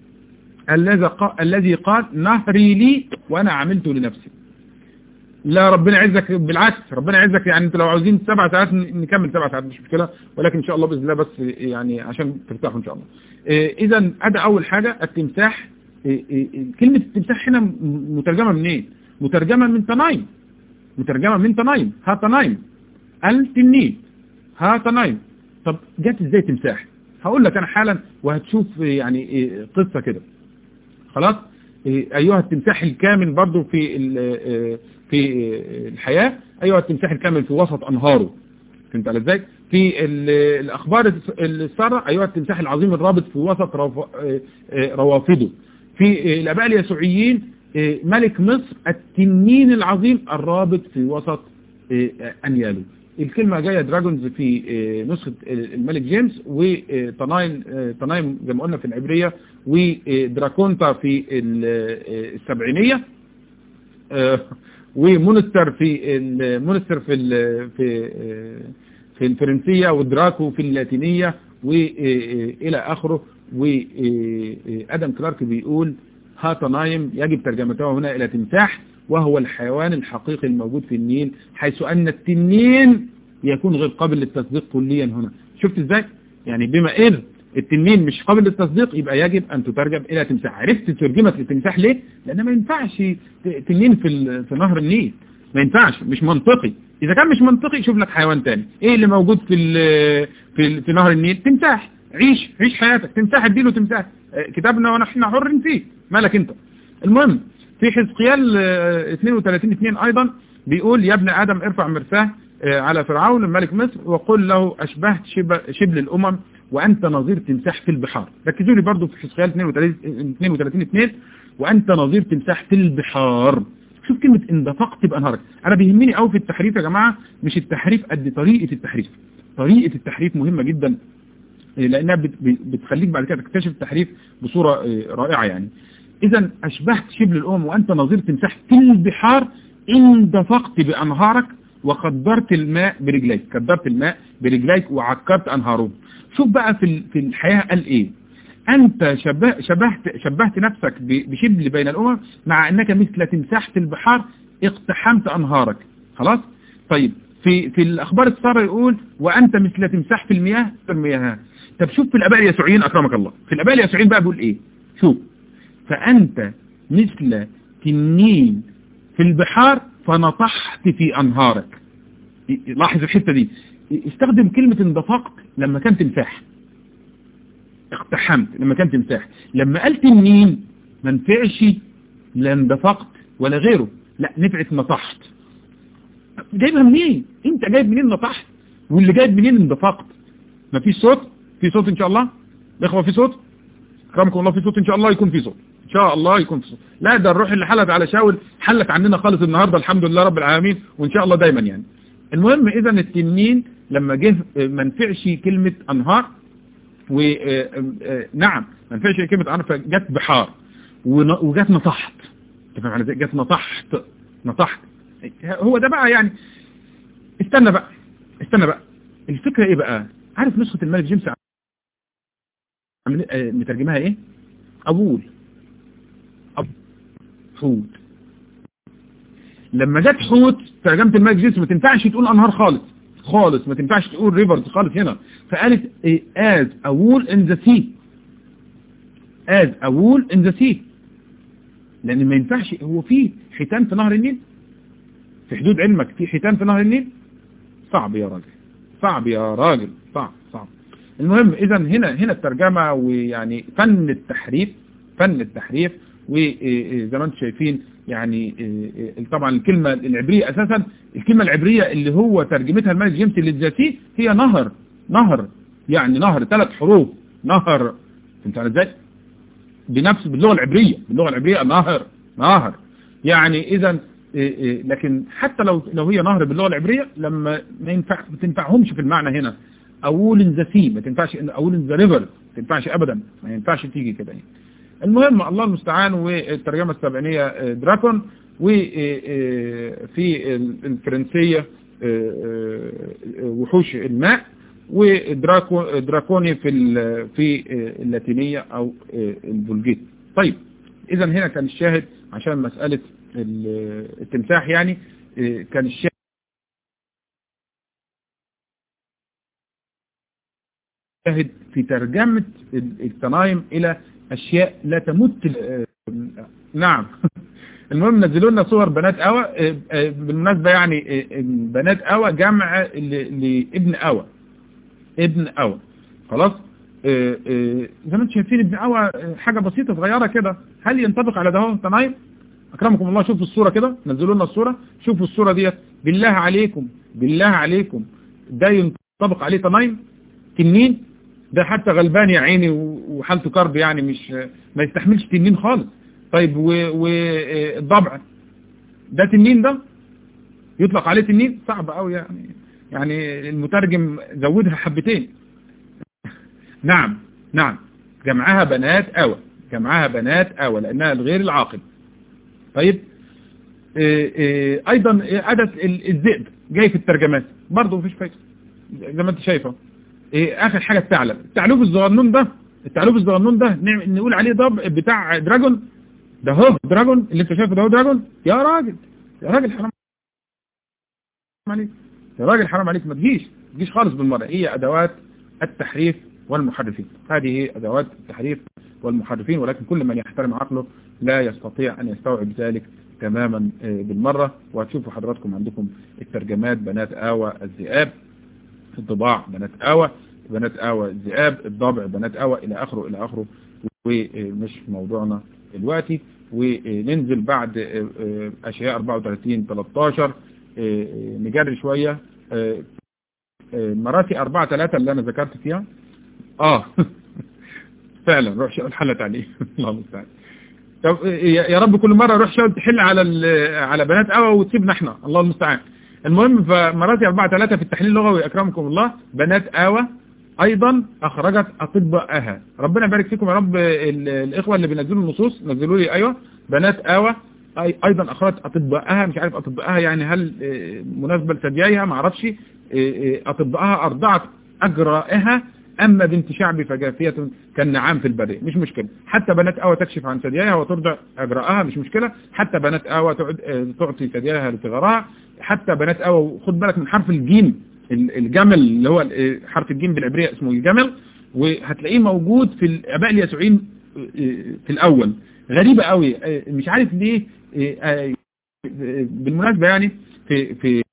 الذي قال نهري لي وأنا عملته لنفسي لا ربنا يعزك بالعكس ربنا يعزك يعني انت لو عاوزين سبع ساعات نكمل سبع ساعات مش مشكلة ولكن ان شاء الله بإذن الله بس يعني عشان ترتاحوا ان شاء الله اذا ادى اول حاجة التمساح كلمة التمساح هنا مترجمة منين إيه؟ مترجمة من تنايم مترجمة من تنايم ها تنايم التنين ها تنايم طب جت ازاي تمساح هقول لك انا حالا وهتشوف يعني قصة كده خلاص ايها التمساح الكامل برضو في في الحياة ايها التمساح الكامل في وسط انهاره فهمت على ازاي في الاخبار السارة ايها التمساح العظيم الرابط في وسط روافده في الاباء اليسوعيين ملك مصر التنين العظيم الرابط في وسط انياله الكلمة جاية دراجونز في نسخة الملك جيمس وتنايم تنايم زي ما قلنا في العبرية ودراكونتا في السبعينية ومونستر في المونستر في في في الفرنسية ودراكو في اللاتينية والى اخره وادم كلارك بيقول هاتنايم يجب ترجمته هنا الى تمساح وهو الحيوان الحقيقي الموجود في النيل حيث أن التنين يكون غير قابل للتصديق كليا هنا شفت ازاي يعني بما إذ التنين مش قابل للتصديق يبقى يجب أن تترجم إلى تمساح عرفت ترجمة التمساح ليه؟ لأن ما ينفعش ت- تنين في, ال- في نهر النيل ما ينفعش مش منطقي إذا كان مش منطقي شوف لك حيوان تاني إيه اللي موجود في ال- في, ال- في نهر النيل تمساح عيش عيش حياتك تمساح اديله تمساح آه، كتابنا ونحن حر فيه مالك انت المهم في حزقيال آه، 32 2 ايضا بيقول يا ابن ادم ارفع مرساه آه، على فرعون ملك مصر وقل له اشبهت شب- شبل الامم وانت نظير تمساح في البحار ركزوا لي برضو في حزقيال 32 32 2 وانت نظير تمساح في البحار شوف كلمة اندفقت بانهارك انا بيهمني قوي في التحريف يا جماعة مش التحريف قد طريقة التحريف طريقة التحريف مهمة جدا إيه، لانها بت- بت- بتخليك بعد كده تكتشف التحريف بصورة إيه، رائعة يعني اذا اشبهت شبل الامم وانت نظير تمساح في البحار اندفقت بانهارك وقدرت الماء برجليك قدرت الماء برجليك وعكرت انهارهم شوف بقى في ال- في الحياة قال ايه انت شبه شبهت شبهت نفسك ب- بشبل بين الامم مع انك مثل تمساح في البحار اقتحمت انهارك خلاص طيب في في الاخبار الساره يقول وانت مثل تمساح في المياه في المياه طب شوف في الاباء اليسوعيين اكرمك الله في الاباء اليسوعيين بقى بيقول ايه شوف فانت مثل تنين في البحار فنطحت في انهارك لاحظ الحته دي استخدم كلمه اندفقت لما كان تمساح اقتحمت لما كان تمساح لما قال تنين ما نفعش لا اندفقت ولا غيره لا نفعت نطحت جايبها منين انت جايب منين نطحت واللي جايب منين اندفقت ما فيش صوت في صوت ان شاء الله الاخوه في صوت اكرمكم الله في صوت ان شاء الله يكون في صوت ان شاء الله يكون في صوت لا ده الروح اللي حلت على شاول حلت عننا خالص النهارده الحمد لله رب العالمين وان شاء الله دايما يعني المهم اذا التنين لما جه اه، ما نفعش كلمه انهار ونعم ما نفعش كلمه انهار فجت بحار ون- وجت نطحت انت فاهم على ازاي جت نطحت نطحت هو ده بقى يعني استنى بقى استنى بقى الفكرة ايه بقى عارف نسخة الملك جيمس عامل- آه، مترجمها ايه ابول أب حوت لما جت حوت ترجمة الملك جيمس ما تنفعش تقول انهار خالص خالص ما تنفعش تقول ريفرز خالص هنا فقالت از اول ان ذا سي از اول ان ذا سي لان ما ينفعش هو في حيتان في نهر النيل في حدود علمك في حيتان في نهر النيل صعب يا راجل صعب يا راجل صعب صعب المهم اذا هنا هنا الترجمة ويعني فن التحريف فن التحريف وزي ما انتم شايفين يعني إيه، طبعا الكلمة العبرية اساسا الكلمة العبرية اللي هو ترجمتها الملك جيمس للذاتي هي نهر نهر يعني نهر ثلاث حروف نهر فهمت على ازاي بنفس باللغة العبرية باللغة العبرية نهر نهر يعني اذا إيه إيه لكن حتى لو لو هي نهر باللغة العبرية لما ما ينفع ما تنفعهمش في المعنى هنا اقول ذا سي ما تنفعش اقول ذا ريفر ما تنفعش ابدا ما ينفعش تيجي كده يعني المهم الله المستعان والترجمة السبعينية آه، دراكون وفي الفرنسية آه، آه، وحوش الماء ودراكوني في ال- في آه، اللاتينية او آه، البلجيت طيب اذا هنا كان الشاهد عشان مسألة ال- التمساح يعني آه، كان الشاهد شاهد في ترجمة التنايم إلى أشياء لا تمت ال- نعم المهم نزلوا لنا صور بنات أوى بالمناسبة يعني بنات أوى جمع ل- لابن أوى ابن أوى خلاص زي ما انتم شايفين ابن أوى حاجة بسيطة صغيرة كده هل ينطبق على ده هو تنايم أكرمكم الله شوفوا الصورة كده نزلوا لنا الصورة شوفوا الصورة ديت بالله عليكم بالله عليكم ده ينطبق عليه تنايم تنين ده حتى غلبان يا عيني و- وحالته كرب يعني مش ما يستحملش تنين خالص طيب والضبع ده تنين ده يطلق عليه تنين صعب قوي يعني يعني المترجم زودها حبتين نعم نعم جمعها بنات أوى جمعها بنات أوى لأنها الغير العاقل طيب إيه إيه أيضا عدد ال- الذئب جاي في الترجمات برضه مفيش فايدة زي ما انت شايفه إيه آخر حاجة الثعلب الثعلب الصغنون ده الثعلب الصغنون ده نعم- نقول عليه ضب بتاع دراجون ده هو دراجون اللي انت شايفه ده هو دراجون يا راجل يا راجل حرام عليك يا راجل حرام عليك ما تجيش ما تجيش خالص بالمرة هي أدوات التحريف والمحرفين هذه أدوات التحريف والمحرفين ولكن كل من يحترم عقله لا يستطيع أن يستوعب ذلك تماما بالمرة وهتشوفوا حضراتكم عندكم الترجمات بنات آوى الذئاب الطباع بنات آوى بنات آوى الذئاب الضبع بنات آوى إلى آخره إلى آخره ومش موضوعنا دلوقتي وننزل بعد أشياء 34 13 نجري شوية مراتي 4 3 اللي أنا ذكرت فيها آه فعلا روح شاول حلت عليه الله المستعان طب يا رب كل مرة روح شاول تحل على على بنات قوى وتسيبنا احنا الله المستعان المهم فمراتي 4 3 في التحليل اللغوي أكرمكم الله بنات قوى ايضا اخرجت اطباءها ربنا يبارك فيكم يا رب الاخوه اللي بينزلوا النصوص نزلوا لي ايوه بنات اوى ايضا اخرجت اطباءها مش عارف اطباءها يعني هل مناسبه لثدييها ما اعرفش اطباءها ارضعت اجرائها اما بنت شعبي فجافيه كالنعام في البريه مش مشكله حتى بنات اوى تكشف عن ثدييها وترضع اجرائها مش مشكله حتى بنات اوى تعطي ثدييها لصغارها حتى بنات اوى خد بالك من حرف الجيم الجمل اللي هو حرف الجيم بالعبرية اسمه الجمل وهتلاقيه موجود في الاباء اليسوعيين في الاول غريبة قوي مش عارف ليه بالمناسبة يعني في في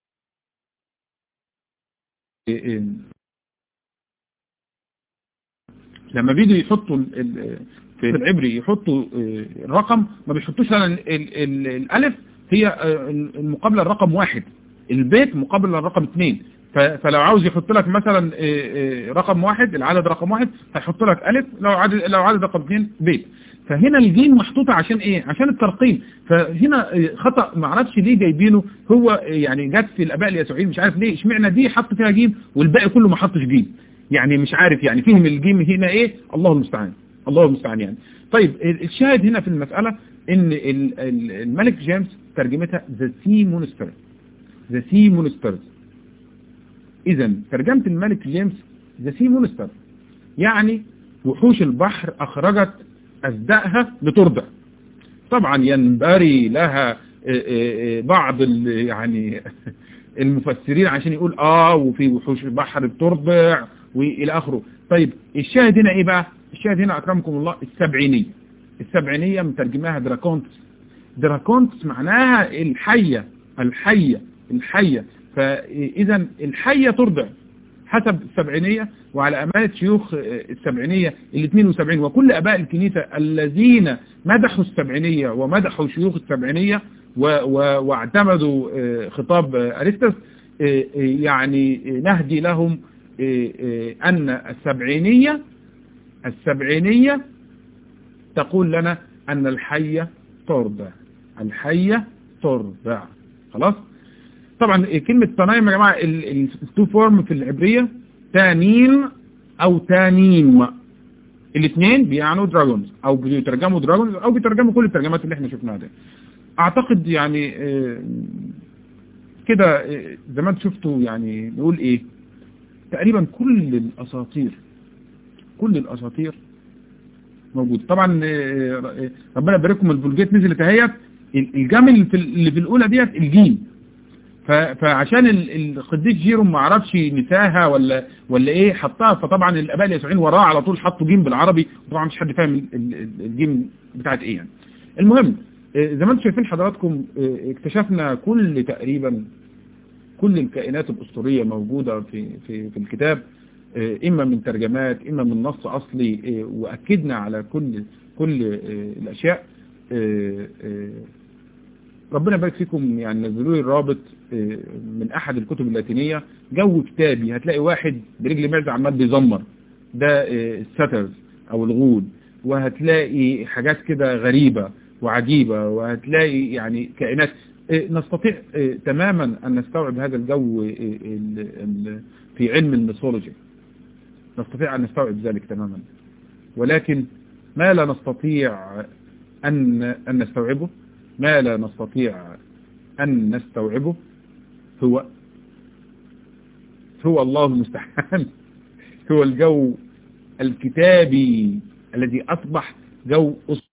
لما بيجوا يحطوا في العبري يحطوا الرقم ما بيحطوش لنا الالف هي المقابلة الرقم واحد البيت مقابل للرقم اثنين فلو عاوز يحط لك مثلا رقم واحد العدد رقم واحد هيحط لك ألف لو عدد لو عدد رقم اثنين بيت فهنا الجيم محطوطة عشان ايه عشان الترقيم فهنا خطأ ما اعرفش ليه جايبينه هو يعني جت في الاباء اليسوعيين مش عارف ليه اشمعنى دي حط فيها جيم والباقي كله ما حطش جيم يعني مش عارف يعني فهم الجيم هنا ايه الله المستعان الله المستعان يعني طيب الشاهد هنا في المسألة ان الملك جيمس ترجمتها ذا سي مونستر ذا سي مونسترز اذا ترجمة الملك جيمس ذا سي مونستر يعني وحوش البحر اخرجت اصدائها لترضع طبعا ينبري لها بعض يعني المفسرين عشان يقول اه وفي وحوش البحر بترضع والى اخره طيب الشاهد هنا ايه بقى الشاهد هنا اكرمكم الله السبعينية السبعينية مترجماها دراكونتس دراكونتس معناها الحية الحية الحية فإذا الحية ترضع حسب السبعينية وعلى أمانة شيوخ السبعينية ال 72 وكل أباء الكنيسة الذين مدحوا السبعينية ومدحوا شيوخ السبعينية واعتمدوا خطاب أرسطس يعني نهدي لهم أن السبعينية السبعينية تقول لنا أن الحية ترضع الحية ترضع خلاص طبعا كلمة تنايم يا جماعة التو فورم في العبرية تانين او تانيم الاثنين بيعنوا دراجونز او بيترجموا دراجونز او بيترجموا كل الترجمات اللي احنا شفناها دي اعتقد يعني كده زي ما انتم شفتوا يعني نقول ايه تقريبا كل الاساطير كل الاساطير موجود طبعا ربنا يبارككم الفولجيت نزلت اهيت الجمل اللي في الاولى ديت الجيم فعشان القديس جيروم ما عرفش نساها ولا ولا ايه حطها فطبعا الاباء اليسوعيين وراه على طول حطوا جيم بالعربي وطبعا مش حد فاهم الجيم بتاعت ايه يعني المهم زي ما انتم شايفين حضراتكم اكتشفنا كل تقريبا كل الكائنات الاسطوريه موجوده في في في الكتاب اما من ترجمات اما من نص اصلي واكدنا على كل كل الاشياء ربنا يبارك فيكم يعني نزلوا لي الرابط من احد الكتب اللاتينية جو كتابي هتلاقي واحد برجل معزة عمال بيزمر ده الساترز او الغول وهتلاقي حاجات كده غريبة وعجيبة وهتلاقي يعني كائنات نستطيع تماما ان نستوعب هذا الجو في علم الميثولوجي نستطيع ان نستوعب ذلك تماما ولكن ما لا نستطيع ان ان نستوعبه ما لا نستطيع أن نستوعبه هو هو الله المستحيل هو الجو الكتابي الذي أصبح جو أسر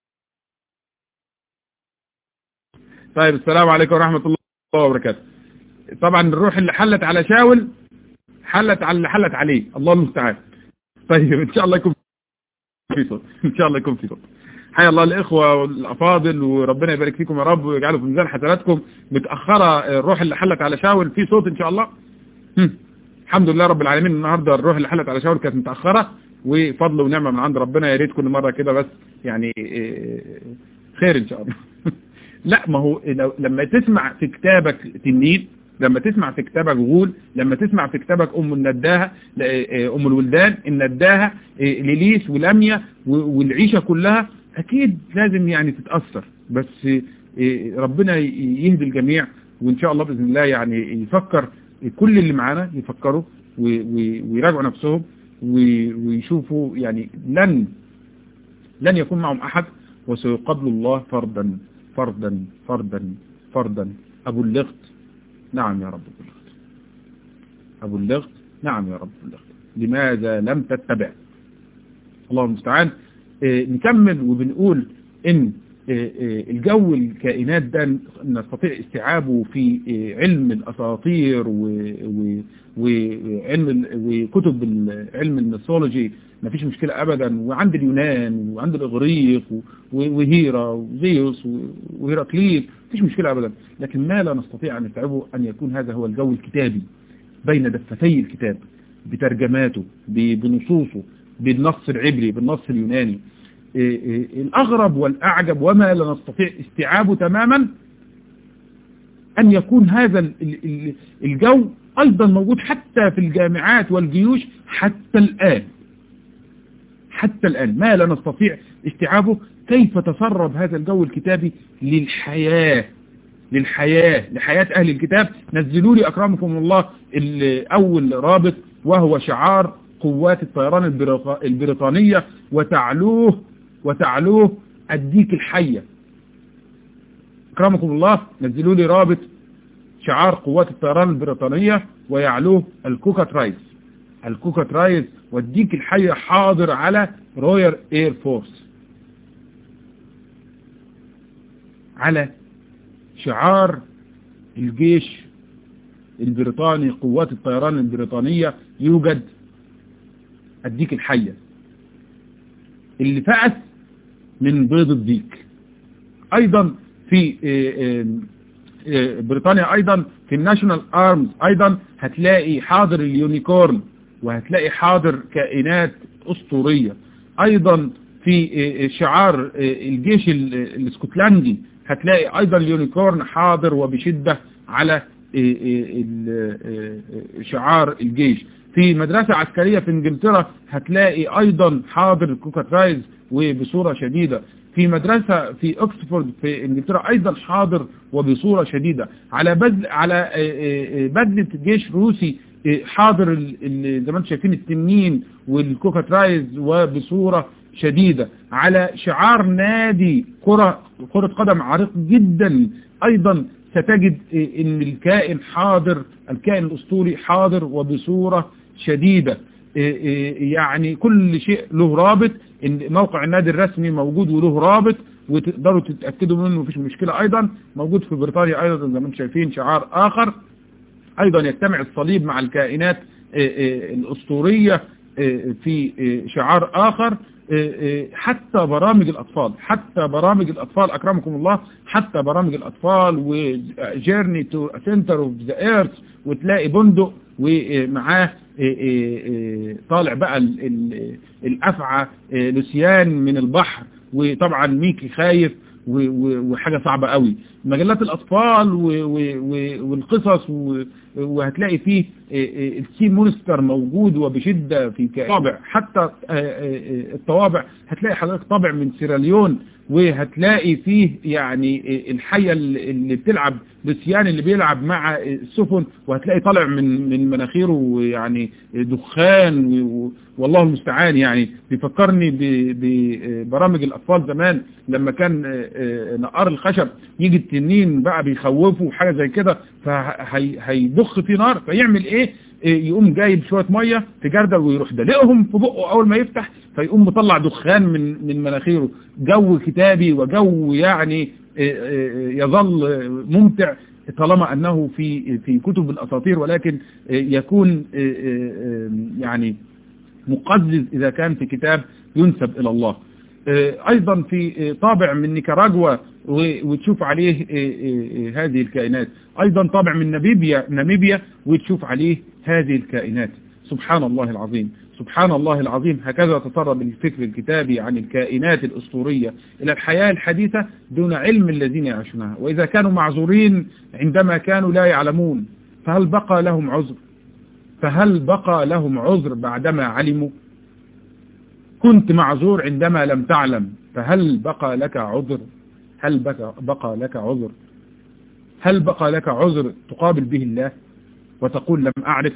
طيب السلام عليكم ورحمة الله وبركاته طبعا الروح اللي حلت على شاول حلت على اللي حلت عليه الله المستعان طيب ان شاء الله يكون في صوت ان شاء الله يكون في صوت حيا الله الاخوه والافاضل وربنا يبارك فيكم يا رب ويجعله في ميزان حسناتكم متاخره الروح اللي حلت على شاول في صوت ان شاء الله هم. الحمد لله رب العالمين النهارده الروح اللي حلت على شاول كانت متاخره وفضل ونعمه من عند ربنا يا ريت كل مره كده بس يعني خير ان شاء الله لا ما هو لما تسمع في كتابك تنين لما تسمع في كتابك غول لما تسمع في كتابك ام النداهة ام الولدان النداهة ليليس ولمية والعيشة كلها اكيد لازم يعني تتأثر بس ربنا يهدي الجميع وان شاء الله باذن الله يعني يفكر كل اللي معانا يفكروا ويراجعوا نفسهم ويشوفوا يعني لن لن يكون معهم احد وسيقبل الله فردا فردا فردا فردا ابو اللغط نعم يا رب ابو اللغط ابو اللغط نعم يا رب ابو اللغط لماذا لم تتبع الله المستعان آه نكمل وبنقول ان آه آه الجو الكائنات ده نستطيع استيعابه في علم الاساطير وعلم وكتب علم الميثولوجي ما فيش مشكلة ابدا وعند اليونان وعند الاغريق وهيرا وزيوس وهيراكليت فيش مشكلة ابدا لكن ما لا نستطيع ان نستوعبه ان يكون هذا هو الجو الكتابي بين دفتي الكتاب بترجماته بنصوصه بالنص العبري بالنص اليوناني الاغرب والاعجب وما لا نستطيع استيعابه تماما ان يكون هذا الجو ايضا موجود حتى في الجامعات والجيوش حتى الان حتى الآن ما لا نستطيع استيعابه كيف تسرب هذا الجو الكتابي للحياة للحياة لحياة أهل الكتاب نزلوا لي أكرمكم الله أول رابط وهو شعار قوات الطيران البريطانية وتعلوه وتعلوه الديك الحية أكرمكم الله نزلوا لي رابط شعار قوات الطيران البريطانية ويعلوه الكوكا ترايز الكوكا ترايز والديك الحية حاضر على رويال اير فورس على شعار الجيش البريطاني قوات الطيران البريطانية يوجد الديك الحية اللي فأس من بيض الديك ايضا في بريطانيا ايضا في الناشونال ارمز ايضا هتلاقي حاضر اليونيكورن وهتلاقي حاضر كائنات اسطورية ايضا في شعار الجيش الاسكتلندي هتلاقي ايضا اليونيكورن حاضر وبشدة على شعار الجيش في مدرسة عسكرية في انجلترا هتلاقي ايضا حاضر الكوكاترايز وبصورة شديدة في مدرسة في اوكسفورد في انجلترا ايضا حاضر وبصورة شديدة على بدل على بدلة جيش روسي حاضر زي ما انتم شايفين التنين والكوكاترايز وبصورة شديدة على شعار نادي كرة كرة قدم عريق جدا ايضا ستجد ان الكائن حاضر الكائن الاسطوري حاضر وبصورة شديدة يعني كل شيء له رابط ان موقع النادي الرسمي موجود وله رابط وتقدروا تتأكدوا منه مفيش مشكلة ايضا موجود في بريطانيا ايضا زي ما انتم شايفين شعار اخر ايضا يجتمع الصليب مع الكائنات الاسطورية في شعار اخر حتى برامج الاطفال حتى برامج الاطفال اكرمكم الله حتى برامج الاطفال وجيرني تو سنتر اوف ذا ايرث وتلاقي بندق ومعاه طالع بقى الافعى لوسيان من البحر وطبعا ميكي خايف وحاجة صعبة قوي مجلات الأطفال والقصص وهتلاقي فيه السي مونستر موجود وبشدة في طابع حتى الطوابع هتلاقي حضرتك طابع من سيراليون وهتلاقي فيه يعني الحية اللي بتلعب لسيان اللي بيلعب مع السفن وهتلاقي طالع من من مناخيره يعني دخان والله المستعان يعني بيفكرني ببرامج الأطفال زمان لما كان نقار الخشب يجي التنين بقى بيخوفه حاجة زي كده فهيضخ فيه نار فيعمل ايه يقوم جايب شوية مية في جردل ويروح دلقهم في بقه اول ما يفتح فيقوم مطلع دخان من من مناخيره جو كتابي وجو يعني يظل ممتع طالما أنه في في كتب الأساطير ولكن يكون يعني مقزز إذا كان في كتاب ينسب إلى الله أيضا في طابع من نيكاراغوا وتشوف عليه هذه الكائنات أيضا طابع من ناميبيا ناميبيا وتشوف عليه هذه الكائنات سبحان الله العظيم سبحان الله العظيم هكذا تطرب الفكر الكتابي عن الكائنات الأسطورية إلى الحياة الحديثة دون علم الذين يعيشونها وإذا كانوا معذورين عندما كانوا لا يعلمون فهل بقى لهم عذر فهل بقى لهم عذر بعدما علموا كنت معذور عندما لم تعلم فهل بقى لك عذر هل بقى, بقى لك عذر هل بقى لك عذر تقابل به الله وتقول لم أعرف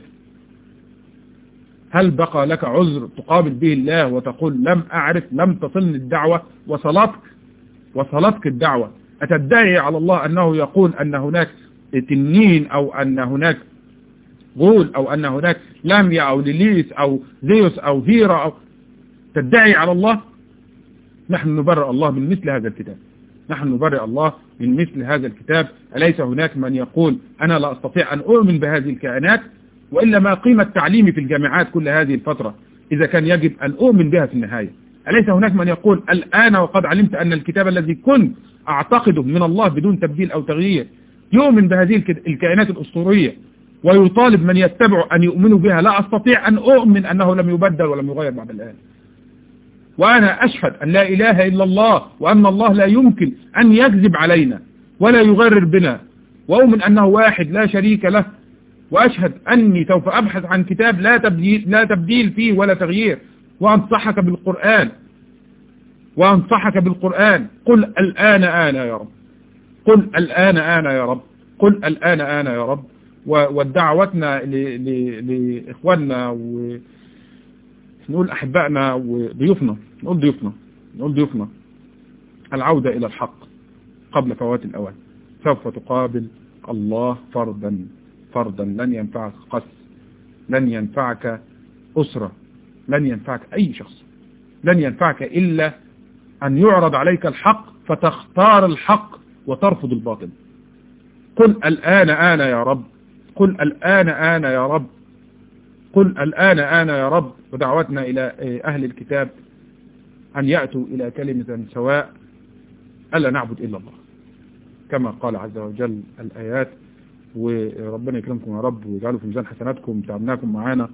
هل بقى لك عذر تقابل به الله وتقول لم أعرف لم تصلني الدعوة وصلتك وصلتك الدعوة أتدعي على الله أنه يقول أن هناك تنين أو أن هناك غول أو أن هناك لاميا أو ليليس أو زيوس أو هيرا أو تدعي على الله نحن نبرئ الله من مثل هذا الكتاب نحن نبرئ الله من مثل هذا الكتاب أليس هناك من يقول أنا لا أستطيع أن أؤمن بهذه الكائنات وإلا ما قيمة تعليمي في الجامعات كل هذه الفترة إذا كان يجب أن أؤمن بها في النهاية أليس هناك من يقول الآن وقد علمت أن الكتاب الذي كنت أعتقده من الله بدون تبديل أو تغيير يؤمن بهذه الكائنات الأسطورية ويطالب من يتبع أن يؤمنوا بها لا أستطيع أن أؤمن أنه لم يبدل ولم يغير بعد الآن وأنا أشهد أن لا إله إلا الله وأن الله لا يمكن أن يكذب علينا ولا يغرر بنا وأؤمن أنه واحد لا شريك له وأشهد أني سوف أبحث عن كتاب لا تبديل, لا تبديل فيه ولا تغيير وأنصحك بالقرآن وأنصحك بالقرآن قل الآن آنا يا رب قل الآن آنا يا رب قل الآن آنا يا رب ودعوتنا لإخواننا ونقول أحبائنا وضيوفنا نقول ضيوفنا نقول ضيوفنا العودة إلى الحق قبل فوات الأوان سوف تقابل الله فردا فردا لن ينفعك قس لن ينفعك أسرة لن ينفعك أي شخص لن ينفعك إلا أن يعرض عليك الحق فتختار الحق وترفض الباطل قل الآن آنا يا رب قل الآن آنا يا رب قل الآن آنا يا رب ودعوتنا إلى أهل الكتاب أن يأتوا إلى كلمة سواء ألا نعبد إلا الله كما قال عز وجل الآيات وربنا يكرمكم يا رب ويجعله في ميزان حسناتكم تعبناكم معانا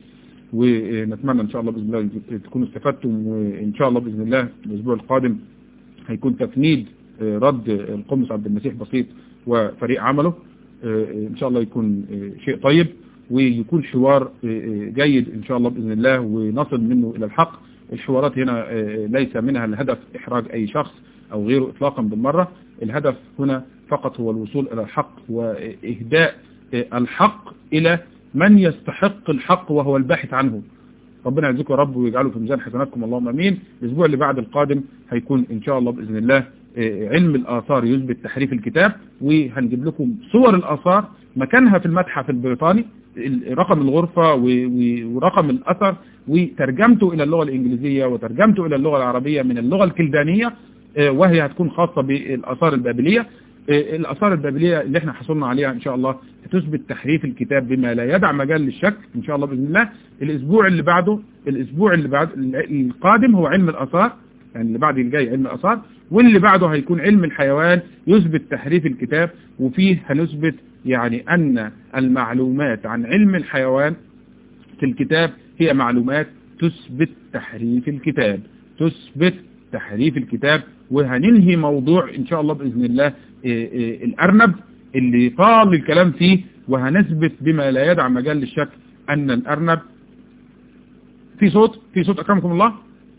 ونتمنى ان شاء الله باذن الله تكونوا استفدتم وان شاء الله باذن الله الاسبوع القادم هيكون تفنيد رد القمص عبد المسيح بسيط وفريق عمله ان شاء الله يكون شيء طيب ويكون حوار جيد ان شاء الله باذن الله ونصل منه الى الحق الحوارات هنا ليس منها الهدف احراج اي شخص او غيره اطلاقا بالمرة الهدف هنا فقط هو الوصول الى الحق واهداء الحق الى من يستحق الحق وهو الباحث عنه ربنا يعزكم يا رب ويجعله في ميزان حسناتكم اللهم امين الاسبوع اللي بعد القادم هيكون ان شاء الله باذن الله علم الاثار يثبت تحريف الكتاب وهنجيب لكم صور الاثار مكانها في المتحف البريطاني رقم الغرفة ورقم الاثر وترجمته الى اللغة الانجليزية وترجمته الى اللغة العربية من اللغة الكلدانية وهي هتكون خاصة بالاثار البابلية الآثار البابلية اللي احنا حصلنا عليها ان شاء الله هتثبت تحريف الكتاب بما لا يدع مجال للشك ان شاء الله بإذن الله الاسبوع اللي بعده الاسبوع اللي بعد القادم هو علم الآثار يعني اللي بعد الجاي علم الآثار واللي بعده هيكون علم الحيوان يثبت تحريف الكتاب وفيه هنثبت يعني ان المعلومات عن علم الحيوان في الكتاب هي معلومات تثبت تحريف الكتاب تثبت تحريف الكتاب وهننهي موضوع ان شاء الله بإذن الله الأرنب اللي طال الكلام فيه وهنثبت بما لا يدع مجال للشك أن الأرنب في صوت في صوت أكرمكم الله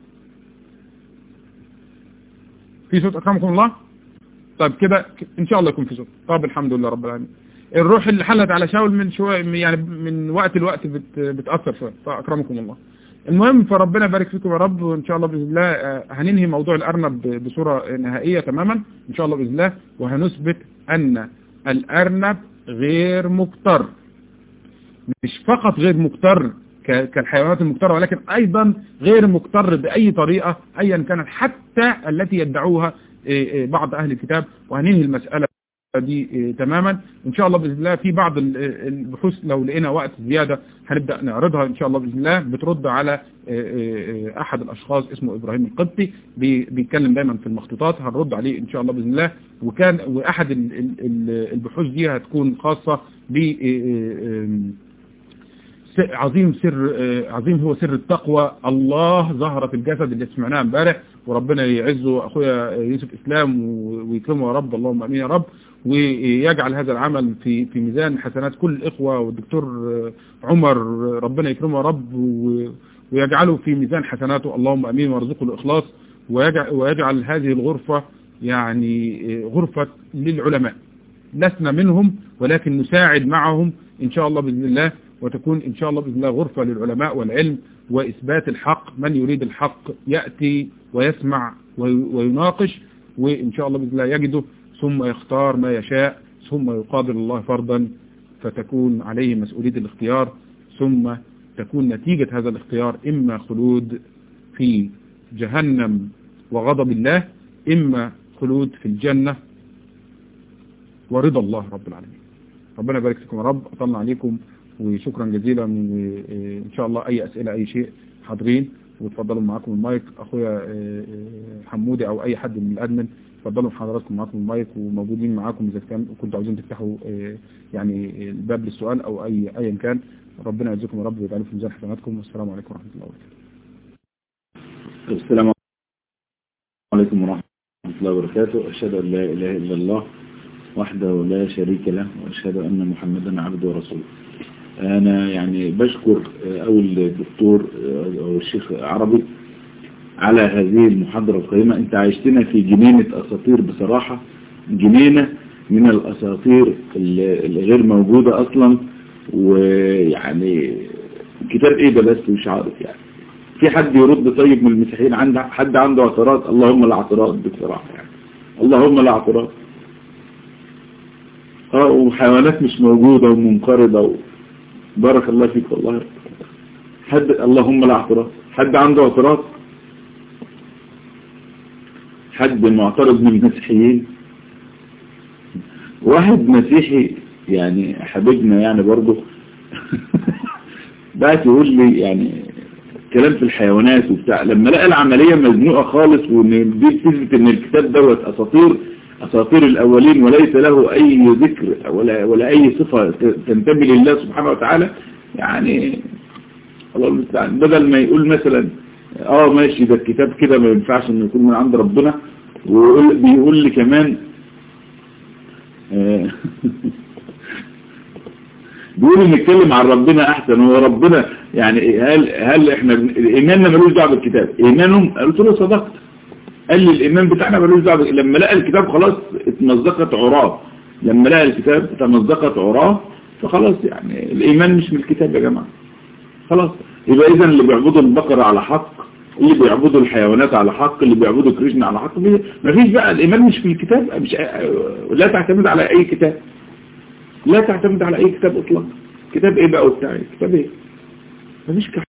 في صوت أكرمكم الله طيب كده إن شاء الله يكون في صوت طب الحمد لله رب العالمين الروح اللي حلت على شاول من شوية يعني من وقت لوقت بت بتأثر شوية فأكرمكم الله المهم فربنا يبارك فيكم يا رب وان شاء الله باذن الله هننهي موضوع الارنب بصوره نهائيه تماما ان شاء الله باذن الله وهنثبت ان الارنب غير مكتر مش فقط غير مكتر كالحيوانات المكترة ولكن ايضا غير مكتر باي طريقة ايا كانت حتى التي يدعوها بعض اهل الكتاب وهننهي المسألة دي آه، تماما ان شاء الله باذن الله في بعض ال- البحوث لو لقينا وقت زياده هنبدا نعرضها ان شاء الله باذن الله بترد على آه، آه، آه، احد الاشخاص اسمه ابراهيم القبطي بي- بيتكلم دايما في المخطوطات هنرد عليه ان شاء الله باذن الله وكان واحد ال- ال- ال- البحوث دي هتكون خاصه ب آه، آه، آم، س- عظيم سر آه، عظيم هو سر التقوى الله ظهر في الجسد اللي سمعناه امبارح وربنا يعزه اخويا يوسف اسلام و- ويكرمه يا رب اللهم امين يا رب ويجعل هذا العمل في في ميزان حسنات كل الاخوه والدكتور آه، عمر آه، ربنا يكرمه يا رب و- ويجعله في ميزان حسناته اللهم امين وارزقه الاخلاص ويجعل, ويجعل هذه الغرفه يعني آه، غرفه للعلماء لسنا منهم ولكن نساعد معهم إن شاء الله بإذن الله وتكون إن شاء الله بإذن الله غرفة للعلماء والعلم وإثبات الحق من يريد الحق يأتي ويسمع وي- ويناقش وإن شاء الله بإذن الله يجده ثم يختار ما يشاء ثم يقابل الله فرضا فتكون عليه مسؤولية الاختيار ثم تكون نتيجة هذا الاختيار إما خلود في جهنم وغضب الله إما خلود في الجنة ورضا الله رب العالمين ربنا يبارك فيكم يا رب أطلنا عليكم وشكرا جزيلا وإن شاء الله أي أسئلة أي شيء حاضرين وتفضلوا معاكم المايك أخويا آه، آه، حمودي أو أي حد من الأدمن تفضلوا حضراتكم معاكم المايك وموجودين معاكم إذا كان كنتوا عاوزين تفتحوا آه، يعني الباب للسؤال أو أي أيا كان ربنا يجزيكم يا رب ويجعله في ميزان حسناتكم والسلام عليكم ورحمة الله وبركاته السلام عليكم ورحمة الله وبركاته أشهد أن لا إله إلا الله وحده لا شريك له وأشهد أن محمدا عبده ورسوله أنا يعني بشكر أول الدكتور أو الشيخ عربي على هذه المحاضرة القيمة أنت عايشتنا في جنينة أساطير بصراحة جنينة من الأساطير اللي اللي غير موجودة أصلا ويعني كتاب إيه ده بس مش عارف يعني في حد يرد طيب من المسيحيين عنده حد عنده اعتراض اللهم لا اعتراض بصراحة يعني اللهم لا اعتراض اه وحيوانات مش موجودة ومنقرضة و... بارك الله فيك والله حد اللهم لا اعتراض حد عنده اعتراض حد معترض من المسيحيين واحد مسيحي يعني حبيبنا يعني برضه بقى يقول لي يعني كلام في الحيوانات وبتاع لما لقى العملية مزنوقة خالص وان دي تثبت ان الكتاب دوت اساطير اساطير الاولين وليس له اي ذكر ولا ولا اي صفة تنتمي لله سبحانه وتعالى يعني الله المستعان بدل ما يقول مثلا اه ماشي ده الكتاب كده ما ينفعش انه يكون من عند ربنا ويقول بيقول لي كمان آه بيقول نتكلم عن ربنا احسن هو ربنا يعني هل هل احنا ايماننا ملوش دعوه بالكتاب ايمانهم قلت له صدقت قال لي الايمان بتاعنا ملوش دعوه لما لقى الكتاب خلاص اتمزقت عراه لما لقى الكتاب تمزقت عراه فخلاص يعني الايمان مش من الكتاب يا جماعه خلاص يبقى اذا اللي بيعبدوا البقره على حق اللي بيعبدوا الحيوانات على حق اللي بيعبدوا كريشنا على حق مفيش بقى الايمان مش في الكتاب مش لا تعتمد على اي كتاب لا تعتمد على اي كتاب اطلاقا كتاب ايه بقى وبتاع كتاب ايه مفيش